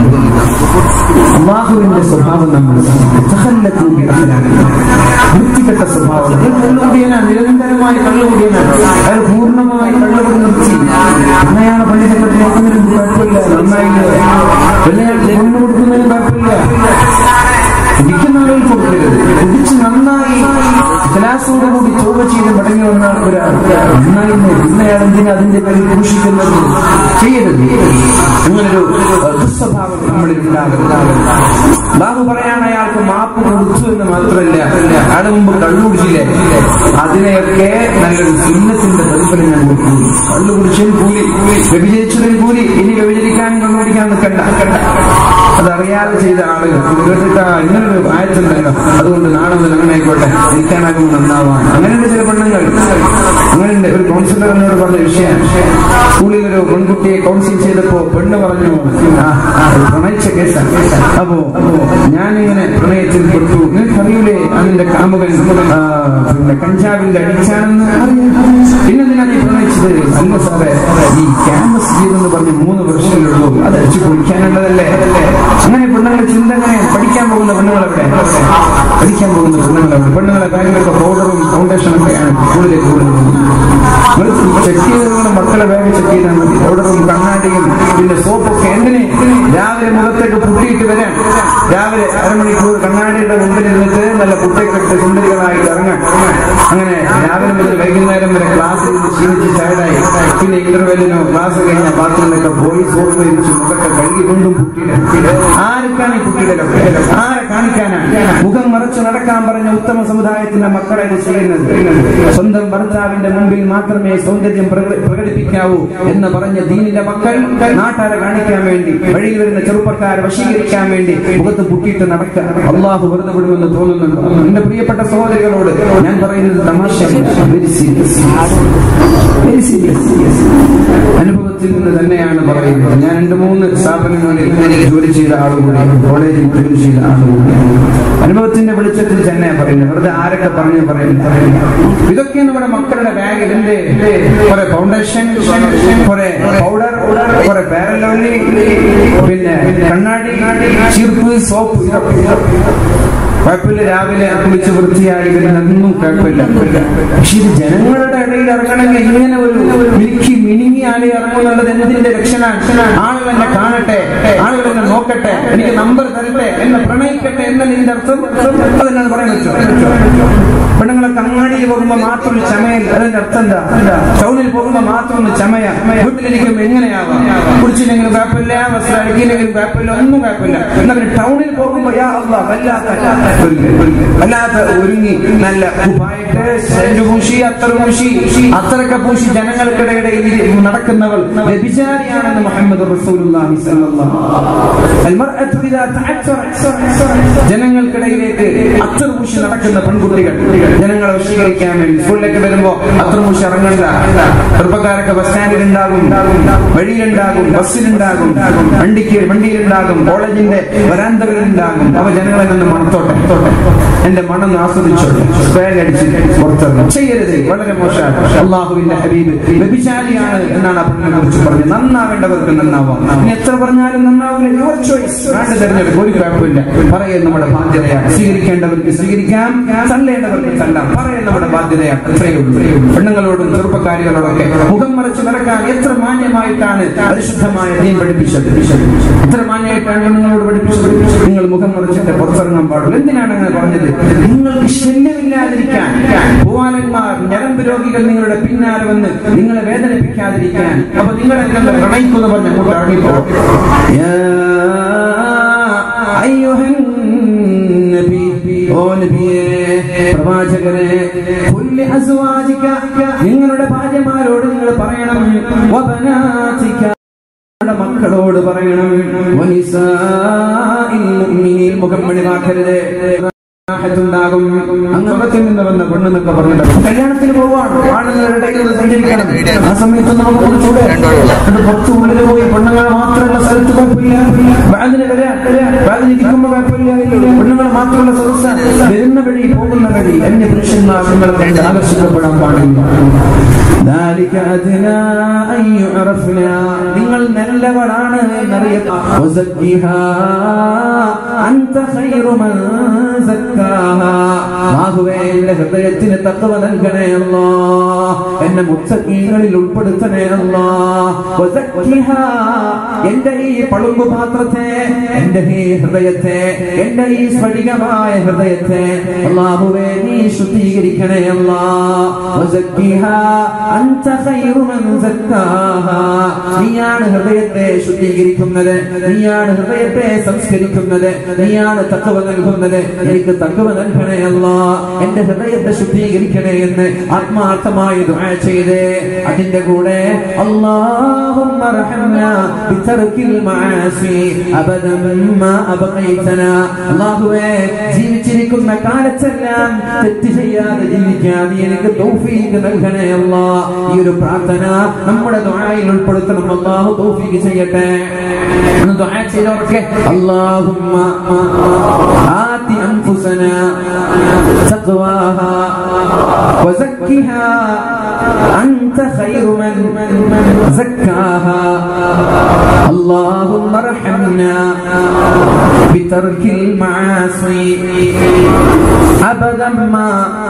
അള്ളാഹുവിന്റെ സ്വഭാവം നമ്മൾ തഹല്ലത്തൂബി അഖ്ലാഖ്. വൃത്തികെട്ട സ്വഭാവം അയാൾ കള്ളുകൂടിയനാണ് നിരന്തരമായി കള്ളുകൂടിയനാണ് അയാൾ പൂർണ്ണമായി കള്ളുകൂടി നിർത്തി അന്നയാളെ പള്ളിയെ പറ്റി നോക്കുന്നതിന് കുഴപ്പമില്ല നന്നായില്ല വെള്ളയാൾ കൊണ്ടു കൊടുക്കുന്നതിന് കുഴപ്പമില്ല കുടിക്കുന്ന ആളുകൾ കൊടുക്കരുത് കുടിച്ച് നന്നായി ക്ലാസോടുകൂടി ചോദ ചെയ്ത് മടങ്ങി വന്ന ഒരാൾ നന്നായി പിന്നെ അയാൾ എന്തിനാ അതിന്റെ പേരിൽ ദൂഷിക്കുന്നത് ചെയ്യരുത് അങ്ങനൊരു അഹ്, ദുസ്വഭാവം നമ്മളിൽ ഉണ്ടാകരുത് ബാബു പറയാണ് അയാൾക്ക് മാപ്പ് കൊടുത്തു എന്ന് മാത്രമല്ല അയാൾ മുമ്പ് കള്ളു കുടിച്ചില്ലേ അതിനെയൊക്കെ നല്ലൊരു സുന്നത്തിന്റെ പ്രതിഫലം ഞാൻ കൂലി കള്ളു കുടിച്ചതിന് കൂലി വ്യഭിചരിച്ചതിന് കൂലി ഇനി വ്യഭിചരിക്കാനും കള്ളു കുടിക്കാൻ നിൽക്കണ്ട നിൽക്കണ്ട അതറിയാതെ ചെയ്ത ആളുകൾ ഇത് കേട്ടിട്ട് ആ ഇങ്ങനൊരു ആയത്തുണ്ടല്ലോ അതുകൊണ്ട് നാളെ മുതൽ അങ്ങനെ ആയിക്കോട്ടെ നിൽക്കാനാകുമ്പോൾ നന്നാവാൻ അങ്ങനെയുണ്ട് ചില പെണ്ണുങ്ങൾ അങ്ങനെയുണ്ട് ഒരു കൗൺസിലർ എന്നോട് പറഞ്ഞ വിഷയം സ്കൂളിൽ ഒരു പെൺകുട്ടിയെ കൗൺസിൽ ചെയ്തപ്പോ പെണ്ണ് പറഞ്ഞു ആ, ആ, പ്രണയിച്ച കേസാണ് അപ്പോ അപ്പോ ഞാനിങ്ങനെ പ്രണയത്തിൽ പെട്ടു നിനക്കറിയൂലേ അതിന്റെ കാമുകൻ ആ, പിന്നെ കഞ്ചാവിന്റെ അടിച്ചാണെന്ന് പിന്നെ എന്തിനാ നീ പ്രണയിച്ചത് അല്ല സാറേ ഈ ക്യാമ്പസ് ജീവിതം എന്ന് പറഞ്ഞ് മൂന്ന് വർഷങ്ങളുള്ളൂ അത് അടിച്ചു പൊളിക്കാനുള്ളതല്ലേ അങ്ങനെ പെണ്ണുങ്ങളുടെ ചിന്ത എങ്ങനെ പഠിക്കാൻ പോകുന്ന പെണ്ണുങ്ങളെവിടെ പഠിക്കാൻ പോകുന്ന പെണ്ണുങ്ങളെവിടെ പെണ്ണുങ്ങളെ ബാങ്കിലൊക്കെ പൗഡറും ഫൗണ്ടേഷനും ഒക്കെയാണ് സ്കൂളിലേക്ക് പോകുന്നത് ചെക്ക് ചെയ്ത് മക്കളെ ബാഗ് ചെക്ക് ചെയ്താൽ മതി പൗഡറും കണ്ണാടിയും പിന്നെ സോപ്പൊക്കെ എന്തിന് രാവിലെ മുഖത്തേക്ക് പുട്ടിയിട്ട് വരാൻ രാവിലെ അരമണിക്കൂർ കണ്ണാടിയുടെ മുമ്പിൽ നിന്നിട്ട് കുട്ടിയൊക്കെ ഇട്ട് സുന്ദരികളായിട്ട് ഇറങ്ങാൻ അങ്ങനെ രാവിലെ മുതൽ വൈകുന്നേരം വരെ ക്ലാസ്സിൽ നിന്ന് ക്ഷീണിച്ച് ടയർഡായി പിന്നെ ഇന്റർവെല്ലിനോ ക്ലാസ് കഴിഞ്ഞ ബാത്റൂമിലൊക്കെ പോയി സോപ്പ് വെച്ച് മുഖത്തെ കഴുകി കൊണ്ടും കുട്ടിയുടെ ആർക്കാണ് ഈ കുട്ടിയുടെ ലക്ഷ്യം? ആരെ കാണിക്കാനാണ് മുഖം മറച്ചു നടക്കാൻ പറഞ്ഞ ഉത്തമ സമുദായത്തിന്റെ മക്കളെ ഇത് ചെയ്യുന്നത് സ്വന്തം ഭർത്താവിന്റെ മുമ്പിൽ മാത്രമേ സൗന്ദര്യം പ്രക- പ്രകടിപ്പിക്കാവൂ എന്ന് പറഞ്ഞ ദീനിന്റെ മക്കൾ നാട്ടാരെ കാണിക്കാൻ വേണ്ടി വഴിയിൽ വരുന്ന ചെറുപ്പക്കാരെ വശീകരിക്കാൻ വേണ്ടി മുഖത്ത് പുട്ടിയിട്ട് നടക്കുക അള്ളാഹു വെറുതെ വിടുമെന്ന് തോന്നുന്നുണ്ടോ എന്റെ പ്രിയപ്പെട്ട സഹോദരികളോട് ഞാൻ പറയുന്നത് തമാശ വെരി സീരിയസ് വെരി സീരിയസ് അനുഭവത്തിൽ നിന്ന് തന്നെയാണ് പറയുന്നത് ഞാൻ രണ്ട് മൂന്ന് സ്ഥാപനങ്ങളിൽ ജോലി ചെയ്ത ആളുകൂടി കോളേജിൽ ജോലി ചെയ്ത ആളുകൂടി അനുഭവത്തിന്റെ വെളിച്ചത്തിൽ തന്നെ പറയുന്നത് വെറുതെ ആരൊക്കെ പറഞ്ഞു പറയുന്നു ഇതൊക്കെ നമ്മുടെ മക്കളുടെ ബാഗിൽ എന്റെ കുറെ ഫൗണ്ടേഷൻ കുറെ പൗഡർ കുറെ പാരലോലി പിന്നെ കണ്ണാടി ചീർപ്പ് സോപ്പ് ഇതൊക്കെ കുഴപ്പമില്ല രാവിലെ കുളിച്ച് വൃത്തിയായി വരുന്നതൊന്നും കുഴപ്പമില്ല പക്ഷെ ഇത് ജനങ്ങളുടെ ഇടയിൽ ഇറങ്ങണമെങ്കിൽ ഇങ്ങനെ ഒരു മിനുക്കി മിനുങ്ങി ആളെ ഇറങ്ങുന്നുള്ളത് എന്തിന്റെ ലക്ഷണമാണ് ആളുകൾ എന്നെ കാണട്ടെ ആളുകൾ എന്നെ നോക്കട്ടെ എനിക്ക് നമ്പർ തരട്ടെ എന്നെ പ്രണയിക്കട്ടെ എന്നല്ല ഇതിന്റെ അർത്ഥം അതെന്നാണ് പറയാൻ പറ്റുമോ പെണ്ണുങ്ങളെ കങ്ങാടിയിൽ പോകുമ്പോ മാത്രം ഒരു ചമയൽ അതിന്റെ അർത്ഥം എന്താ ടൗണിൽ പോകുമ്പോ മാത്രം ഒന്ന് ചമയ വീട്ടിലിരിക്കുമ്പോ എങ്ങനെയാവാം കുടിച്ചില്ലെങ്കിലും കുഴപ്പമില്ല വസ്ത്രം അഴുകിയില്ലെങ്കിലും കുഴപ്പമില്ല ഒന്നും കുഴപ്പമില്ല എന്നാ പിന്നെ ടൗണിൽ പോകുമ്പോ യാ അള്ളാ വല്ലാത്ത വല്ലാത്ത ഒരുങ്ങി നല്ല കുപ്പായിട്ട് സെന്റ് പൂശി അത്ര പൂശി അത്രയൊക്കെ പൂശി ജനങ്ങൾക്കിടയിൽ നടക്കുന്നവൾ വ്യഭിചാരിയാണെന്ന് മുഹമ്മദ് റസൂലുള്ളാഹി സ്വല്ലല്ലാഹു അൽ മർഅത്തു ഇദാ തഅച്ചറ ജനങ്ങൾക്കിടയിലേക്ക് അത്ര പൂശി നടക്കുന്ന പെൺകുട്ടികൾ ജനങ്ങളെ വശീകരിക്കാൻ വേണ്ടി സ്കൂളിലേക്ക് വരുമ്പോ അത്ര പൂശി ഇറങ്ങണ്ട ചെറുപ്പക്കാരൊക്കെ ബസ് സ്റ്റാൻഡിൽ ഉണ്ടാകും വഴിയിലുണ്ടാകും ബസ്സിലുണ്ടാകും വണ്ടിക്ക് വണ്ടിയിലുണ്ടാകും കോളേജിന്റെ വരാന്തകളിലുണ്ടാകും അവ ജനങ്ങളെ നിന്ന് മണത്തോട്ടെ എന്റെ മണം ആസ്വദിച്ചോട്ടെ സ്പ്രേ അടിച്ച് പുറത്തിറങ്ങും ചെയ്യരുത് വളരെ മോശമാണ് അള്ളാഹുവിന്റെ ഹബീബ് വ്യഭിചാരിയാണ് എന്നാണ് ആ പെണ്ണിനെ കുറിച്ച് പറഞ്ഞത് നന്നാവേണ്ടവർക്ക് നന്നാവാം ഇനി എത്ര പറഞ്ഞാലും നന്നാവില്ല യുവർ ചോയ്സ് വേണ്ട തെരഞ്ഞെടുപ്പ് ഒരു കുഴപ്പമില്ല പറയുന്നത് നമ്മുടെ ബാധ്യതയാണ് സ്വീകരിക്കേണ്ടവർക്ക് സ്വീകരിക്കാം തള്ളേണ്ടവർക്ക് തള്ളാം പറയുന്നത് നമ്മുടെ ബാധ്യതയാണ് അത്രയേ ഉള്ളൂ പെണ്ണുങ്ങളോടും ചെറുപ്പക്കാരികളോടൊക്കെ മുഖം മറച്ച് നടക്കാൻ എത്ര മാന്യമായിട്ടാണ് പരിശുദ്ധമായ ദീൻ പഠിപ്പിച്ചത് എത്ര മാന്യമായിട്ടാണ് പെണ്ണുങ്ങളോട് പഠിപ്പിച്ചത് നിങ്ങൾ മുഖം മറച്ചിട്ട് പുറത്തിറങ്ങാൻ പാടുള്ളൂ എന്തിനാണ് അങ്ങനെ പറഞ്ഞത് നിങ്ങൾക്ക് ശല്യമില്ലാതിരിക്കാൻ പൂവാലന്മാർ ഞരമ്പ് രോഗികൾ നിങ്ങളുടെ പിന്നാലെ വന്ന് നിങ്ങളെ വേദനിപ്പിക്കാതിരിക്കാൻ അപ്പൊ നിങ്ങളെ നിങ്ങൾ പ്രണയിക്കുന്നു പറഞ്ഞ അങ്ങോട്ട് ഇറങ്ങിപ്പോ യാ അയ്യുഹൻ നബി ഓ നബിയേ പ്രവാചകരെ കുല്ലി അസ്വാജിക നിങ്ങളുടെ ഭാര്യമാരോട് നിങ്ങൾ പറയണം വബനാതിക നിങ്ങളുടെ മക്കളോട് പറയണം വനിസാഇൽ മുഅ്മിനീൻ മുഖം മണിവാക്കരുത് ാകും അങ്ങോട്ടത്തിൽ നിന്ന് വന്ന പെണ്ണെന്നൊക്കെ പറഞ്ഞിട്ട് കല്യാണത്തിന് പോവാണ് ആണുങ്ങളുടെ ഇടയിൽ ഒന്ന് സഞ്ചരിക്കണം ആ സമയത്ത് നമുക്ക് കുറച്ചുകൂടെ എന്നിട്ട് പുറത്ത് ഉള്ളിൽ പോയി പെണ്ണുങ്ങളെ മാത്രമുള്ള സ്ഥലത്ത് കുഴപ്പമില്ല വാതിന് വാതിലിരിക്കുമ്പോ കുഴപ്പമില്ല പെണ്ണുങ്ങൾ മാത്രമുള്ള സദസ്സ് വരുന്ന വഴി പോകുന്ന വഴി അന്യ പുരുഷന്മാർ നിങ്ങളെ കണ്ട് ആകർഷിക്കപ്പെടാൻ പാടില്ല ذلك أدنى أن يعرفنا നിങ്ങൾ നല്ലവളാണ് എന്നറിയപ്പെട്ട وزكها أنت خير من زكاها മാഹുവേ എന്റെ ഹൃദയത്തിന് തത്വ നൽകണേ അല്ലാ എന്നെ മുത്തക്കീങ്ങളിൽ ഉൾപ്പെടുത്തണേ അല്ലാ വസക്കിഹാ എന്റെ ഈ പളുങ്കു പാത്രത്തെ എന്റെ ഈ ഹൃദയത്തെ എന്റെ ഈ സ്ഫടികമായ ഹൃദയത്തെ അല്ലാഹുവേ നീ ശുദ്ധീകരിക്കണേ അല്ലാ വസക്കിഹാ അൻത ഖൈറു മൻ സക്കാഹാ നീയാണ് ഹൃദയത്തെ ശുദ്ധീകരിക്കുന്നത് നീയാണ് ഹൃദയത്തെ സംസ്കരിക്കുന്നത് നീയാണ് തക്കവ നൽകുന്നത് എനിക്ക് തക്കവ നൽകണേ അല്ലാ എന്റെ ഹൃദയത്തെ ശുദ്ധീകരിക്കണേ എന്ന് ആത്മാർത്ഥമായി ദുആ ചെയ്ത് അതിന്റെ കൂടെ اللهم ارحمنا بترك المعاصي ابدا ما ابقيتنا അല്ലാഹുവേ ജീവിച്ചിരിക്കുന്ന കാലത്തെല്ലാം തെറ്റ് ചെയ്യാതെ ജീവിക്കാൻ നീ എനിക്ക് തൗഫീഖ് നൽകണേ അല്ലാ ഈ ഒരു പ്രാർത്ഥന നമ്മുടെ ദുആയിൽ ഉൾപ്പെടുത്തണം അല്ലാഹു തൗഫീഖ് ചെയ്യട്ടെ ഒന്ന് ദുആ ചെയ്തവർക്ക് അല്ലാഹുമ്മ ആതി അൻഫുസനാ തഖ്വാഹാ وزكها أنت خير من زكاها اللهم ارحمنا بترك المعاصي أبدا ما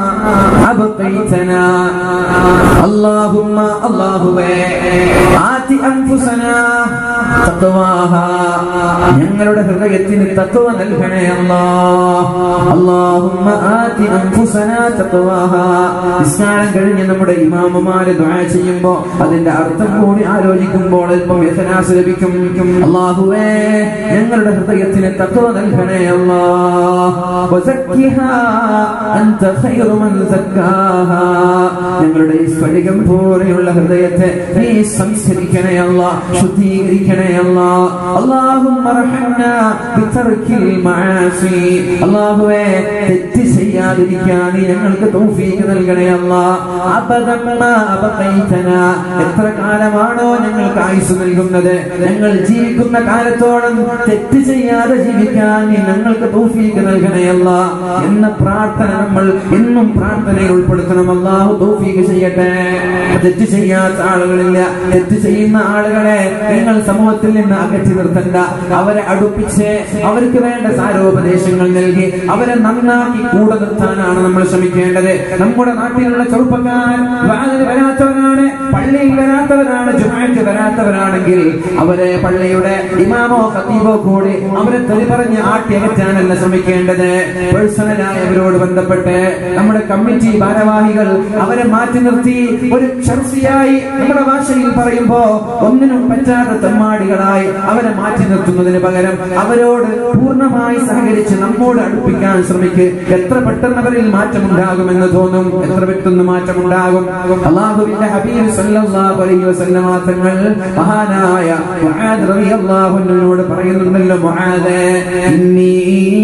أبقيتنا اللهم الله آت أنفسنا തഖ്വാഹ ഞങ്ങളുടെ ഹൃദയത്തിന് തത്വ നൽകണേ അല്ലാ അല്ലാഹുമ്മ ആതി അൻഫുസനാ തഖ്വാഹ നിസ്കാരം കഴിഞ്ഞ് നമ്മുടെ ഇമാമുമാര് ദുആ ചെയ്യുമ്പോൾ അതിന്റെ അർത്ഥം കൂടി ആലോചിക്കുമ്പോൾ അല്പം യഥനാസ് ലഭിക്കും അല്ലാഹുവേ ഞങ്ങളുടെ ഹൃദയത്തിന് തത്വ നൽകണേ അല്ലാ വസക്കിഹാ അൻത ഖൈറു മൻ സക്കാഹാ ഞങ്ങളുടെ ഈ സ്ഫടികം പോലെയുള്ള ഹൃദയത്തെ നീ സംസ്കരിക്കണേ അല്ലാ ശുദ്ധീകരിക്കണേ അല്ലാ അല്ലാഹുമ്മ റഹ്മനാ ബിതർക്കിൽ മആസി അല്ലാഹുവേ തെറ്റ് ചെയ്യാതിരിക്കാൻ നീ ഞങ്ങൾക്ക് തൗഫീഖ് നൽകണേ അല്ലാ അബദം മാ അബഖൈതനാ എത്ര കാലമാണോ ഞങ്ങൾക്ക് ആയുസ് നൽകുന്നത് ഞങ്ങൾ ജീവിക്കുന്ന കാലത്തോളം തെറ്റ് ചെയ്യാതെ ജീവിക്കാൻ നീ ഞങ്ങൾക്ക് തൗഫീഖ് നൽകണേ അല്ലാ എന്ന പ്രാർത്ഥന നമ്മൾ എന്നും പ്രാർത്ഥനയിൽ ഉൾപ്പെടുത്തണം അല്ലാഹു തൗഫീഖ് ചെയ്യട്ടെ തെറ്റ് ചെയ്യാത്ത ആളുകളില്ല തെറ്റ് ചെയ്യുന്ന ആളുകളെ നിങ്ങൾ സമൂഹത്തിൽ നിന്ന് അകറ്റി നിർത്തണ്ട അവരെ അടുപ്പിച്ച് അവർക്ക് വേണ്ട സാരോപദേശങ്ങൾ നൽകി അവരെ നന്നാക്കി കൂടെ നിർത്താനാണ് നമ്മൾ ശ്രമിക്കേണ്ടത് നമ്മുടെ നാട്ടിലുള്ള ചെറുപ്പക്കാർ വാതിന് വരാത്തവരാണ് പള്ളിയിൽ വരാത്തവരാണ് ജുമാക്ക് വരാത്തവരാണെങ്കിൽ അവരെ പള്ളിയുടെ ഇമാമോ ഖത്തീബോ കൂടി അവരെ തെറി പറഞ്ഞ് ആട്ടി അകറ്റാനല്ല ശ്രമിക്കേണ്ടത് പേഴ്സണലായവരോട് ബന്ധപ്പെട്ട് നമ്മുടെ കമ്മിറ്റി ഭാരവാഹികൾ അവരെ മാറ്റി നിർത്തി ഒരു ഷർസിയായി നമ്മുടെ ഭാഷയിൽ പറയുമ്പോ ഒന്നിനും പറ്റാത്ത തെമ്മാടികളായി അവരെ മാറ്റി നിർത്തുന്നതിന് പകരം അവരോട് പൂർണ്ണമായി സഹകരിച്ച് നമ്മോട് അടുപ്പിക്കാൻ ശ്രമിക്ക് എത്ര പെട്ടെന്ന് അവരിൽ മാറ്റമുണ്ടാകുമെന്ന് തോന്നും എത്ര പെട്ടെന്ന് മാറ്റമുണ്ടാകും അള്ളാഹുവിന്റെ ഹബീബ് സല്ലല്ലാഹു അലൈഹി വസല്ലമ തങ്ങൾ മഹാനായ മുആദ് റളിയല്ലാഹു അൻഹുവിനോട് പറയുന്നുണ്ടല്ലോ മുആദ് ഇന്നി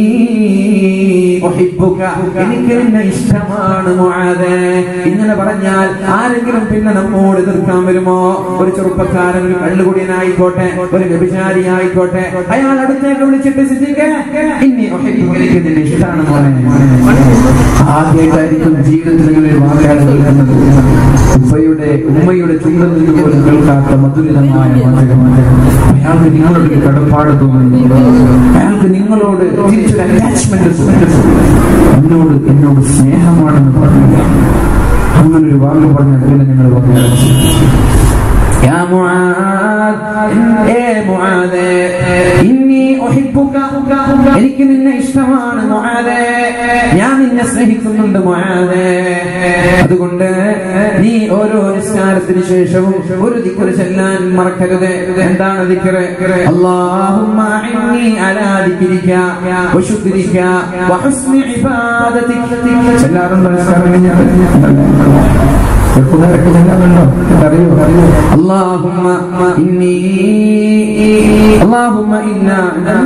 ഉഹിബ്ബുക എനിക്ക് നിന്നെ ഇഷ്ടമാണ് മുആദ് ഇങ്ങനെ പറഞ്ഞാൽ ആരെങ്കിലും പിന്നെ നമ്മോട് എതിർക്കാൻ വരുമോ ഒരു ചെറുപ്പക്കാരൻ ഒരു കള്ളുകുടിയനായിക്കോട്ടെ ഒരു വ്യഭിചാരി ആയിക്കോട്ടെ അയാൾ അടുത്തേക്ക് വിളിച്ചിട്ട് സിദ്ധിക്ക് ഇനി ഉഹിബ്ബുക എനിക്ക് നിന്നെ ഇഷ്ടമാണ് മോനെ ആദ്യമായിട്ടായിരിക്കും ജീവിതത്തിൽ ഇങ്ങനെ ഒരു വാക്കാണ് കേൾക്കുന്നത് ഉപ്പയുടെ ഉമ്മയുടെ ചുണ്ടിൽ നിന്ന് പോലും കേൾക്കാത്ത മധുരിതമായ വാചകമാണ് അയാൾക്ക് നിങ്ങളോട് ഒരു കടപ്പാട് തോന്നുന്നു അയാൾക്ക് നിങ്ങളോട് തിരിച്ചൊരു അറ്റാച്ച്മെന്റ് എന്നോട് എന്നോട് സ്നേഹമാണെന്ന് പറഞ്ഞു അങ്ങനെ ഒരു വാക്ക് പറഞ്ഞാൽ പിന്നെ നിങ്ങൾ പറഞ്ഞു يا معاذ إيه معاذ إني أحبك എനിക്ക് നിന്നെ ഇഷ്ടമാണ് മുആദേ ഞാൻ നിന്നെ സ്നേഹിക്കുന്നുണ്ട് മുആദേ അതുകൊണ്ട് നീ ഓരോ നിസ്കാരത്തിന് ശേഷവും ഒരു ദിക്ർ ചെല്ലാൻ മറക്കരുത് എന്താണ് ദിക്ർ അല്ലാഹുമ്മ അഇന്നി അലാ ദിക്രിക വശുക്രിക വഹുസ്നി ഇബാദതിക ചെല്ലാറുണ്ടോ നിസ്കാരം കഴിഞ്ഞാൽ ചെറുപ്പക്കാരൊക്കെ ചെല്ലാറുണ്ടോ അറിയോ അറിയോ اللهم إني اللهم إنا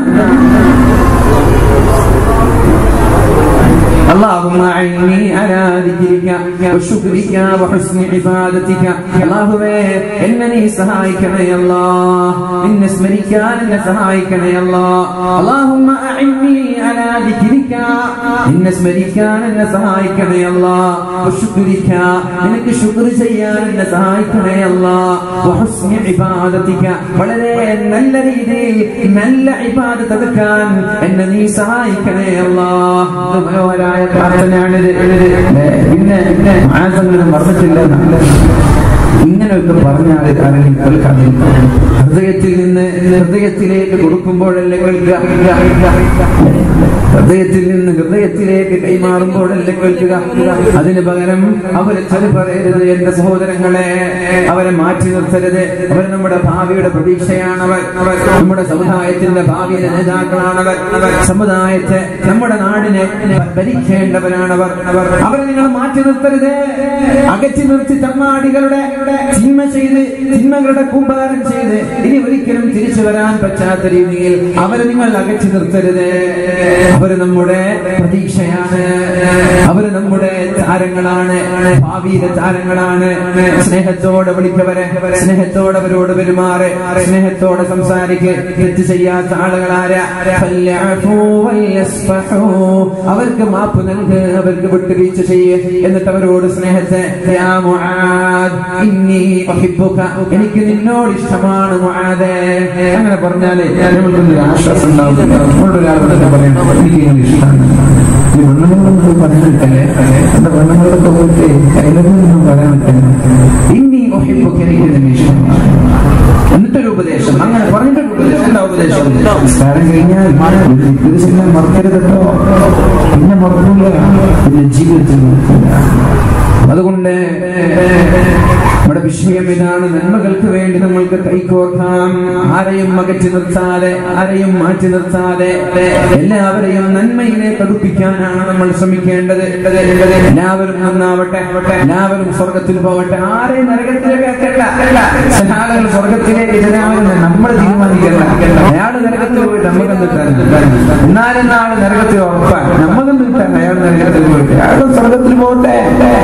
اللهم أعني على ذكرك وشكرك وحسن عبادتك അള്ളാഹുവേ എന്നെ നീ സഹായിക്കണേ അല്ലാ നിന്നെ സ്മരിക്കാൻ എന്നെ സഹായിക്കണേ അല്ലാ اللهم أعني على ذكرك നിന്നെ സ്മരിക്കാൻ എന്നെ സഹായിക്കണേ അല്ലാ وشكرك നിനക്ക് ശുക്ർ ചെയ്യാൻ എന്നെ സഹായിക്കണേ അല്ലാ وحسن عبادتك വളരെ നല്ല രീതിയിൽ നല്ല ഇബാദത്ത് എടുക്കാൻ എന്നെ നീ സഹായിക്കണേ അല്ലാ ഇത് മനോഹരായ പ്രാർത്ഥനയാണിത് പിന്നെ പിന്നെ ആസങ്ങളും മറന്നിട്ടില്ല ഇങ്ങനെയൊക്കെ പറഞ്ഞാൽ ആരെങ്കിലും കേൾക്കാതിരിക്കും ഹൃദയത്തിൽ നിന്ന് ഹൃദയത്തിലേക്ക് കൊടുക്കുമ്പോഴല്ലേ കേൾക്കുക ഹൃദയത്തിൽ നിന്ന് ഹൃദയത്തിലേക്ക് കൈമാറുമ്പോഴല്ലേ കേൾക്കുക അതിന് പകരം അവരെ ചെറു പറയരുത് എന്റെ സഹോദരങ്ങളെ അവരെ മാറ്റി നിർത്തരുത് അവർ നമ്മുടെ ഭാവിയുടെ പ്രതീക്ഷയാണവർ അവർ നമ്മുടെ സമുദായത്തിന്റെ ഭാവിയിലെ നേതാക്കളാണവർ അവർ സമുദായത്തെ നമ്മുടെ നാടിനെ ഭരിക്കേണ്ടവരാണവർ അവർ അവരെ നിങ്ങൾ മാറ്റി നിർത്തരുത് അകറ്റി നിർത്തി തമ്മാടികളുടെ തിന്മ ചെയ്ത് തിന്മകളുടെ കൂമ്പാരം ചെയ്ത് ഇനി ഒരിക്കലും തിരിച്ചു വരാൻ പറ്റാത്ത രീതിയിൽ അവരെ നിങ്ങൾ അകറ്റി നിർത്തരുത് അവര് നമ്മുടെ പ്രതീക്ഷയാണ് അവര് നമ്മുടെ താരങ്ങളാണ് ഭാവിയിലെ താരങ്ങളാണ് സ്നേഹത്തോടെ വിളിക്കവരെ സ്നേഹത്തോടെ അവരോട് പെരുമാറ് സ്നേഹത്തോടെ സംസാരിക്ക് തെറ്റ് ചെയ്യാത്ത ആളുകളാരാ ഫല്യഅഫൂ വല്യസ്ഫഹൂ. അവർക്ക് മാപ്പ് നൽക് അവർക്ക് വിട്ടുവീഴ്ച ചെയ്യ് എന്നിട്ട് അവരോട് സ്നേഹത്തെ യാ മുആദ് ഇന്നി ഉഹിബ്ബുക എനിക്ക് നിന്നോട് ഇഷ്ടമാണ് മുആദേ അങ്ങനെ പറഞ്ഞാലേ നമുക്കൊരു ആശ്വാസം ഉണ്ടാവും നമ്മളോട് ഒരാൾ തന്നെ പറയണം എനിക്ക് ഇങ്ങനെ ഇഷ്ടമാണ് ഈ പെണ്ണുങ്ങളൊന്നും പറയാൻ പറ്റല്ലേ എന്റെ പെണ്ണുങ്ങളൊക്കെ പോയിട്ട് കയ്യിലൊന്നും പറയാൻ പറ്റില്ല ഇന്നി ഉഹിബ്ബുക എനിക്ക് നിന്നെ ഇഷ്ടമാണ് എന്നിട്ടൊരു ഉപദേശം അങ്ങനെ പറഞ്ഞിട്ട് ഉദ്ദേശം നിസ്കാരം കഴിഞ്ഞാൽ ഒരു ദിവസം മറക്കരുത് കേട്ടോ പിന്നെ മറക്കൂല പിന്നെ ജീവിതത്തിൽ മറക്കൂല അതുകൊണ്ട് നമ്മുടെ വിഷയം ഇതാണ് നന്മകൾക്ക് വേണ്ടി നമ്മൾക്ക് കൈകോർക്കാം ആരെയും അകറ്റി നിർത്താതെ ആരെയും മാറ്റി നിർത്താതെ എല്ലാവരെയും നന്മയിലേക്ക് അടുപ്പിക്കാനാണ് നമ്മൾ ശ്രമിക്കേണ്ടത് എല്ലാവരും നന്നാവട്ടെ എല്ലാവരും സ്വർഗത്തിൽ പോകട്ടെ ആരെയും നരകത്തിലേക്ക് ആക്കല്ല ചില ആളുകൾ സ്വർഗത്തിലേക്ക് ജനാവുന്ന നമ്മൾ തീരുമാനിക്കല്ല അയാൾ നരകത്തിൽ പോയിട്ട് നമുക്ക് കിട്ടാൻ എന്നാലും നാളെ നരകത്തിൽ ഉറപ്പാണ് നമുക്ക് കിട്ടാൻ അയാൾ നരകത്തിൽ പോയിട്ട് അയാൾ സ്വർഗത്തിൽ പോട്ടെ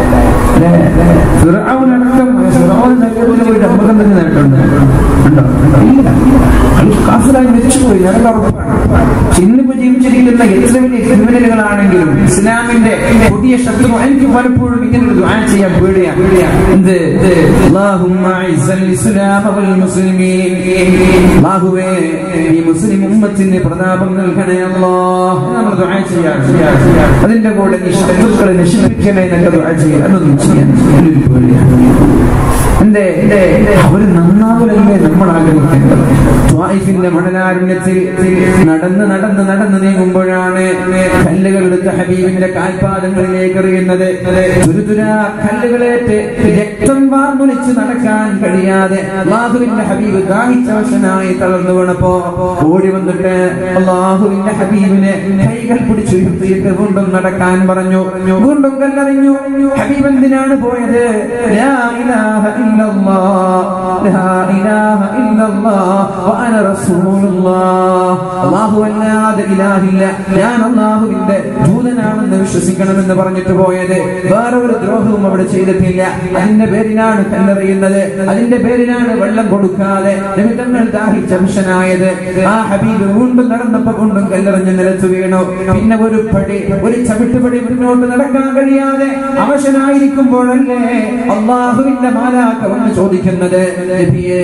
ഫിറഔനടക്കം ഫിറഔൻ നരകത്തിൽ പോയിട്ട് നമുക്ക് എന്തെങ്കിലും നേട്ടമുണ്ട് ഉണ്ടോ ഇല്ല അയാൾ കാഫിറായി മരിച്ചുപോയി നരകം ഉറപ്പാണ് പക്ഷെ ഇന്നിപ്പോ ജീവിച്ചിരിക്കുന്ന എത്ര വലിയ ക്രിമിനലുകളാണെങ്കിലും ഇസ്ലാമിന്റെ പുതിയ ശത്രു എനിക്ക് പലപ്പോഴും ഇങ്ങനെ ഒരു ദുആ ചെയ്യാൻ പേടിയാണ് എന്ത് അല്ലാഹുമ്മ അഇസ്സൽ ഇസ്ലാമ വൽ മുസ്ലിമീൻ അല്ലാഹുവേ ഈ മുസ്ലിം ഉമ്മത്തിന് പ്രതാപം നൽകണേ അല്ലാഹ് നമ്മൾ ദുആ ചെയ്യാൻ അതിന്റെ കൂടെ നീ ശത്രുക്കളെ നശിപ്പിക്കണേ എന്നൊക്കെ ദുആ ചെയ്യാൻ അതൊന്നും ചെയ്യാൻ ഒരു പേടിയാണ് എന്തേ അവര് നന്നാവലല്ലേ നമ്മൾ ആഗ്രഹിക്കേണ്ടത് ത്വായിഫിന്റെ മണലാരണ്യത്തിൽ നടന്ന് നടന്ന് നടന്ന് നീങ്ങുമ്പോഴാണ് കല്ലുകൾ എടുത്ത് ഹബീബിന്റെ കാൽപാദങ്ങളിലേക്ക് എറിയുന്നത് തുരുതുര കല്ലുകളേറ്റ് രക്തം വാർമൊലിച്ച് നടക്കാൻ കഴിയാതെ അള്ളാഹുവിന്റെ ഹബീബ് ദാഹിച്ചവശനായി തളർന്നു വീണപ്പോ ഓടി വന്നിട്ട് അള്ളാഹുവിന്റെ ഹബീബിനെ കൈകൾ പിടിച്ചുയർത്തിയിട്ട് വീണ്ടും നടക്കാൻ പറഞ്ഞു വീണ്ടും കല്ലെറിഞ്ഞു ഹബീബ് എന്തിനാണ് പോയത് ലാ ഇലാഹ ഇല്ലല്ലാഹ് ലാ ഇലാഹ ഇല്ലല്ലാഹ് വഅന റസൂലുള്ളാഹ് അല്ലാഹു അല്ലാതെ ഇലാഹില്ല ഞാൻ അല്ലാഹുവിന്റെ ദൂതനാണെന്ന് വിശ്വസിക്കണമെന്ന് പറഞ്ഞിട്ട് പോയത് വേറെ ഒരു ദ്രോഹവും അവിടെ ചെയ്തിട്ടില്ല അതിന്റെ പേരിലാണ് കല്ലെറിയുന്നത് അതിന്റെ പേരിലാണ് വെള്ളം കൊടുക്കാതെ നിമിത്തങ്ങൾ ദാഹിച്ച മനുഷ്യനായത് ആ ഹബീബ് വീണ്ടും നടന്നപ്പോ കൊണ്ടും കല്ലെറിഞ്ഞ് നിലത്ത് വീണു പിന്നെ ഒരു പടി ഒരു ചവിട്ടുപടി മുന്നോട്ട് നടക്കാൻ കഴിയാതെ അവശനായിരിക്കുമ്പോഴല്ലേ അള്ളാഹുവിന്റെ മാലാക്ക വന്ന് ചോദിക്കുന്നത് നബിയേ,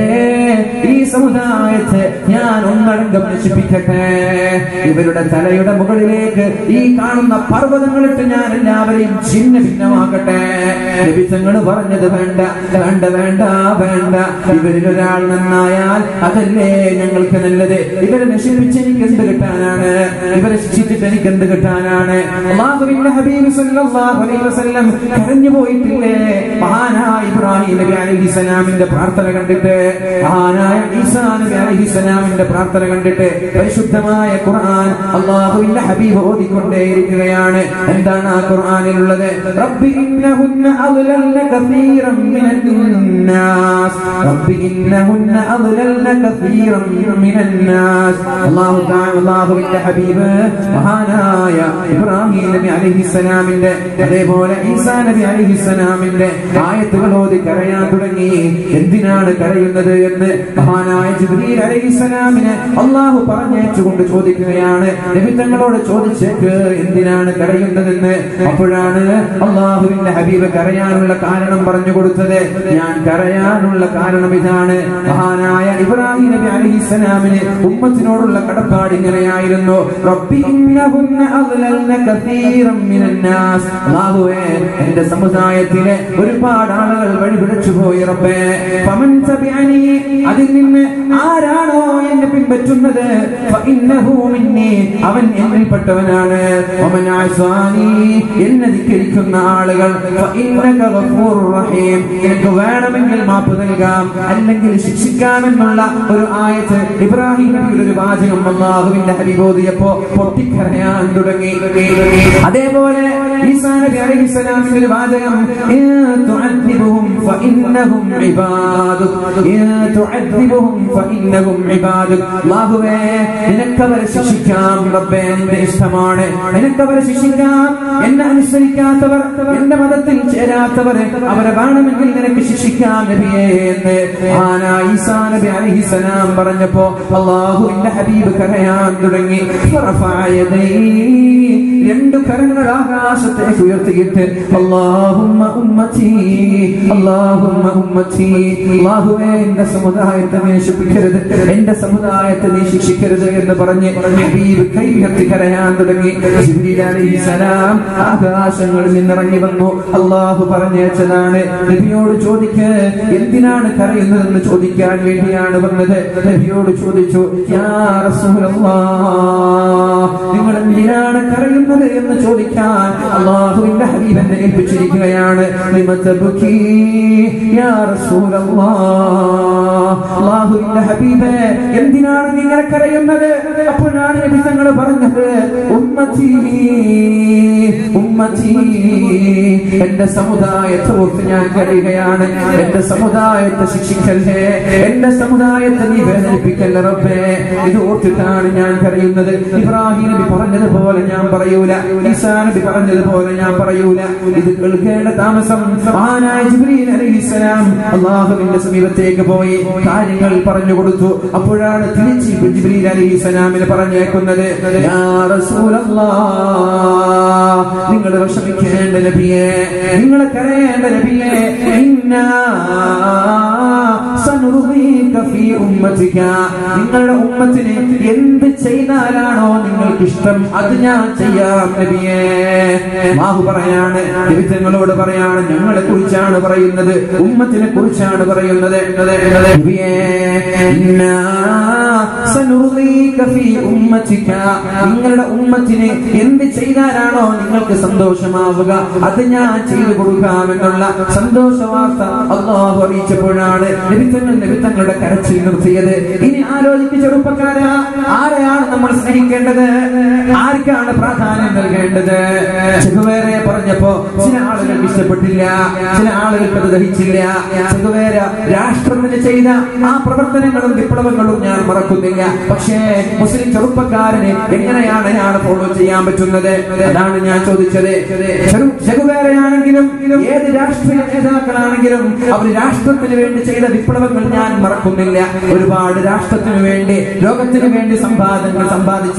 ഈ സമുദായത്തെ ഞാൻ ഒന്നടങ്കം നശിപ്പിക്കട്ടെ ഇവരുടെ തലയുടെ മുകളിലേക്ക് ഈ കാണുന്ന പർവ്വതങ്ങളിട്ട് ഞാൻ എല്ലാവരെയും ഛിന്ന ഭിന്നമാക്കട്ടെ ലഭിച്ചങ്ങൾ പറഞ്ഞത് വേണ്ട വേണ്ട വേണ്ട വേണ്ട ഇവരിൽ ഒരാൾ നന്നായാൽ അതല്ലേ ഞങ്ങൾക്ക് നല്ലത് ഇവരെ നശിപ്പിച്ച് എനിക്ക് എന്ത് കിട്ടാനാണ് ഇവരെ ശിക്ഷിച്ചിട്ട് എനിക്ക് എന്ത് കിട്ടാനാണ് അള്ളാഹുവിന്റെ ഹബീബ് സല്ലല്ലാഹു അലൈഹി വസല്ലം കരഞ്ഞു പോയിട്ടില്ലേ മഹാനായ ഇബ്രാഹിം നബി അലൈഹിസ്സലാമിന്റെ പ്രാർത്ഥന കണ്ടിട്ട് മഹാനായ ഈസാ നബി അലൈഹിസ്സലാമിന്റെ പ്രാർത്ഥന കണ്ടിട്ട് പരിശുദ്ധമായ ഖുർആൻ അള്ളാഹുവിന്റെ ഹബീബ് ഓതിക്കൊണ്ടേയിരിക്കുകയാണ് എന്താണ് ആ ഖുർആനിലുള്ളത് റബ്ബി ഇന്നഹുന്ന അദ്ലൽന കസീറൻ മിനന്നാസ് റബ്ബി ഇന്നഹുന്ന അദ്ലൽന കസീറൻ മിനന്നാസ് അല്ലാഹു തആല അല്ലാഹുവിന്റെ ഹബീബ് മഹാനായ ഇബ്രാഹിം നബി അലൈഹിസ്സലാമിന്റെ അതേപോലെ ഈസാ നബി അലൈഹിസ്സലാമിന്റെ ആയത്തുകൾ ഓതി കരയാൻ തുടങ്ങി എന്തിനാണ് കരയുന്നത് എന്ന് മഹാനായ ജിബ്രീൽ അലൈഹിസ്സലാമിനെ അള്ളാഹു പറഞ്ഞയച്ചുകൊണ്ട് ചോദിക്കുകയാണ് നബി തങ്ങളോട് ചോദിച്ചേക്ക് എന്തിനാണ് കരയുന്നതെന്ന് അപ്പോഴാണ് അള്ളാഹുവിന്റെ ഹബീബ് കരയാനുള്ള കാരണം പറഞ്ഞു കൊടുത്തത് ഞാൻ കരയാനുള്ള കാരണം ഇതാണ് മഹാനായ ഇബ്രാഹിം നബി അലൈഹിസ്സലാമിന് ഉമ്മത്തിനോടുള്ള കടപ്പാട് ഇങ്ങനെയായിരുന്നു റബ്ബി ഇന്നഹുന്ന അദ്ലൽന കസീറൻ മിനന്നാസ് അല്ലാഹുവേ എന്റെ സമുദായത്തിലെ ഒരുപാട് ആളുകൾ വഴിപിഴച്ചു പോയി റബ്ബേ ഫമൻ തബിഅനി അതിൽ നിന്ന് ആരാണോ എന്നെ പിൻപറ്റുന്നത് ഫഇന്നഹു മിന്നി അവൻ എന്നിൽപ്പെട്ടവനാണ് വമൻ അസാനി എന്നെ ധിക്കരിക്കുന്ന ആളുകൾ ഫഇന്നക ഗഫൂറുർ റഹീം എനിക്ക് വേണമെങ്കിൽ മാപ്പ് നൽകാം അല്ലെങ്കിൽ ശിക്ഷിക്കാമെന്നുള്ള ഒരു ആയത്ത് ഇബ്രാഹിം നബിയുടെ ഒരു വാചകം അള്ളാഹുവിന്റെ ഹബീബ് ഓതിയപ്പോ പൊട്ടിക്കരയാൻ തുടങ്ങി അതേപോലെ ഈസാ നബി അലൈഹിസ്സലാമിന്റെ ഒരു വാചകം ഇൻ തുഅദ്ദിബുഹും ഫഇന്നഹും ഇബാദുക് ഇൻ തുഅദ്ദിബുഹും ഫഇന്നഹും ഇബാദുക് അല്ലാഹുവേ നിനക്കവരെ ശിക്ഷിക്കാം റബ്ബേ നിന്റെ ഇഷ്ടമാണ് നിനക്കവരെ ശിക്ഷിക്കാം എന്നെ അനുസരിക്കാത്തവർ എന്റെ മതത്തിൽ ചേരാത്തവർ അവരെ വേണമെങ്കിൽ നിനക്ക് ശിക്ഷിക്കാം നബിയേ എന്ന് ആനാ ഈസാ നബി അലൈഹിസ്സലാം പറഞ്ഞപ്പോ അള്ളാഹുവിന്റെ ഹബീബ് കരയാൻ തുടങ്ങി ഫറഫഅ യദൈഹി. രണ്ടു കരങ്ങൾ ആകാശ ആകാശത്തേക്ക് ഉയർത്തിയിട്ട് അല്ലാഹുമ്മ ഉമ്മത്തി അല്ലാഹുമ്മ ഉമ്മത്തി അല്ലാഹുവേ എന്റെ സമുദായത്തെ നീ ശിക്ഷിക്കരുത് എന്റെ സമുദായത്തെ നീ ശിക്ഷിക്കരുത് എന്ന് പറഞ്ഞ് ഹബീബ് കൈ ഉയർത്തി കരയാൻ തുടങ്ങി ജിബ്രീൽ അലൈഹിസ്സലാം ആകാശങ്ങളിൽ നിന്നിറങ്ങി വന്നു അള്ളാഹു പറഞ്ഞയച്ചതാണ് നബിയോട് ചോദിക്ക് എന്തിനാണ് കരയുന്നതെന്ന് ചോദിക്കാൻ വേണ്ടിയാണ് വന്നത് നബിയോട് ചോദിച്ചു യാ റസൂലല്ലാഹ് നിങ്ങൾ എന്തിനാണ് കരയുന്നത് എന്ന് ചോദിക്കാൻ അള്ളാഹുവിന്റെ ഹബീബെന്നെ ഏൽപ്പിച്ചിരിക്കുകയാണ് ലിമ തബ്കീ യാ റസൂലല്ലാഹ് അള്ളാഹുവിന്റെ ഹബീബേ എന്തിനാണ് നിങ്ങൾ കരയുന്നത് അപ്പോഴാണ് നബി തങ്ങൾ പറഞ്ഞത് ഉമ്മത്തി ഉമ്മത്തി എന്റെ സമുദായത്തെ ഓർത്ത് ഞാൻ കരയുകയാണ് എന്റെ സമുദായത്തെ ശിക്ഷിക്കല്ലേ എന്റെ സമുദായത്തെ നീ വേദനിപ്പിക്കല്ല റബ്ബേ ഇത് ഓർത്തിട്ടാണ് ഞാൻ കരയുന്നത് ഇബ്രാഹിം നബി പറഞ്ഞതുപോലെ ഞാൻ പറയൂല ഈസാ നബി പറഞ്ഞതുപോലെ ഞാൻ പറയൂല ഇത് കേൾക്കേണ്ട താമസം മഹാനായ ജിബ്രീൽ അലൈഹിസ്സലാം അള്ളാഹുവിന്റെ സമീപത്തേക്ക് പോയി കാര്യങ്ങൾ പറഞ്ഞു കൊടുത്തു അപ്പോഴാണ് തിരിച്ച് ജിബ്രീൽ അലൈഹിസ്സലാമിന് പറഞ്ഞേക്കുന്നത് യാ റസൂലല്ലാഹ് നിങ്ങൾ വിഷമിക്കേണ്ട നബിയെ നിങ്ങൾ കരയേണ്ട നബിയെ ഇന്നാ സനുർദീക ഫീ ഉമ്മതിക നിങ്ങളുടെ ഉമ്മത്തിന് എന്ത് ചെയ്താലാണോ നിങ്ങൾക്ക് ഇഷ്ടം അത് ഞാൻ ചെയ്യാം നബിയെ മാഹു പറയാണ് നിങ്ങളോട് പറയാണ് ഞങ്ങളെ കുറിച്ചാണ് പറയുന്നത് ഉമ്മത്തിനെ കുറിച്ചാണ് പറയുന്നത് നബിയേ ഇന്നാ സനുർദീക ഫീ ഉമ്മതിക നിങ്ങളുടെ ഉമ്മത്തിന് എന്ത് ചെയ്താലാണോ നിങ്ങൾക്ക് സന്തോഷമാവുക അത് ഞാൻ ചെയ്തു കൊടുക്കാമെന്നുള്ള സന്തോഷ വാർത്ത അള്ളാഹു അറിയിച്ചപ്പോഴാണ് നിമിത്തങ്ങൾ നിമിത്തങ്ങളുടെ കരച്ചിൽ നിർത്തിയത് ഇനി ആലോചിക്ക് ചെറുപ്പക്കാര ആരെയാണ് നമ്മൾ സ്നേഹിക്കേണ്ടത് ആർക്കാണ് പ്രാധാന്യം നൽകേണ്ടത് ചെകുവേറെ പറഞ്ഞപ്പോ ചില ആളുകൾക്ക് ഇഷ്ടപ്പെട്ടില്ല ചില ആളുകൾക്ക് അത് ദഹിച്ചില്ല ചെകുവേര രാഷ്ട്രത്തിന് ചെയ്ത ആ പ്രവർത്തനങ്ങളും വിപ്ലവങ്ങളും ഞാൻ മറക്കുന്നില്ല പക്ഷേ മുസ്ലിം ചെറുപ്പക്കാരന് എങ്ങനെയാണ് അയാൾ ഫോളോ ചെയ്യാൻ പറ്റുന്നത് അതാണ് ഞാൻ ചോദിച്ചത് ചെറു ചെകുവേരയാണെങ്കിലും ഏത് രാഷ്ട്രീയ നേതാക്കളാണെങ്കിലും അവർ രാഷ്ട്രത്തിന് വേണ്ടി ചെയ്ത വിപ്ലവങ്ങൾ ഞാൻ മറക്കുന്നില്ല ഒരുപാട് രാഷ്ട്രത്തിന് വേണ്ടി ലോകത്തിന് വേണ്ടി സമ്പാദങ്ങൾ സമ്പാദിച്ച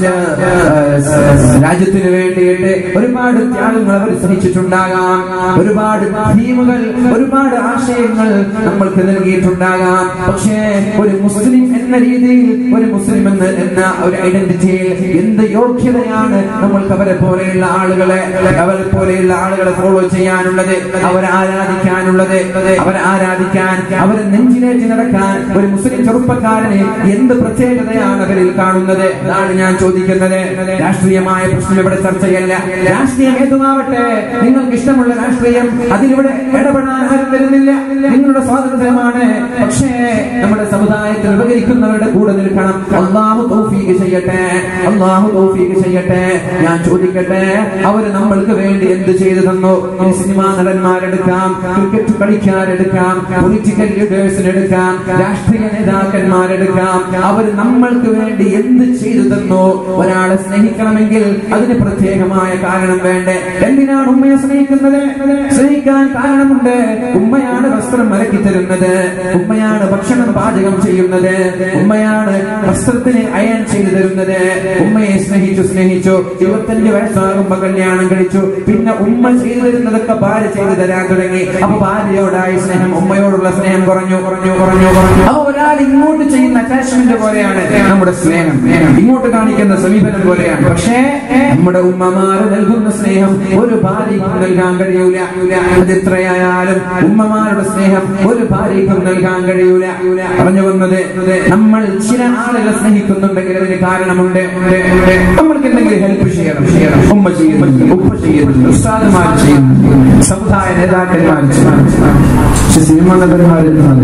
ഏഹ്, രാജ്യത്തിന് വേണ്ടിയിട്ട് ഒരുപാട് ത്യാഗങ്ങൾ അവർ സഹിച്ചിട്ടുണ്ടാകാം ഒരുപാട് ഭീമുകൾ ഒരുപാട് ആശയങ്ങൾ നമ്മൾക്ക് നൽകിയിട്ടുണ്ടാകാം പക്ഷേ ഒരു മുസ്ലിം എന്ന രീതിയിൽ ഒരു മുസ്ലിം എന്ന എന്ന ഒരു ഐഡന്റിറ്റിയിൽ എന്ത് യോഗ്യതയാണ് നമ്മൾക്ക് അവരെ പോലെയുള്ള ആളുകളെ അവരെ പോലെയുള്ള ആളുകളെ ഫോളോ ചെയ്യാനുള്ളത് അവരെ ആരാധിക്കാനുള്ളത് അവരെ ആരാധിക്കാൻ അവരെ നെഞ്ചിലേറ്റ് നടക്കാൻ ഒരു മുസ്ലിം ചെറുപ്പക്കാരന് എന്ത് പ്രത്യേകതയാണ് അവരിൽ കാണുന്നത് അതാണ് ഞാൻ ചോദിക്കുന്നത് രാഷ്ട്രീയമായ പ്രശ്നം ഇവിടെ ചർച്ചയല്ല രാഷ്ട്രീയം ഏതുമാവട്ടെ നിങ്ങൾക്ക് ഇഷ്ടമുള്ള രാഷ്ട്രീയം അതിലിവിടെ ഇടപെടാൻ ആരും വരുന്നില്ല നിങ്ങളുടെ സ്വാതന്ത്ര്യമാണ് പക്ഷേ നമ്മുടെ സമുദായത്തിൽ ഉപകരിക്കുന്നവരുടെ കൂടെ നിൽക്കണം അള്ളാഹു തൗഫീഖ് ചെയ്യട്ടെ അള്ളാഹു തൗഫീഖ് ചെയ്യട്ടെ ഞാൻ ചോദിക്കട്ടെ അവര് നമ്മൾക്ക് വേണ്ടി എന്ത് ചെയ്തു തന്നു ഇനി സിനിമാ നടന്മാരെടുക്കാം ക്രിക്കറ്റ് കളിക്കാരെടുക്കാം പൊളിറ്റിക്കൽ ലീഡേഴ്സിന് എടുക്കാം രാഷ്ട്രീയ നേതാക്കന്മാരെടുക്കാം അവർ നമ്മൾക്ക് വേണ്ടി എന്ത് ചെയ്തു തന്നു ഒരാളെ സ്നേഹിക്കണമെങ്കിൽ അതിന് പ്രത്യേകമായ കാരണം വേണ്ടേ എന്തിനാണ് ഉമ്മയെ സ്നേഹിക്കുന്നത് സ്നേഹിക്കാൻ കാരണമുണ്ട് ഉമ്മയാണ് വസ്ത്രം മലക്കി തരുന്നത് ഉമ്മയാണ് ഭക്ഷണം പാചകം ചെയ്യുന്നത് ഉമ്മയാണ് വസ്ത്രത്തിന് അയൺ ചെയ്തു തരുന്നത് ഉമ്മയെ സ്നേഹിച്ചു സ്നേഹിച്ചു ഇരുപത്തഞ്ച് വയസ്സാകുമ്പോ കല്യാണം കഴിച്ചു പിന്നെ ഉമ്മ ചെയ്തു തരുന്നതൊക്കെ ഭാര്യ ചെയ്തു തരാൻ തുടങ്ങി അപ്പൊ ഭാര്യയോടായി സ്നേഹം ഉമ്മയോടുള്ള സ്നേഹം കുറഞ്ഞു കുറഞ്ഞു കുറഞ്ഞു കുറഞ്ഞു അപ്പൊ ഒരാൾ ഇങ്ങോട്ട് ചെയ്യുന്ന അറ്റാച്ച്മെന്റ് പോലെയാണ് നമ്മുടെ സ്നേഹം ഇങ്ങോട്ട് കാണിക്കുന്ന സമീപനം പോലെയാണ് പക്ഷേ നമ്മുടെ ഉമ്മമാര് നൽകുന്ന സ്നേഹം ഒരു ഭാര്യയ്ക്കും നൽകാൻ കഴിയൂല അത് എത്രയായാലും ഉമ്മമാരുടെ സ്നേഹം ഒരു ഭാര്യയ്ക്കും നൽകാൻ കഴിയൂല പറഞ്ഞു വന്നത് നമ്മൾ ചില ആളുകളെ സ്നേഹിക്കുന്നുണ്ടെങ്കിൽ അതിന് കാരണമുണ്ട് ഉണ്ട്, ഉണ്ട്. നമ്മൾക്ക് എന്തെങ്കിലും ഹെൽപ്പ് ചെയ്യണം ചെയ്യണം ഉമ്മ ചെയ്യുന്നു ഉപ്പ ചെയ്യുന്നു ഉസ്താദുമാർ ചെയ്യുന്നു സമുദായ നേതാക്കന്മാർ ചെയ്യുന്നു പക്ഷെ സിനിമാ നടന്മാർ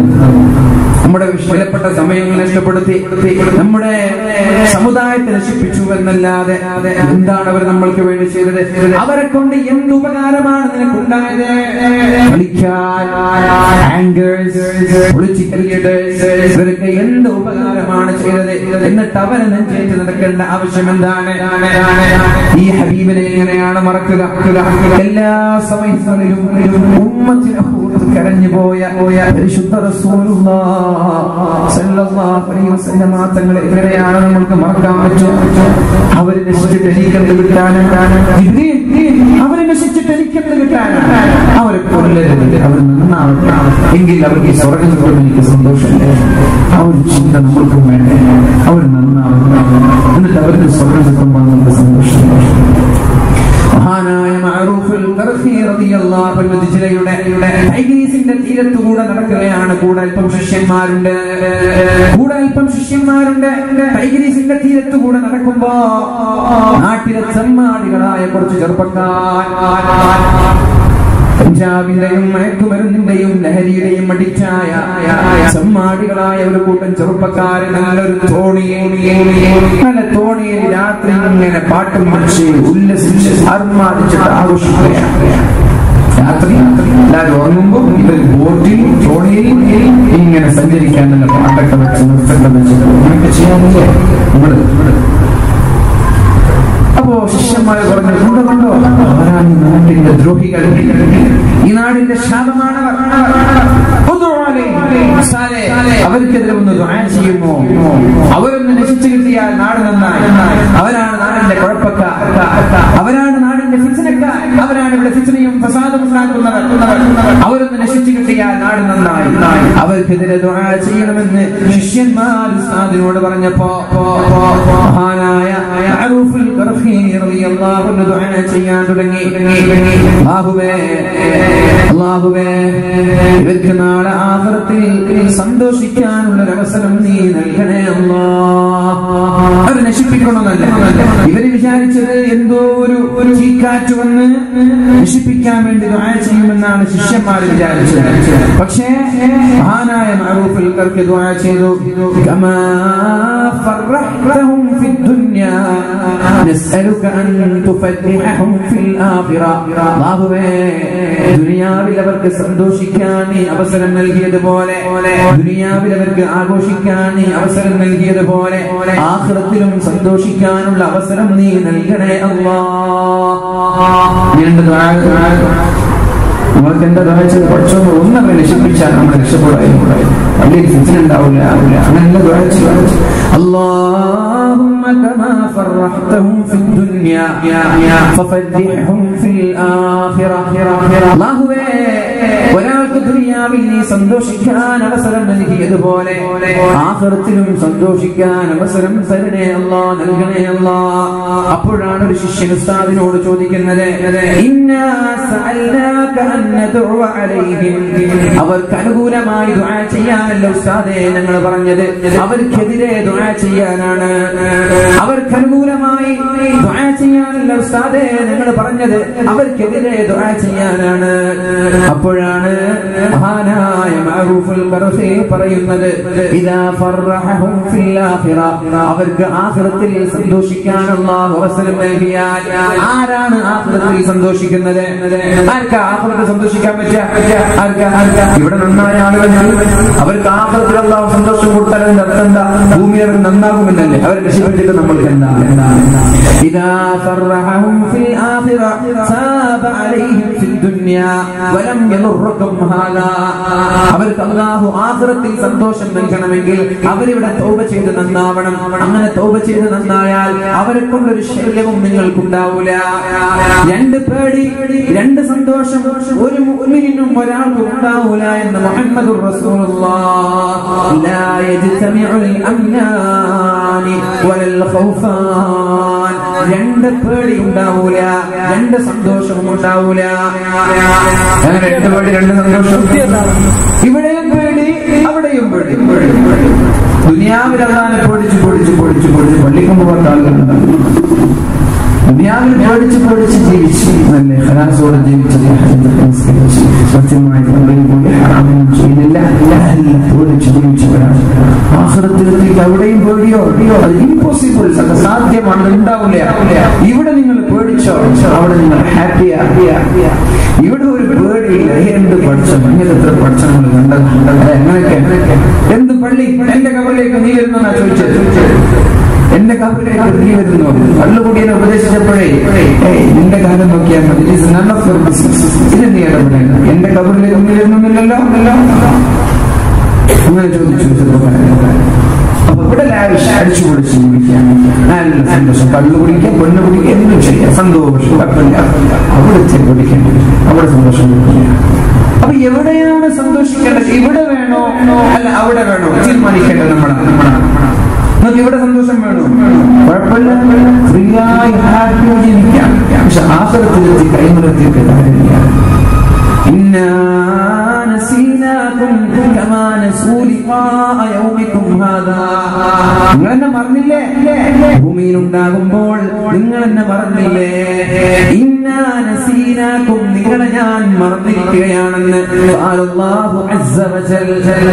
നമ്മുടെ വിലപ്പെട്ട സമയങ്ങൾ നഷ്ടപ്പെടുത്തി നമ്മുടെ സമുദായത്തെ നശിപ്പിച്ചു എന്നല്ലാതെ എന്താണ് അവർ നമ്മൾക്ക് വേണ്ടി ചെയ്തത് അവരെ കൊണ്ട് എന്ത് ഉപകാരമാണ് നിനക്കുണ്ടായത് കളിക്കാൻ ആങ്കേഴ്സ് പൊളിറ്റിക്കൽ ലീഡേഴ്സ് ഇവരൊക്കെ എന്ത് ഉപകാരമാണ് ചെയ്തത് എന്നിട്ട് അവരെ നെഞ്ചേറ്റ് നടക്കേണ്ട ആവശ്യം എന്താണ് ഈ ഹബീബിനെ എങ്ങനെയാണ് മറക്കുക എല്ലാ സമയങ്ങളിലും ഉമ്മത്തിനെ ഓർത്ത് കരഞ്ഞു പോയ പോയ പരിശുദ്ധ റസൂലുള്ളാഹ് തങ്ങളെ എങ്ങനെയാണ് നമ്മൾക്ക് മറക്കാൻ പറ്റും അവര് നശിച്ചിട്ട് എനിക്ക് എനിക്കെന്ത് കിട്ടാനാണ് ജിബ്രീൽ, അവരെ നശിച്ചിട്ട് എനിക്കെന്ത് കിട്ടാനാണ് അവരെ കൊല്ലരുത് അവർ നന്നാവട്ടെ എങ്കിൽ അവർക്ക് ഈ സ്വർഗം കിട്ടും എനിക്ക് സന്തോഷമില്ല ആ ഒരു ചിന്ത നമ്മൾക്കും വേണ്ടേ അവർ നന്നാവട്ടെ എന്നിട്ട് അവർക്ക് സ്വർഗം കിട്ടുമ്പോൾ നമുക്ക് സന്തോഷം മഹാനായ മഅറൂഫുൽ ഖർഖി റളിയല്ലാഹു അൻഹു ദിജ്ലയുടെ ടൈഗ്രീസിന്റെ തീരത്തുകൂടെ നടക്കുകയാണ് കൂടെ അല്പം ശിഷ്യന്മാരുണ്ട് കൂടെ അല്പം ശിഷ്യന്മാരുണ്ട് ടൈഗ്രീസിന്റെ തീരത്തുകൂടെ നടക്കുമ്പോ നാട്ടിലെ ചെമ്മാടികളായ കുറച്ച് ചെറുപ്പക്കാർ പഞ്ചാബിന്റെയും മയക്കുമരുന്നിന്റെയും ലഹരിയുടെയും അടിച്ചായ ചെമ്മാടികളായ ഒരു കൂട്ടം ചെറുപ്പക്കാര് നല്ലൊരു തോണിയെ നല്ല തോണിയിൽ രാത്രി ഇങ്ങനെ പാട്ടും മറിച്ച് ഉല്ലസിച്ച് ആർമാദിച്ചിട്ട് ആഘോഷിക്കുകയാണ് രാത്രി എല്ലാവരും ഉറങ്ങുമ്പോ ഇവർ ബോട്ടിൽ തോണിയിൽ ഇങ്ങനെ സഞ്ചരിക്കാൻ നല്ല പാട്ടൊക്കെ വെച്ച് നൃത്തമൊക്കെ വെച്ച് ഇങ്ങനെയൊക്കെ ചെയ്യാനില്ലേ നമ്മള് അപ്പോ ശിഷ്യന്മാർ പറഞ്ഞു കണ്ടോ കണ്ടോ അവരാണ് ഈ നാട്ടിന്റെ ദ്രോഹികൾ ഈ നാടിന്റെ ശാപമാണവർ സാലേ, അവർക്കെതിരെ ഒന്ന് ദുആ ചെയ്യുമോ അവരൊന്ന് നശിച്ചു കിട്ടിയാൽ നാട് നന്നായി അവരാണ് നാടിന്റെ കുഴപ്പക്കാർ അവരാണ് നാടിന്റെ ഫിച്ചനക്കാർ അവരാണ് ഇവിടെ ഫിച്ചനയും ഫസാദും ഉണ്ടാക്കുന്നവർ അവരൊന്ന് നശിച്ചു കിട്ടിയാൽ നാട് നന്നായി അവർക്കെതിരെ ദുആ ചെയ്യണമെന്ന് ശിഷ്യന്മാർ ഉസ്താദിനോട് പറഞ്ഞപ്പോ മഹാനായ മഅറൂഫുൽ ഖർഖി റളിയല്ലാഹു അൻഹു ദുആ ചെയ്യാൻ തുടങ്ങി അല്ലാഹുവേ അല്ലാഹുവേ ഇവർക്ക് നാളെ ആഖിറത്തിൽ സന്തോഷിക്കാനുള്ള ഒരു അവസരം നീ നൽകണേ അല്ലാ അവർ നശിപ്പിക്കണമെന്നല്ല ഇവര് വിചാരിച്ചത് എന്തോ ഒരു ഒരു ചീക്കാറ്റ് വന്ന് നശിപ്പിക്കാൻ വേണ്ടി ദുആ ചെയ്യുമെന്നാണ് ശിഷ്യന്മാർ വിചാരിച്ചത് പക്ഷേ മഹാനായ മഅറൂഫുൽ ഖർഖി ദുആ ചെയ്തു കമാ ഫറഹ്തഹും ഫി ദുനിയാ നസ്അലുക അൻ തുഫദ്ദിഹഹും ഫിൽ ആഖിറ അല്ലാഹുവേ ദുനിയാവിൽ അവർക്ക് സന്തോഷിക്കാൻ നീ അവസരം നൽകിയതുപോലെ ദുനിയാവിൽ അവർക്ക് ആഘോഷിക്കാൻ നീ അവസരം നൽകിയതുപോലെ ആഖിറത്തിലും സന്തോഷിക്കാനുള്ള അവസരം നീ നൽകണേ അല്ലാ നീണ്ട ദുആ നമ്മൾക്ക് എന്താ ദുആച്ചത് പഠിച്ചോ ഒന്നൊക്കെ നശിപ്പിച്ചാൽ നമ്മൾ രക്ഷപ്പെടായിരുന്നു പള്ളിയിൽ ഫിസിൻ ഉണ്ടാവില്ല ആവില്ല അങ്ങനെയല്ല ദുആച്ചു اللهم كما فرحتهم في الدنيا ففرحهم في الآخرة അല്ലാഹുവേ ഒരാൾക്ക് ദുനിയാവിൽ നീ സന്തോഷിക്കാൻ അവസരം നൽകിയതുപോലെ ആഖിറത്തിലും സന്തോഷിക്കാൻ അവസരം തരണേ അല്ലാ നൽകണേ അല്ലാ അപ്പോഴാണ് ഒരു ശിഷ്യൻ ഉസ്താദിനോട് ചോദിക്കുന്നത് ഇന്നാ സഅൽനാക അൻ നദഉ അലൈഹിം അവർക്ക് അനുകൂലമായി ദുആ ചെയ്യാനല്ല ഉസ്താദേ ഞങ്ങൾ പറഞ്ഞത് അവർക്കെതിരെ ദുആ ചെയ്യാനാണ് അവർക്ക് അനുകൂലമായി ദുആ ചെയ്യാനല്ല ഉസ്താദേ ഞങ്ങൾ പറഞ്ഞത് അവർക്കെതിരെ ദുആ ചെയ്യാനാണ് അപ്പോഴാണ് മഹാനായ മഅറൂഫുൽ ഖർസി പറയുന്നത് ഇദാ ഫറഹഹും ഫിൽ ആഖിറ അവർക്ക് ആഖിറത്തിൽ സന്തോഷിക്കാൻ അല്ലാഹു അവസരം നൽകിയാൽ ആരാണ് ആഖിറത്തിൽ സന്തോഷിക്കുന്നത് ആർക്കാ ആഖിറത്തിൽ സന്തോഷിക്കാൻ പറ്റുക ആർക്കാ ആർക്കാ ഇവിടെ നന്നായ ആളുകൾ അവർക്ക് ആഖിറത്തിൽ അല്ലാഹു സന്തോഷം കൊടുത്താൽ അതിന്റെ അർത്ഥം എന്താ ഭൂമി അവർ നന്നാകുമെന്നല്ലേ അവരെ രക്ഷപ്പെട്ടിട്ട് നമ്മൾക്ക് എന്താ ഇദാ ഫറഹഹും ഫിൽ ആഖിറ സാബ അലൈഹിം ഫിൽ ദുനിയ വലം യദുർറക്കും ഹാദാ അവർക്ക് അല്ലാഹു ആഖിറത്തിൽ സന്തോഷം നൽകണമെങ്കിൽ അവരിവിടെ തൗബ ചെയ്ത് നന്നാവണം അങ്ങനെ തൗബ ചെയ്ത് നന്നായാൽ അവരെ കൊണ്ടൊരു ശല്യവും നിങ്ങൾക്കുണ്ടാവൂല രണ്ട് പേടി രണ്ട് സന്തോഷം ഒരു മുഅ്മിനും ഒരാൾക്കും ഉണ്ടാവൂല എന്ന് മുഹമ്മദുർ റസൂലുള്ളാഹ് ലാ യജ്തമിഉൽ അംനാനി വലൽ ഖൗഫാൻ രണ്ട് പേടി ഉണ്ടാവൂല രണ്ട് സന്തോഷവും ഉണ്ടാവൂല അങ്ങനെ രണ്ട് പേടി രണ്ട് സന്തോഷം ഇവിടെയും പേടി അവിടെയും പേടി ദുനിയാവിൽ അള്ളാനെ പൊടിച്ച് പൊടിച്ച് പൊടിച്ച് പൊടിച്ച് പള്ളിക്കൊണ്ട് പോകാത്ത ആളുകളുണ്ടാകും ദുനിയാവിൽ പേടിച്ച് പേടിച്ച് ജീവിച്ച് നല്ല ഹലാസോടെ ജീവിച്ചത് സത്യമായി പള്ളിയിൽ പോയി ഹറാമൊന്നും ചെയ്തില്ല എല്ലാം പേടിച്ച് ജീവിച്ചവരാണ് ആഹ്റത്തിലെത്തിയിട്ട് അവിടെയും പേടിയോ അത് ഇമ്പോസിബിൾ അത് സാധ്യമാണ് ഉണ്ടാവില്ല ഇവിടെ നിങ്ങൾ പേടിച്ചോ അവിടെ നിങ്ങൾ ഹാപ്പിയാ ഇവിടെ ഒരു പേടിയില്ല എന്ത് പഠിച്ചോ ഇങ്ങനത്തെ എത്ര പഠിച്ചങ്ങൾ കണ്ടത് എങ്ങനെയൊക്കെ എന്ത് പള്ളി എന്റെ കവറിലേക്ക് നീ വരുന്ന ചോദിച്ചത് എന്റെ കബറിലേക്ക് നീ വരുന്നു കള്ളുകൂടിയെ ഉപദേശിച്ചപ്പോഴേ ഏയ് നിന്റെ കാര്യം നോക്കിയാൽ മതി It is none of your business. ഇത് നീ ഇടപെടേണ്ട എന്റെ കബറിലേക്ക് നീ വരുന്നില്ലല്ലോ അങ്ങനെ ചോദിച്ചു ചെറുപ്പക്കാരൻ അപ്പൊ ഇവിടെ ലാവിഷ് അടിച്ചു പൊളിച്ച് ജീവിക്കാൻ നല്ല സന്തോഷം കള്ളു കുടിക്കുക പൊണ്ണു കുടിക്കുക എന്തും ചെയ്യാം സന്തോഷം കുഴപ്പമില്ല അവിടുത്തെ കുടിക്കണം അവിടെ സന്തോഷം കിട്ടില്ല അപ്പൊ എവിടെയാണ് സന്തോഷിക്കേണ്ടത് ഇവിടെ വേണോ അല്ല അവിടെ വേണോ തീരുമാനിക്കേണ്ടത് നമ്മുടെ നമ്മുടെ നിങ്ങൾക്ക് ഇവിടെ സന്തോഷം വേണോ കുഴപ്പമില്ല ഫ്രീ ആയി ഹാപ്പി ജീവിക്കാം പക്ഷെ ആഹ്ലത്തിലെത്തി കൈമുറത്തിയിട്ട് കാര്യമില്ല إنا نسيناكم كما نسوا لقاء يومكم هذا നിങ്ങൾ എന്നെ മറന്നില്ലേ ഭൂമിയിൽ ഉണ്ടാകുമ്പോൾ നിങ്ങൾ എന്നെ മറന്നില്ലേ ഇന്നാ നസീനാക്കും നിങ്ങളെ ഞാൻ മറന്നിരിക്കുകയാണെന്ന് അല്ലാഹു അസ്സ വജൽ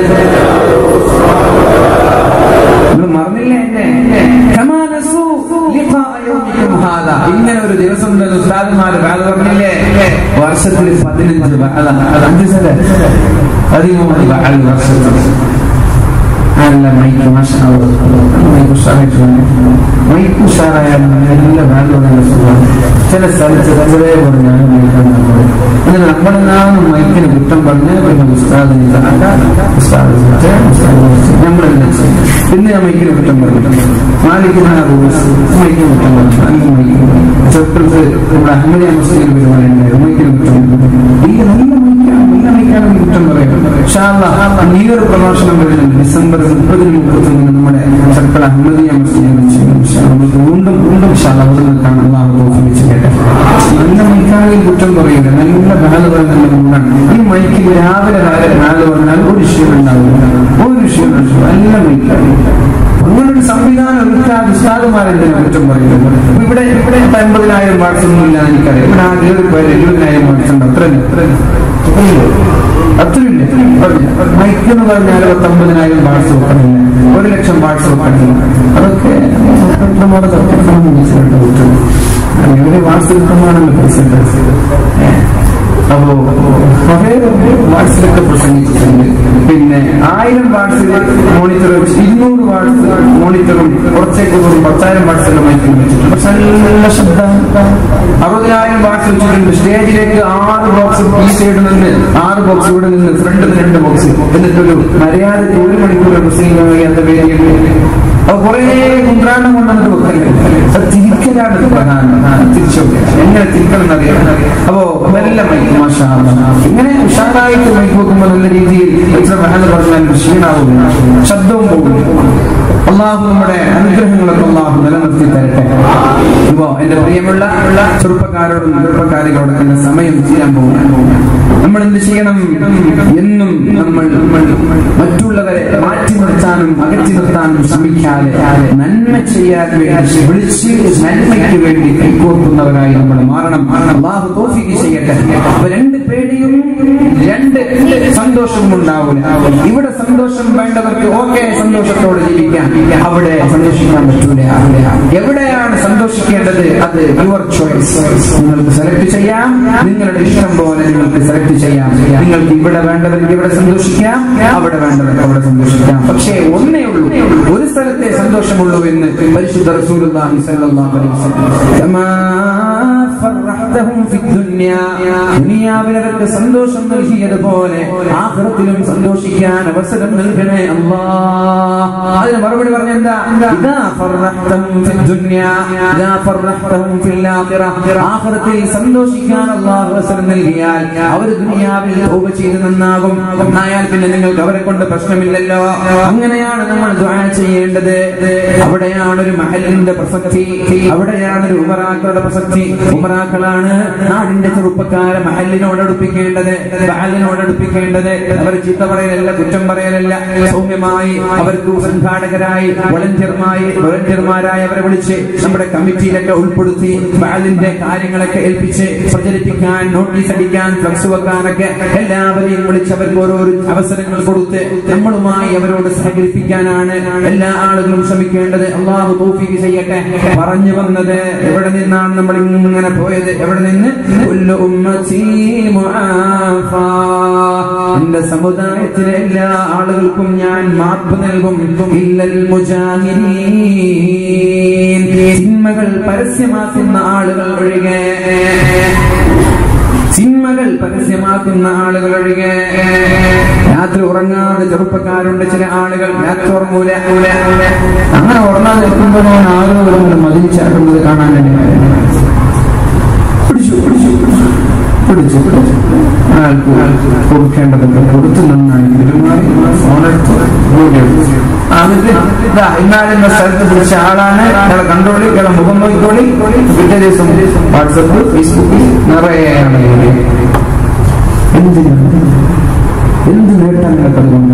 നിങ്ങൾ മറന്നില്ലേ എന്നെ കമാ നസൂ ലിഖാഅ യൗമിക്കും ഹാദാ ഇങ്ങനെ ഒരു ദിവസം ഉണ്ടെന്ന് ഉസ്താദുമാർ വേദ പറഞ്ഞില്ലേ വർഷത്തിൽ പതിനഞ്ച് വഅദ. അത് അഞ്ച് സ്ഥലം പതിമൂന്ന് വഅദ വർഷത്തിൽ നല്ല മൈക്ക് മാഷാ മൈക്ക് ഉഷാറായിട്ടുണ്ട് മൈക്ക് ഉഷാറായാൽ നല്ല വാല്യൂ നല്ല സുഖമാണ് ചില സ്ഥലത്ത് വെറുതെ പറഞ്ഞാണ് മൈക്കാണ് അങ്ങനെ നമ്മളെല്ലാം മൈക്കിന് കുറ്റം പറഞ്ഞ് പിന്നെ ഉസ്താദിന് ഇതാക്ക, ഉസ്താദ് വിളിച്ച്, ഉസ്താദ് വിളിച്ച്, നമ്മളെല്ലാം ചെയ്യും പിന്നെ ഞാൻ മൈക്കിന് കുറ്റം പറഞ്ഞു മാലിക്കുന്ന റൂൾസ് മൈക്കിന് കുറ്റം പറഞ്ഞു നല്ല മൈക്ക് ചെറുപ്പത്തിൽ നമ്മുടെ അഹമ്മദിയ മുസ്ലിം പരിപാടിയുണ്ടായിരുന്നു മൈക്കിന് കുറ്റം പറഞ്ഞു ഈ നല്ല മൈക്കാണ് നല്ല മൈക്കാണ് കുറ്റം പറയുന്നത് പക്ഷേ ഈ ഒരു പ്രഭാഷണം വരുന്നുണ്ട് ഡിസംബർ മുപ്പതിന് മുപ്പത്തൊന്നിന് നമ്മുടെ ചെറുപ്പൾ അഹമ്മദിയ മുസ്ലിം നമുക്ക് വീണ്ടും വീണ്ടും അവിടെ നിൽക്കാൻ അള്ളാഹു തോഫിച്ച് കേട്ടെ നല്ല മൈക്കാണെങ്കിൽ കുറ്റം പറയില്ല നല്ല ബാല് നല്ല മുണ്ടാണ് ഈ മൈക്കിൽ രാവിലെ വരെ ബാല് പറഞ്ഞാൽ ഒരു വിഷയം ഉണ്ടാവില്ല ഒരു വിഷയം നല്ല മൈക്കാണ് അങ്ങനൊരു സംവിധാനം ഒരുക്കാൻ ഉസ്താദുമാരെന്തിനെ കുറ്റം പറയുന്നത് അപ്പൊ ഇവിടെ ഇവിടെ ഇപ്പൊ എൺപതിനായിരം വാട്സ് ഒന്നും ഇല്ല എനിക്കറിയാം ഇവിടെ ആ ഏഴ് പേര് എഴുപതിനായിരം വാട്സ് ഉണ്ട് അത്ര അത്രയില്ല മൈക്ക് എന്ന് പറഞ്ഞാൽ പത്തൊമ്പതിനായിരം വാട്സ് വെക്കണില്ല ഒരു ലക്ഷം വാട്സ് വെക്കണില്ല അതൊക്കെ നമ്മുടെ എവിടെ വാട്സ് കിട്ടുമ്പോഴാണല്ലോ പൈസ അപ്പോ കുറെ വാട്സിലൊക്കെ പ്രസംഗിച്ചിട്ടുണ്ട് പിന്നെ ആയിരം വാട്സിൽ മോണിറ്റർ ഇരുന്നൂറ് വാട്സ് മോണിറ്ററും കുറച്ചേക്ക് ഒരു പത്തായിരം വാട്സിന്റെ മൈക്കിൽ വെച്ചിട്ടുണ്ട് പക്ഷെ നല്ല ശബ്ദം അറുപതിനായിരം വാട്സ് വെച്ചിട്ടുണ്ട് സ്റ്റേജിലേക്ക് ആറ് ബോക്സ് ഈ സൈഡ് നിന്ന് ആറ് ബോക്സ് ഇവിടെ നിന്ന് ഫ്രണ്ടിൽ രണ്ട് ബോക്സ് എന്നിട്ടൊരു മര്യാദയ്ക്ക് ഒരു മണിക്കൂർ പ്രസംഗിക്കുന്ന എന്താ പേര് അപ്പൊ കുറെ കുന്ത്രാണ്ടം കൊണ്ടു വെക്കല്ലേ അത് തിരിക്കലാണ് ഇത് പ്രധാനം തിരിച്ചു എങ്ങനെ തിരിക്കണം എന്നറിയാം അപ്പോ നല്ല മൈക്ക് മാഷാ ഇങ്ങനെ ഉഷാറായിട്ട് മൈക്ക് വെക്കുമ്പോൾ നല്ല രീതിയിൽ എത്ര മഹൽ പറഞ്ഞാൽ ക്ഷീണാവില്ല ശബ്ദവും പോകില്ല അള്ളാഹു നമ്മുടെ അനുഗ്രഹങ്ങളൊക്കെ അള്ളാഹു നിലനിർത്തി തരട്ടെ ഇപ്പോ എന്റെ പ്രിയമുള്ള ചെറുപ്പക്കാരോടും ചെറുപ്പക്കാരികളോടും എന്റെ സമയം ചെയ്യാൻ പോകുന്നു നമ്മൾ എന്ത് ചെയ്യണം എന്നും നമ്മൾ നമ്മൾ മറ്റുള്ളവരെ മാറ്റി നിർത്താനും അകറ്റി നിർത്താനും ശ്രമിക്കാതെ നന്മ ചെയ്യാൻ വേണ്ടി വിളിച്ച് നന്മയ്ക്ക് വേണ്ടി കൈകോർക്കുന്നവരായി നമ്മൾ മാറണം അള്ളാഹു തോഫിക്ക് ചെയ്യട്ടെ അപ്പൊ രണ്ട് പേടിയും രണ്ട് സന്തോഷവും ഉണ്ടാവില്ല ഇവിടെ സന്തോഷം വേണ്ടവർക്ക് ഓക്കെ സന്തോഷത്തോടെ ജീവിക്കാം അവിടെ സന്തോഷിക്കാൻ പറ്റൂല എവിടെയാണ് സന്തോഷിക്കേണ്ടത് അത് യുവർ ചോയ്സ് നിങ്ങൾക്ക് സെലക്ട് ചെയ്യാം നിങ്ങളുടെ ഇഷ്ടം പോലെ നിങ്ങൾക്ക് സെലക്ട് ചെയ്യാം നിങ്ങൾക്ക് ഇവിടെ വേണ്ടവർക്ക് ഇവിടെ സന്തോഷിക്കാം അവിടെ വേണ്ടവർക്ക് അവിടെ സന്തോഷിക്കാം പക്ഷേ ഒന്നേ ഉള്ളൂ ഒരു സ്ഥലത്തെ സന്തോഷമുള്ളൂ എന്ന് പരിശുദ്ധ റസൂലുള്ളാഹി സ്വല്ലല്ലാഹു അലൈഹി വസല്ലം കമാ ഫറഹ്തഹും ഫിദ്ദുനിയ ദുനിയാവിൽ അവർക്ക് സന്തോഷം നൽകിയതുപോലെ ആഖിറത്തിലും സന്തോഷിക്കാൻ അവസരം നൽകണേ അല്ലാഹ് അതിന് മറുപടി പറഞ്ഞ എന്താ ഇദാ ഫറഹ്തഹും ഫിദ്ദുനിയ ഇദാ ഫറഹ്തഹും ഫിൽ ആഖിറ ആഖിറത്തിൽ സന്തോഷിക്കാൻ അല്ലാഹു അവസരം നൽകിയാൽ അവർ ദുനിയാവിൽ തൗബ ചെയ്ത് നന്നാകും നന്നായാൽ പിന്നെ നിങ്ങൾക്ക് അവരെ കൊണ്ട് പ്രശ്നമില്ലല്ലോ അങ്ങനെയാണ് നമ്മൾ ദുആ ചെയ്യേണ്ടത് അവിടെയാണ് ഒരു മഹലിന്റെ പ്രസക്തി അവിടെയാണ് ഒരു ഉമറാക്കളുടെ പ്രസക്തി ഉമറാക്കളാണ് നാടിന്റെ ചെറുപ്പക്കാരെ മഹലിനോട് അടുപ്പിക്കേണ്ടത് ബാലിനോട് അടുപ്പിക്കേണ്ടത് അവർ ചീത്ത പറയലല്ല കുറ്റം പറയലല്ല സൗമ്യമായി അവർക്ക് സംഘാടകരായി വളണ്ടിയർമായി വളണ്ടിയർമാരായി അവരെ വിളിച്ച് നമ്മുടെ കമ്മിറ്റിയിലൊക്കെ ഉൾപ്പെടുത്തി ബാലിന്റെ കാര്യങ്ങളൊക്കെ ഏൽപ്പിച്ച് പ്രചരിപ്പിക്കാൻ നോട്ടീസ് അടിക്കാൻ ഫ്ലക്സ് വെക്കാനൊക്കെ എല്ലാവരെയും വിളിച്ച് അവർക്ക് ഓരോരോ അവസരങ്ങൾ കൊടുത്ത് നമ്മളുമായി അവരോട് സഹകരിപ്പിക്കാനാണ് എല്ലാ ആളുകളും ശ്രമിക്കേണ്ടത് അള്ളാഹു തോഫിക്ക് ചെയ്യട്ടെ പറഞ്ഞു വന്നത് എവിടെ നിന്നാണ് നമ്മൾ ഇങ്ങനെ പോയത് എവിടെ നിന്ന് കുല്ലു ഉമ്മത്തി മുആഫാ. എന്റെ സമുദായത്തിലെ എല്ലാ ആളുകൾക്കും ഞാൻ മാപ്പ് നൽകും ഇല്ലൽ മുജാഹിരീൻ തിന്മകൾ പരസ്യമാക്കുന്ന ആളുകൾ ഒഴികെ തിന്മകൾ പരസ്യമാക്കുന്ന ആളുകൾ ഒഴികെ രാത്രി ഉറങ്ങാതെ ചെറുപ്പക്കാരുണ്ട് ചില ആളുകൾ രാത്രി ഉറങ്ങൂല അങ്ങനെ ഉറങ്ങാതെ നിൽക്കുമ്പോഴാണ് ആളുകൾ മതിൽ ചാടുന്നത് കാണാൻ പിടിച്ചു പിടിച്ചു പിടിച്ചു പിടിച്ചു ആൾക്ക് കൊടുക്കേണ്ടതൊക്കെ കൊടുത്തു നന്നായി പെരുമാറി ഫോണെടുത്ത് വീഡിയോ എന്നിട്ട് ഇതാ ഇന്നാളിന്ന സ്ഥലത്ത് പിടിച്ച ആളാണ് ഇയാളെ കണ്ടോളി ഇയാളെ മുഖം നോക്കിക്കോളി പിറ്റേ ദിവസം വാട്സപ്പ് ഫേസ്ബുക്കിൽ നിറയെ എന്തിനാണ് എന്ത് നേട്ടം നിനക്കതുകൊണ്ട്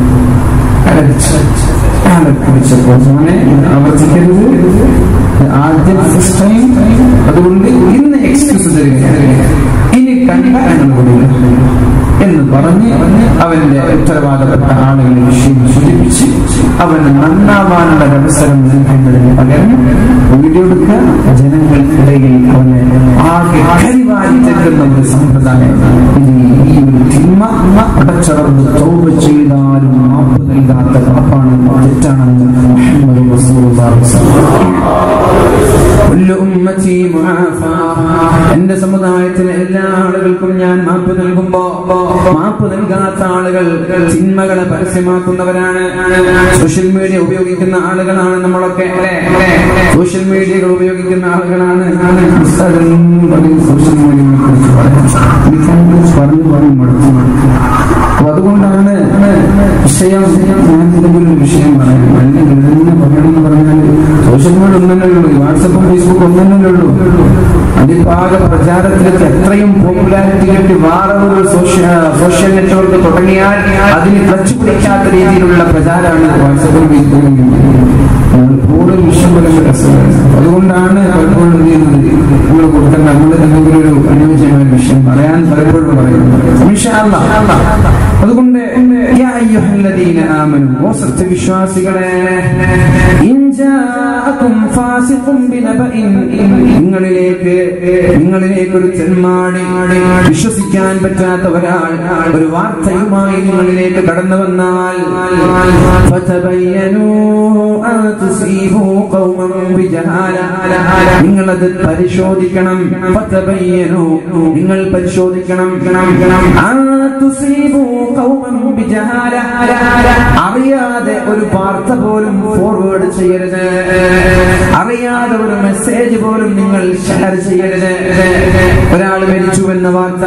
കുറിച്ചപ്പോൾ മോനെ ആവർത്തിക്കരുത് ആദ്യം ഫസ്റ്റ് ടൈം അതുകൊണ്ട് ഇന്ന് എക്സ്ക്യൂസ് തരിക ഇനി കണ്ട അനുകൂലില്ല എന്ന് പറഞ്ഞ് അവന്റെ ഉത്തരവാദപ്പെട്ട ആളുകളെ വിഷയം സൂചിപ്പിച്ച് അവന് നന്നാവാനുള്ള ഒരു അവസരം നൽകേണ്ടതിന് പകരം വീഡിയോ എടുക്കുക ജനങ്ങൾക്കിടയിൽ അവനെ ആകെ കരിവാരി തരുന്ന ഒരു സമ്പ്രദായം ഇനി ഈ ഒരു തിന്മ അടച്ചടർന്ന് തോപ ചെയ്താലും മാപ്പ് നൽകാത്ത പാപ്പാണെന്ന് തെറ്റാണെന്ന് മുഹമ്മദ് റസൂലുള്ളാഹി സ്വല്ലല്ലാഹു കുല്ലു ഉമ്മത്തി മുആഫാ. എന്റെ സമുദായത്തിലെ എല്ലാ ആളുകൾക്കും ഞാൻ മാപ്പ് നൽകുമ്പോ മാപ്പ് നൽകാത്ത ആളുകൾ തിന്മകളെ പരസ്യമാക്കുന്നവരാണ് സോഷ്യൽ മീഡിയ ഉപയോഗിക്കുന്ന ആളുകളാണ് നമ്മളൊക്കെ അല്ലേ സോഷ്യൽ മീഡിയകൾ ഉപയോഗിക്കുന്ന ആളുകളാണ് ഉസ്താദെന്നും പറയും സോഷ്യൽ മീഡിയയെ കുറിച്ച് പറയാം എനിക്കതിനെക്കുറിച്ച് പറഞ്ഞു പറഞ്ഞു മടുത്തു മടുത്തു അപ്പൊ അതുകൊണ്ടാണ് വിഷയം ഞാൻ എന്തെങ്കിലും ഒരു വിഷയം പറയാം അല്ലെങ്കിൽ ഇതെന്നെ പറയണം എന്ന് പറഞ്ഞാൽ സോഷ്യൽ മീഡിയ ഒന്നല്ലേ ഉള്ളൂ വാട്സപ്പും ഫേസ്ബുക്കും ഒന്നല്ലേ ഉള്ളൂ അതിപ്പാകെ പ്രചാരത്തിലേക്ക് എത്രയും പോപ്പുലാരിറ്റി കിട്ടി വേറെ ഒരു സോഷ്യൽ സോഷ്യൽ നെറ്റ്വർക്ക് തുടങ്ങിയാൽ അതിന് ക്ലച്ച് പിടിക്കാത്ത രീതിയിലുള്ള പ്രചാരമാണ് വാട്സപ്പും ഫേസ്ബുക്കും നമ്മൾ കൂടുതൽ വിഷയം പറയുമ്പോൾ രസമാണ് അതുകൊണ്ടാണ് പലപ്പോഴും എന്ത് ചെയ്യുന്നത് നമ്മൾ കൊടുക്കുന്ന നമ്മൾ എന്തെങ്കിലും ഒരു അനുയോജ്യമായ വിഷയം പറയാൻ പലപ്പോഴും പറയുന്നത് ഇൻഷാ അല്ലാ. അതുകൊണ്ട് യാ അയ്യുഹല്ലദീന ആമനു ഓ സത്യവിശ്വാസികളെ ഇൻ ജാഅകും ഫാസിഖും ബിനബഇൻ നിങ്ങളിലേക്ക് നിങ്ങളിലേക്ക് ഒരു ചെന്മാടി വിശ്വസിക്കാൻ പറ്റാത്ത ഒരാൾ ഒരു വാർത്തയുമായി നിങ്ങളിലേക്ക് കടന്നു വന്നാൽ ഫതബയ്യനൂ അൻ തുസീബൂ ഖൗമൻ ബിജഹാല നിങ്ങളത് പരിശോധിക്കണം ഫതബയ്യനൂ നിങ്ങൾ പരിശോധിക്കണം അൻ തുസീബൂ ഖൗമൻ ബിജഹാല അറിയാതെ ഒരു വാർത്ത പോലും ഫോർവേഡ് ചെയ്യരുത് അറിയാതെ ഒരു മെസ്സേജ് പോലും നിങ്ങൾ ഷെയർ ചെയ്യരുത് ഒരാൾ മരിച്ചു എന്ന വാർത്ത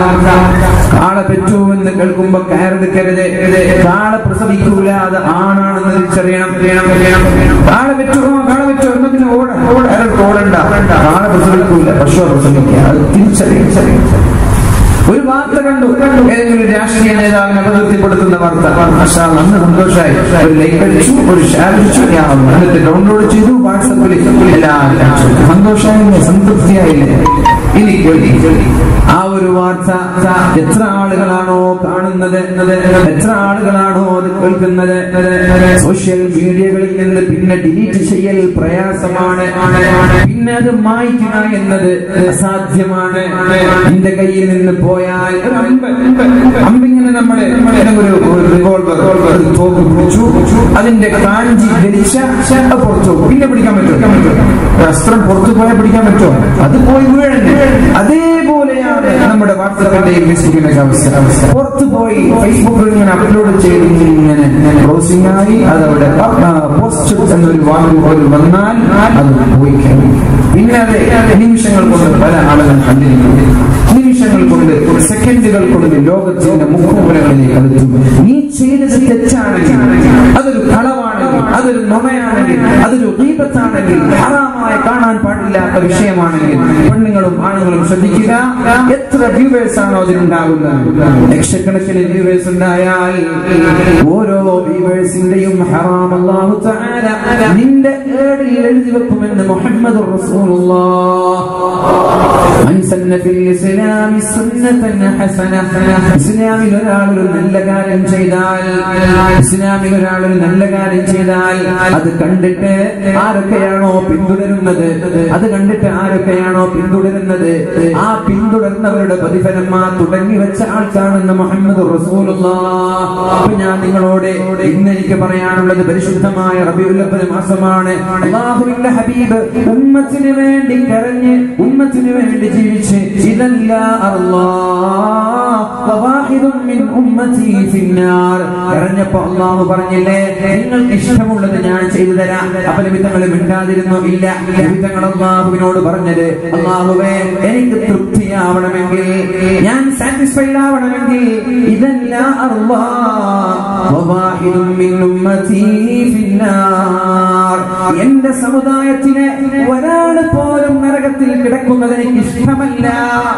കാള പെറ്റു എന്ന് കേൾക്കുമ്പോ കയറെടുക്കരുത് കാള പ്രസവിക്കൂലാതെ ആണാണെന്ന് തിരിച്ചറിയണം അറിയണം അറിയണം കാള പെറ്റു ആ, കാള പെറ്റു എന്നതിന് ഓട ഓട അയാൾക്ക് ഓടണ്ട കാള പ്രസവിക്കൂല പശു പ്രസവിക്കുക അത് തിരിച്ചറിയും ഒരു വാർത്ത കണ്ടു ഏതെങ്കിലും രാഷ്ട്രീയ നേതാവിനെ അപകീർത്തിപ്പെടുത്തുന്ന വാർത്ത മാഷാ അല്ലാ, അന്ന് സന്തോഷമായി ഒരു ലൈക്ക് അടിച്ചു ഒരു ഷെയർ അടിച്ചു ഞാൻ എന്നിട്ട് ഡൗൺലോഡ് ചെയ്തു വാട്സപ്പിൽ എല്ലാവരും അയച്ചു. സന്തോഷമായില്ലേ സംതൃപ്തിയായില്ലേ ഇനി കേൾക്കി ആ ഒരു വാർത്ത എത്ര ആളുകളാണോ കാണുന്നത് എത്ര ആളുകളാണോ അത് കേൾക്കുന്നത് സോഷ്യൽ മീഡിയകളിൽ നിന്ന് പിന്നെ ഡിലീറ്റ് ചെയ്യൽ പ്രയാസമാണ് പിന്നെ അത് മായ്ക്കുക എന്നത് അസാധ്യമാണ് എന്റെ കയ്യിൽ നിന്ന് പോയാൽ ഒരു അമ്പ് അമ്പിങ്ങനെ നമ്മുടെ ഒരു ഒരു റിവോൾവർ ഒരു തോക്ക് പിടിച്ചു അതിന്റെ കാഞ്ചി ധരിച്ച അത് പുറത്തു പോകും. പിന്നെ പിടിക്കാൻ പറ്റുമോ ഒരു അസ്ത്രം പുറത്തു പോയാൽ പിടിക്കാൻ പറ്റുമോ അത് പോയി വീഴണ്ടേ അതേപോലെയാണ് നമ്മുടെ വാട്സപ്പിന്റെയും ഫേസ്ബുക്കിന്റെ അവസ്ഥ പുറത്തു പോയി ഫേസ്ബുക്കിൽ ഇങ്ങനെ അപ്ലോഡ് ചെയ്ത് ഇങ്ങനെ ക്രോസിംഗ് ആയി അതവിടെ പോസ്റ്റ് എന്നൊരു വാക്ക് പോലും വന്നാൽ അത് പോയി കഴിഞ്ഞു. പിന്നെ അത് നിമിഷങ്ങൾ കൊണ്ട് പല ആളുകൾ കണ്ടിരിക്കുന്നു നിമിഷങ്ങൾ കൊണ്ട് സെക്കൻഡുകൾ കൊണ്ട് ലോകത്തിന്റെ മുഖമുറകളിലേക്ക് അടുത്തു നീ ചെയ്തത് തെറ്റാണെങ്കിൽ അതൊരു കളവാണെങ്കിൽ അതൊരു നുണയാണെങ്കിൽ അതൊരു ദീപത്താണെങ്കിൽ ഹറാമായി കാണാൻ പാടില്ലാത്ത വിഷയമാണെങ്കിൽ പെണ്ണുങ്ങളും ആണുങ്ങളും ശ്രദ്ധിക്കുക എത്ര വ്യൂവേഴ്സ് ആണോ അതിനുണ്ടാകുന്നത് ലക്ഷക്കണക്കിന് വ്യൂവേഴ്സ് ഉണ്ടായാൽ ഓരോ വ്യൂവേഴ്സിന്റെയും ഹറാം അല്ലാഹു തആല നിന്റെ ഏടിൽ എഴുതി വെക്കുമെന്ന് മുഹമ്മദ് من سن في الإسلام سنة حسنة ഇസ്ലാമിൽ ഒരാൾ ഒരു നല്ല കാര്യം ചെയ്താൽ ഇസ്ലാമിൽ ഒരാൾ ഒരു നല്ല കാര്യം ചെയ്താൽ ചെയ്താൽ അത് കണ്ടിട്ട് ആരൊക്കെയാണോ പിന്തുടരുന്നത് അത് കണ്ടിട്ട് ആരൊക്കെയാണോ പിന്തുടരുന്നത് ആ പിന്തുടർന്നവരുടെ പ്രതിഫലം ആ തുടങ്ങി വെച്ച ആൾക്കാണെന്ന് മുഹമ്മദ് അപ്പൊ ഞാൻ നിങ്ങളോട് ഇന്ന് എനിക്ക് പറയാനുള്ളത് പരിശുദ്ധമായ റബിയുല്ലപ്പന് മാസമാണ് അള്ളാഹുവിന്റെ ഹബീബ് ഉമ്മത്തിന് വേണ്ടി കരഞ്ഞ് ഉമ്മത്തിന് വേണ്ടി ജീവിച്ച് ഇതല്ല കരഞ്ഞപ്പോ അള്ളാഹു പറഞ്ഞില്ലേ നിങ്ങൾക്ക് ഇഷ്ടമുള്ളത് ഞാൻ ചെയ്തു തരാം അപ്പൊ നിമിത്തങ്ങൾ മിണ്ടാതിരുന്നു ഇല്ല നിമിത്തങ്ങൾ അള്ളാഹുവിനോട് പറഞ്ഞത് അള്ളാഹുവേ എനിക്ക് തൃപ്തിയാവണമെങ്കിൽ ഞാൻ സാറ്റിസ്ഫൈഡ് ആവണമെങ്കിൽ ഇതല്ല എന്റെ സമുദായത്തിലെ ഒരാൾ പോലും നരകത്തിൽ കിടക്കുന്നത് എനിക്ക് ഇഷ്ടമല്ല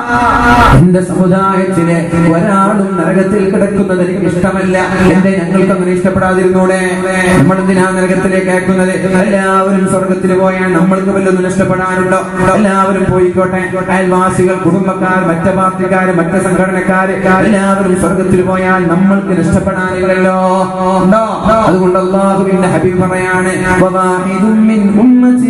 എന്റെ സമുദായത്തിലെ ഒരാളും നരകത്തിൽ കിടക്കുന്നത് എനിക്ക് ഇഷ്ടമല്ല എന്റെ ഞങ്ങൾക്ക് അങ്ങനെ ഇഷ്ടപ്പെടാതിരുന്നൂടെ നമ്മൾ എന്തിനാ നരകത്തിലേക്ക് അയക്കുന്നത് എല്ലാവരും സ്വർഗത്തിൽ പോയാൽ നമ്മൾക്ക് വല്ലതും നഷ്ടപ്പെടാനുണ്ടോ എല്ലാവരും പോയിക്കോട്ടെ അയൽവാസികൾ കുടുംബക്കാർ മറ്റു പാർട്ടിക്കാർ മറ്റ് സംഘടനക്കാർ എല്ലാവരും സ്വർഗത്തിൽ പോയാൽ നമ്മൾക്ക് നഷ്ടപ്പെടാനില്ലല്ലോ ഉണ്ടോ അതുകൊണ്ട് അള്ളാഹുവിന്റെ ഹബീബ് പറയാണ് വവാഹിദും മിൻ ഉമ്മത്തി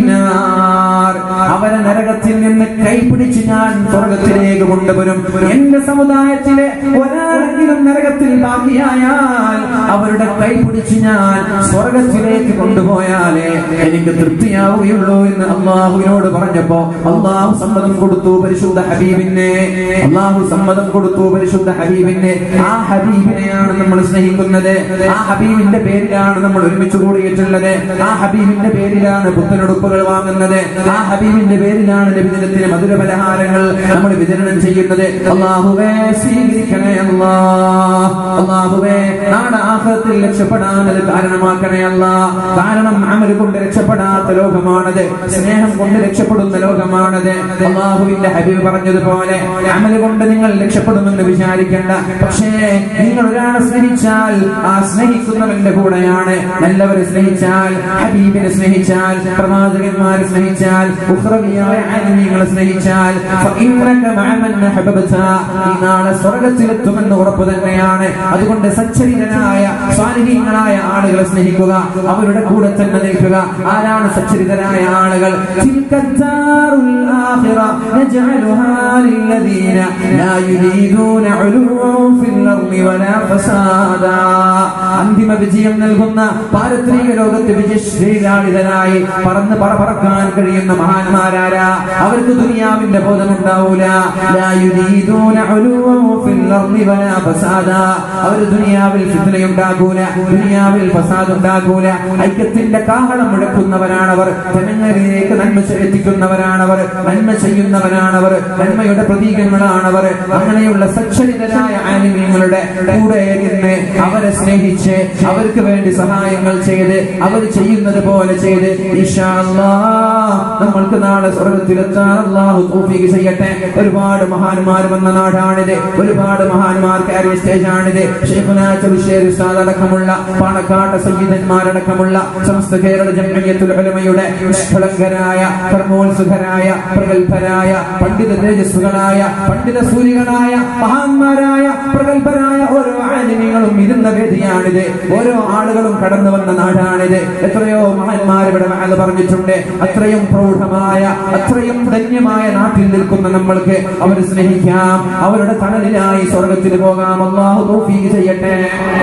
ഫിന്നാർ. അവരെ നരകത്തിൽ നിന്ന് കൈപിടിച്ച് ഞാൻ സ്വർഗത്തിലേക്ക് കൊണ്ടുവരും എന്റെ സമുദായത്തിലെ ഒരാളെങ്കിലും നരകത്തിൽ ബാക്കിയായാൽ അവരുടെ കൈപിടിച്ച് ഞാൻ സ്വർഗത്തിലേക്ക് കൊണ്ടുപോയാലേ എനിക്ക് തൃപ്തിയാവുകയുള്ളൂ എന്ന് അള്ളാഹുവിനോട് പറഞ്ഞപ്പോ അള്ളാഹു സമ്മതം കൊടുത്തു പരിശുദ്ധ ഹബീബിനെ അള്ളാഹു സമ്മതം കൊടുത്തു പരിശുദ്ധ ഹബീബിനെ ആ ഹബീബിനെയാണ് നമ്മൾ സ്നേഹിക്കുന്നത് ആ ഹബീബിന്റെ പേരിലാണ് നമ്മൾ ഒരുമിച്ച് കൂടിയിട്ടുള്ളത് ആ ഹബീബിന്റെ പേരിലാണ് പുത്തനുടുപ്പുകൾ വാങ്ങുന്നത് ആ ഹബീബിന്റെ പേരിലാണ് നബിദിനത്തിന് മധുര പലഹാരങ്ങൾ നമ്മൾ വിതരണം ചെയ്യുന്നത് അള്ളാഹുവേ സ്വീകരിക്കണേ അല്ലാ അള്ളാഹുവേ നാട് ആഹ്ലത്തിൽ രക്ഷപ്പെടാൻ അത് കാരണമാക്കണേ അല്ല കാരണം അമൽ കൊണ്ട് രക്ഷപ്പെടാത്ത ലോകമാണത് സ്നേഹം കൊണ്ട് രക്ഷപ്പെടുന്ന ലോകമാണത് അള്ളാഹുവിന്റെ ഹബീബ് പറഞ്ഞതുപോലെ അമൽ കൊണ്ട് നിങ്ങൾ രക്ഷപ്പെടുമെന്ന് വിചാരിക്കേണ്ട പക്ഷേ നിങ്ങൾ ഒരാളെ സ്നേഹിച്ചാൽ ആ സ്നേഹിക്കുന്നവന്റെ കൂടെയാണ് നല്ലവരെ സ്നേഹിച്ചാൽ ഹബീബിനെ സ്നേഹിച്ചാൽ പ്രവാചകന്മാരെ സ്നേഹിച്ചാൽ ഉഖ്റവിയായ ആലിമീങ്ങളെ സ്നേഹിച്ചാൽ ഫഇന്നക മഅമൻ അഹബബ്ത ഈ നാളെ സ്വർഗ്ഗത്തിലെത്തുമെന്ന് ഉറപ്പ് തന്നെയാണ് അതുകൊണ്ട് സച്ചരിതനായ സ്വാലിഹീങ്ങളായ ആളുകളെ സ്നേഹിക്കുക അവരുടെ കൂടെ തന്നെ നിൽക്കുക ആരാണ് സച്ചരിതരായ ആളുകൾ തിൽക്കദ്ദാറുൽ ആഖിറ നജഅലുഹാ ലില്ലദീന ലാ യുരീദൂന ഉലുവൻ ഫിൽ അർളി വലാ ഫസാദാ അന്തിമ വിജയം നൽകുന്ന പാരത്രിക ലോകത്ത് വിജയശ്രീലാളിതനായി പറന്ന് പറ പറക്കാൻ കഴിയുന്ന മഹാന്മാരാരാ അവർക്ക് ദുനിയാവിന്റെ ബോധമുണ്ടാവൂല ലാ യുരീദൂന ഉലുവൻ ഫിൽ അർളി വലാ ഫസാദാ അവർ ദുനിയാവിൽ ഫിത്നയുണ്ടാകൂല ദുനിയാവിൽ ഫസാദ് ഉണ്ടാകൂല ഐക്യത്തിന്റെ കാഹളം മുഴക്കുന്നവരാണവർ ജനങ്ങളിലേക്ക് നന്മ എത്തിക്കുന്നവരാണവർ നന്മ ചെയ്യുന്നവരാണവർ നന്മയുടെ പ്രതീകങ്ങളാണവർ അങ്ങനെയുള്ള സച്ചരിതരായ ആനിമീങ്ങളുടെ കൂടെ ഇരുന്ന് അവരെ സ്നേഹിച്ച് അവർക്ക് വേണ്ടി സഹായങ്ങൾ ചെയ്ത് അവർ ചെയ്യുന്നത് പോലെ ചെയ്ത് ഇൻഷാ അല്ലാഹ് നമ്മൾക്ക് നാളെ സ്വർഗത്തിലെത്താൻ അള്ളാഹു തൗഫീഖ് ചെയ്യട്ടെ ഒരുപാട് മഹാന്മാർ വന്ന നാടാണിത് ഒരുപാട് മഹാന്മാർ കയറിയ സ്റ്റേജാണിത് ഷെയ്ഖുനാ ചെറുശ്ശേരി ഉസ്താദ് അടക്കമുള്ള പാണക്കാട് സയ്യിദന്മാരടക്കമുള്ള സമസ്ത കേരള ജംഇയ്യത്തുൽ ഉലമയുടെ നിഷ്കളങ്കരായ കർമ്മോത്സുഖരായ പ്രഗത്ഭരായ പണ്ഡിത തേജസ്സുകളായ പണ്ഡിത സൂര്യകളായ മഹാന്മാരായ പ്രഗത്ഭരായ ഓരോ ആനിമീങ്ങളും ഇരുന്ന വേദിയാണിത് ഓരോ ആളുകളും കടന്നു വന്ന നാടാണിത് എത്രയോ മഹാന്മാർ ഇവിടെ അത് പറഞ്ഞിട്ടുണ്ട് അത്രയും പ്രൗഢമായ അത്രയും ധന്യമായ നാട്ടിൽ നിൽക്കുന്ന നമ്മൾക്ക് അവർ സ്നേഹിക്കാം അവരുടെ തണലിലായി സ്വർഗത്തിൽ പോകാം അള്ളാഹു തൗഫീഖ് ചെയ്യട്ടെ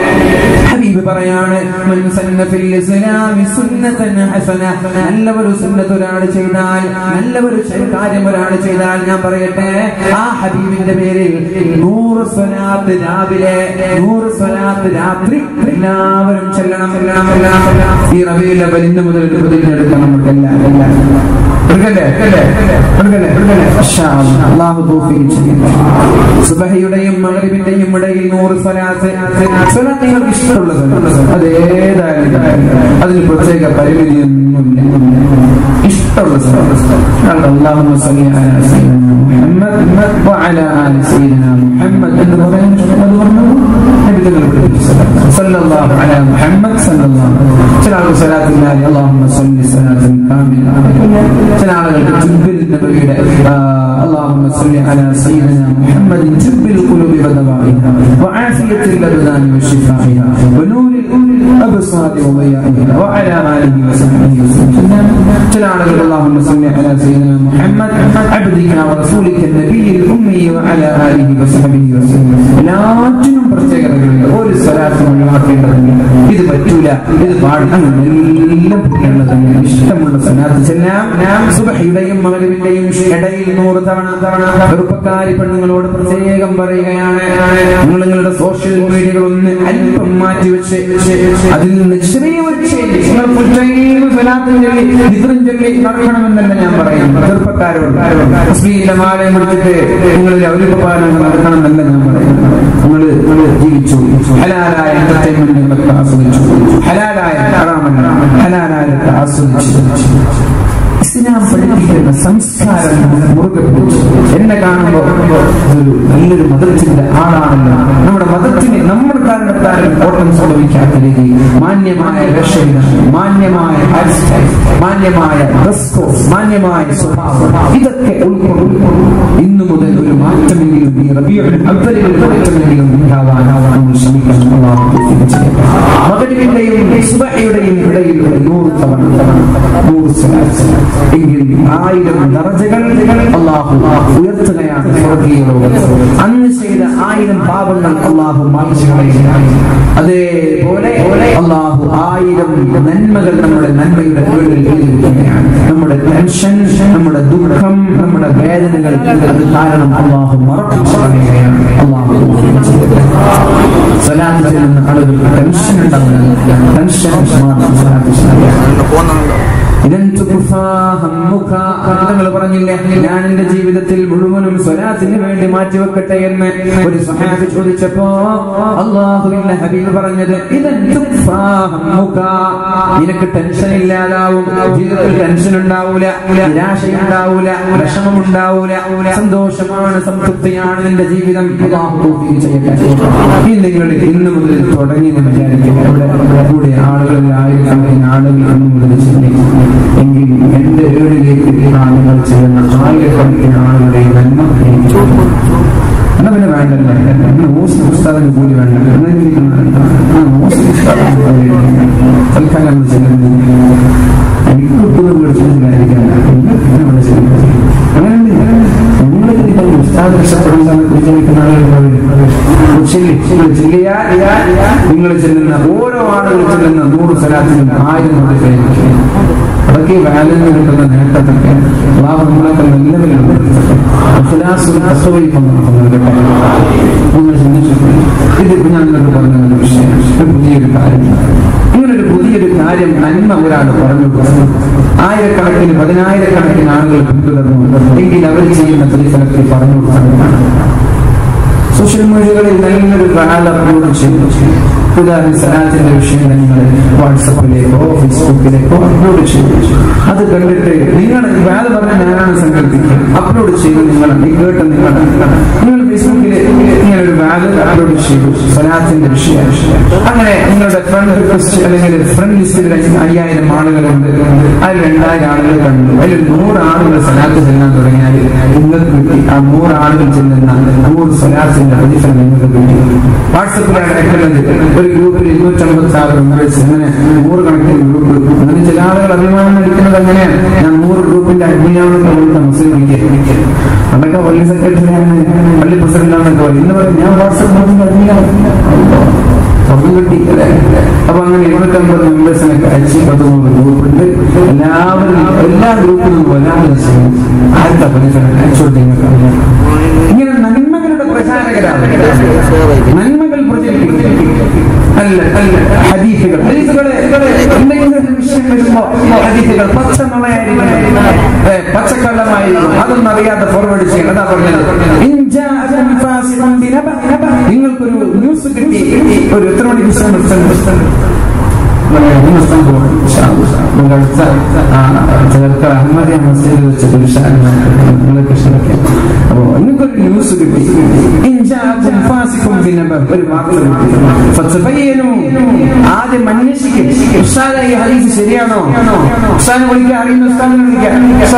ഹബീബ് പറയാണ് മൻ സന്ന ഫിൽ ഇസ്ലാമി സുന്നതൻ ഹസന നല്ല ഒരു സുന്നത്ത് ഒരാൾ ചെയ്താൽ നല്ല ഒരു ശരി കാര്യം ഒരാൾ ചെയ്താൽ ഞാൻ പറയട്ടെ ആ ഹബീബിന്റെ പേരിൽ നൂറ് സ്വലാത്ത് രാവിലെ നൂറ് സ്വലാത്ത് രാത്രി എല്ലാവരും ചെല്ലണം ചെല്ലണം ചെല്ലണം ചെല്ലണം ഈ റബിയിൽ ഇന്ന് മുതൽ ഒരു പ്രതിജ്ഞ എടുക്കാം നമുക്ക് എല്ലാവരും എടുക്കല്ലേ എടുക്കല്ലേ എടുക്കല്ലേ എടുക്കല്ലേ മാഷാ അല്ലാഹ്. അല്ലാഹു തൗഫീഖ് ചെയ്യട്ടെ സുബഹയുടെയും മഗ്രിബിന്റെയും ഇടയിൽ നൂറ് സ്വലാത്ത് സ്വലാത്ത് നിങ്ങൾക്ക് ഇഷ്ടമുള്ള സ്വലാത്ത് അത് ഏതായാലും അതിന് പ്രത്യേക പരിമിതിയൊന്നുമില്ല ഇഷ്ടമുള്ള സ്വലാത്ത് അല്ലാഹുമ്മ സല്ലി അലാ സയ്യിദിനാ മുഹമ്മദ് വഅലാ ആലി സയ്യിദിനാ മുഹമ്മദ് എന്ന് പറയാൻ അത് പറഞ്ഞു നബി തങ്ങൾ പഠിപ്പിച്ചു സല്ലല്ലാഹു അലാ മുഹമ്മദ് സല്ലല്ലാഹു ചില ആളുകൾ സ്വലാത്തില്ലാതെ അല്ലാഹുമ്മ സല്ലി സ്വലാത്തൻ കാമില ചില ആളുകൾക്ക് ജുബിൽ നബിയുടെ اللهم صل على سيدنا محمد جب القلوب ودوائها وعافية الأبدان وشفائها ونور الأبصار الصلاة وضيائها وعلى آله وصحبه وسلم ചില ആളുകൾ اللهم صل على سيدنا محمد عبدك ورسولك النبي الأمي وعلى آله وصحبه وسلم എല്ലാറ്റിനും പ്രത്യേകതകളുണ്ട് ഒരു സ്ഥലത്തും ഒഴിവാക്കേണ്ടതില്ല ഇത് പറ്റൂല ഇത് പാടില്ല അങ്ങനെ എല്ലാം പറ്റുള്ളതന്നെ ഇഷ്ടമുള്ള സ്ഥലത്ത് ചെല്ലാം സുബഹിയുടെയും മകരവിന്റെയും ഇടയിൽ നൂറ് തവണ തവണ ചെറുപ്പക്കാരി പെണ്ണുങ്ങളോട് പ്രത്യേകം പറയുകയാണ് നിങ്ങൾ നിങ്ങളുടെ സോഷ്യൽ മീഡിയകൾ ഒന്ന് അല്പം മാറ്റി വെച്ച് അതിൽ നിന്ന് ചെറിയ ഒരു change. നിങ്ങൾ full time സ്വലാത്തും ചൊല്ലി, ദിക്റും ചൊല്ലി നടക്കണമെന്നല്ല ഞാൻ പറയുന്നു ചെറുപ്പക്കാരോട് മുസ്ലിമിന്റെ മാലയം എടുത്തിട്ട് നിങ്ങൾ ഔലിപ്പാലം നടക്കണമെന്നല്ല ഞാൻ പറയുന്നു നിങ്ങൾ നിങ്ങൾ ജീവിച്ചു ഹലാലായ എന്റർടൈൻമെന്റുകളൊക്കെ ആസ്വദിച്ചു ഹലാലായ ഹറാമല്ല ഹലാലായൊക്കെ ആസ്വദിച്ചു ഇസ്ലാം പഠിപ്പിക്കുന്ന സംസ്കാരം മുറുകെ പിടിച്ചു എന്നെ കാണുമ്പോൾ ഒരു നല്ലൊരു മതത്തിന്റെ ആളാണല്ലോ നമ്മുടെ മതത്തിന് നമ്മൾ കാരണത്താലും കോട്ടം സംഭവിക്കാത്ത രീതിയിൽ മാന്യമായ രക്ഷയിടം മാന്യമായ ഹെയർ സ്റ്റൈൽ മാന്യമായ ഡ്രസ് കോഡ് മാന്യമായ സ്വഭാവം ഇതൊക്കെ ഉൾക്കൊള്ളും ഇന്നു മുതൽ ഒരു മാറ്റമെങ്കിലും ഈ റബിയുടെ അവരിൽ ഒരു മാറ്റമെങ്കിലും ഉണ്ടാവാൻ നമ്മൾ ശ്രമിക്കണം അള്ളാഹു തൗഫീഖ് ചെയ്യട്ടെ. മകരിവിന്റെയും സുബഹയുടെയും ഇടയിൽ ഒരു നൂറ് തവണ നൂറ് സ്വലാത്ത് എങ്കിൽ ആയിരം ദറജകൾ അള്ളാഹു ഉയർത്തുകയാണ് സ്വർഗീയ ലോകത്ത് അന്ന് ചെയ്ത ആയിരം പാപങ്ങൾ അള്ളാഹു മായ്ച്ചു കളയുകയാണ് അതേപോലെ അള്ളാഹു ആയിരം നന്മകൾ നമ്മുടെ നന്മയുടെ മുകളിൽ എഴുതിയിരിക്കുകയാണ് നമ്മുടെ ടെൻഷൻ നമ്മുടെ ദുഃഖം നമ്മുടെ വേദനകൾ അത് കാരണം അള്ളാഹു മറച്ചു കളയുകയാണ് അള്ളാഹു സ്വലാത്ത് ചെയ്യുന്ന ആളുകൾക്ക് ടെൻഷൻ ഉണ്ടാകുന്നത് ടെൻഷൻ മാറും സ്വലാത്ത് ചെയ്യുക ഇതൻ തുഖ്ഫാ ഹമ്മുക തങ്ങൾ പറഞ്ഞില്ലേ ഞാൻ എന്റെ ജീവിതത്തിൽ മുഴുവനും സ്വലാത്തിന് വേണ്ടി മാറ്റിവെക്കട്ടെ എന്ന് ഒരു സഹാബി ചോദിച്ചപ്പോ അള്ളാഹുവിന്റെ ഹബീബ് പറഞ്ഞത് ഇതൻ തുഖ്ഫാ ഹമ്മുക നിനക്ക് ടെൻഷൻ ഇല്ലാതാവും ജീവിതത്തിൽ ടെൻഷൻ ഉണ്ടാവൂല നിരാശയുണ്ടാവൂല വിഷമം ഉണ്ടാവൂല സന്തോഷമാണ് സംതൃപ്തിയാണ് നിന്റെ ജീവിതം അല്ലാഹു തൗഫീഖ് ചെയ്യട്ടെ ഈ നിങ്ങൾ ഇന്ന് മുതൽ തുടങ്ങി എന്ന് വിചാരിക്കുക ഇവിടെ കൂടെ ആളുകളിൽ ആയിരക്കണക്കിന് ആളുകൾ ഇന്ന് മുതൽ ചിന്തിക്കും എങ്കിൽ എന്റെ വീടിലേക്ക് നിങ്ങൾ ചെയ്യുന്ന ആയിരക്കണക്കിന് ആളുകളുടെ നന്മ എനിക്ക് തോന്നുന്നു. എന്നാ പിന്നെ വേണ്ടല്ലോ എന്നാ ഓസ് ഉസ്താദിന് കൂലി വേണ്ട എന്നാ ഇരിക്കുന്ന ആ ഓസ് ഉസ്താദിന് കൂലി വേണ്ട. തൽക്കാലം നമ്മൾ ചെല്ലുന്നത് എനിക്ക് കുട്ടികൾ വിളിച്ചിട്ടില്ലായിരിക്കാം നമ്മൾ ചെല്ലുന്നത് അങ്ങനെ നിങ്ങൾക്ക് നിങ്ങൾ ഉസ്താദ് രക്ഷപ്പെടുന്ന വിചാരിക്കുന്ന ആളുകൾ ചെല്ലി ചെല്ലിയാൽ നിങ്ങൾ ചെല്ലുന്ന ഓരോ ആളുകൾ ചെല്ലുന്ന നൂറ് സ്ഥലത്തിനും ആയിരം കൊണ്ട് കഴിക്കും അതൊക്കെ വാലിൽ നിന്ന് കിട്ടുന്ന നേട്ടത്തൊക്കെ അള്ളാഹു നമ്മളൊക്കെ നല്ലവരുണ്ട് നിങ്ങൾ ചിന്തിച്ചു ഇത് ഞാൻ നിങ്ങൾക്ക് പറഞ്ഞ ഒരു വിഷയം ഒരു പുതിയൊരു കാര്യം ഇങ്ങനൊരു പുതിയൊരു കാര്യം നന്മ ഒരാൾ പറഞ്ഞു കൊടുത്തു ആയിരക്കണക്കിന് പതിനായിരക്കണക്കിന് ആളുകൾ പിന്തുടർന്നു എങ്കിൽ അവർ ചെയ്യുന്ന പ്രതിഫലത്തിൽ പറഞ്ഞു കൊടുക്കുന്നതാണ് സോഷ്യൽ മീഡിയകളിൽ നല്ലൊരു കാല അപ്ലോഡ് ചെയ്തു ഉദാഹരണം സലാത്തിന്റെ വിഷയം നിങ്ങൾ വാട്സപ്പിലേക്കോ ഫേസ്ബുക്കിലേക്കോ അപ്ലോഡ് ചെയ്തു അത് കണ്ടിട്ട് നിങ്ങൾ വേറെ പറഞ്ഞ ഞാനാണ് സങ്കല്പിക്കുക അപ്ലോഡ് ചെയ്ത് നിങ്ങൾ ഈ കേട്ട നിങ്ങൾ നിങ്ങൾ ഫേസ്ബുക്കിൽ ഇങ്ങനെ ഒരു വാല് അപ്ലോഡ് ചെയ്തു സലാത്തിന്റെ വിഷയം അങ്ങനെ നിങ്ങളുടെ ഫ്രണ്ട് റിക്വസ്റ്റ് അല്ലെങ്കിൽ ഫ്രണ്ട് ലിസ്റ്റിൽ അയ്യായിരം ആളുകളുണ്ട് അതിൽ രണ്ടായിരം ആളുകൾ കണ്ടു അതിൽ നൂറ് ആളുകൾ സലാത്ത് ചെല്ലാൻ തുടങ്ങിയാൽ നിങ്ങൾക്ക് കിട്ടി ആ നൂറ് ആളുകൾ ചെല്ലുന്ന നൂറ് സലാത്തിന്റെ പ്രതിഫലം നിങ്ങൾക്ക് കിട്ടി വാട്സപ്പിലാണ് ഇട്ടുള്ളത് ഒരു ഗ്രൂപ്പിൽ ഇരുന്നൂറ്റമ്പത്തി ആറ് മെമ്പേഴ്സ് അങ്ങനെ നൂറ് കണക്കിന് ഗ്രൂപ്പ് അങ്ങനെ ചില ആളുകൾ അഭിമാനം നടിക്കുന്നത് അങ്ങനെയാണ് ഞാൻ നൂറ് ഗ്രൂപ്പിന്റെ അഡ്മിനാണെന്ന് കൊടുത്ത മുസ്ലിം ലീഗ് അതൊക്കെ പള്ളി സെക്രട്ടറിയാണ് പള്ളി പ്രസിഡന്റാണെന്നൊക്കെ പറയും ഇന്ന് പറയും ഞാൻ വാട്സപ്പ് ഗ്രൂപ്പിന്റെ അഡ്മിനാണ് സ്വർണം കിട്ടി അല്ലേ അപ്പൊ അങ്ങനെ ഇരുന്നൂറ്റമ്പത് മെമ്പേഴ്സിനൊക്കെ അയച്ച് പത്ത് നൂറ് ഗ്രൂപ്പുണ്ട് എല്ലാവരും എല്ലാ ഗ്രൂപ്പിലും ഒരാൾ ആദ്യത്തെ പ്രതിഫലം അയച്ചു കൊടുത്തു ഇങ്ങനെ നന്മകളുടെ പ്രചാരകരാണ് നന്മകൾ പ്രചരിപ്പിക്കും അല്ല അല്ല ഹദീസുകൾ ഹദീസുകളെ എന്തെങ്കിലും ഒരു വിഷയം വരുമ്പോ ഹദീസുകൾ പച്ച നുണയായിരിക്കും ഏ, പച്ചക്കള്ളമായിരിക്കും അതൊന്നും അറിയാതെ ഫോർവേഡ് ചെയ്യണം അതാ പറഞ്ഞത് ഇൻ ജാഅക്കും ഫാസിഖുൻ ബിനബ- നിങ്ങൾക്കൊരു ന്യൂസ് കിട്ടി ഒരു എത്ര മണിക്ക് പുസ്തകം പുസ്തകം പുസ്തകം പുസ്തകം പോകും നമ്മുടെ അടുത്ത ചിലർക്ക് അഹമ്മദിയ മസ്ജിദിൽ വെച്ചിട്ട് നിങ്ങളൊക്കെ ക്ഷണിക്കാം അപ്പോ നിങ്ങൾക്കൊരു ന്യൂസ് കിട്ടി ഇൻ ജാഅക്കും ഫാസിഖുൻ ബിനബ ഒരു വാർത്ത കിട്ടി ഫതബയ്യനു ആദ്യം അന്വേഷിക്കും ഉസ്താദ് ഈ ഹദീസ് ശരിയാണോ ഉസ്താദിനെ വിളിക്കുക അറിയുന്ന ഉസ്താദിനെ വിളിക്കുക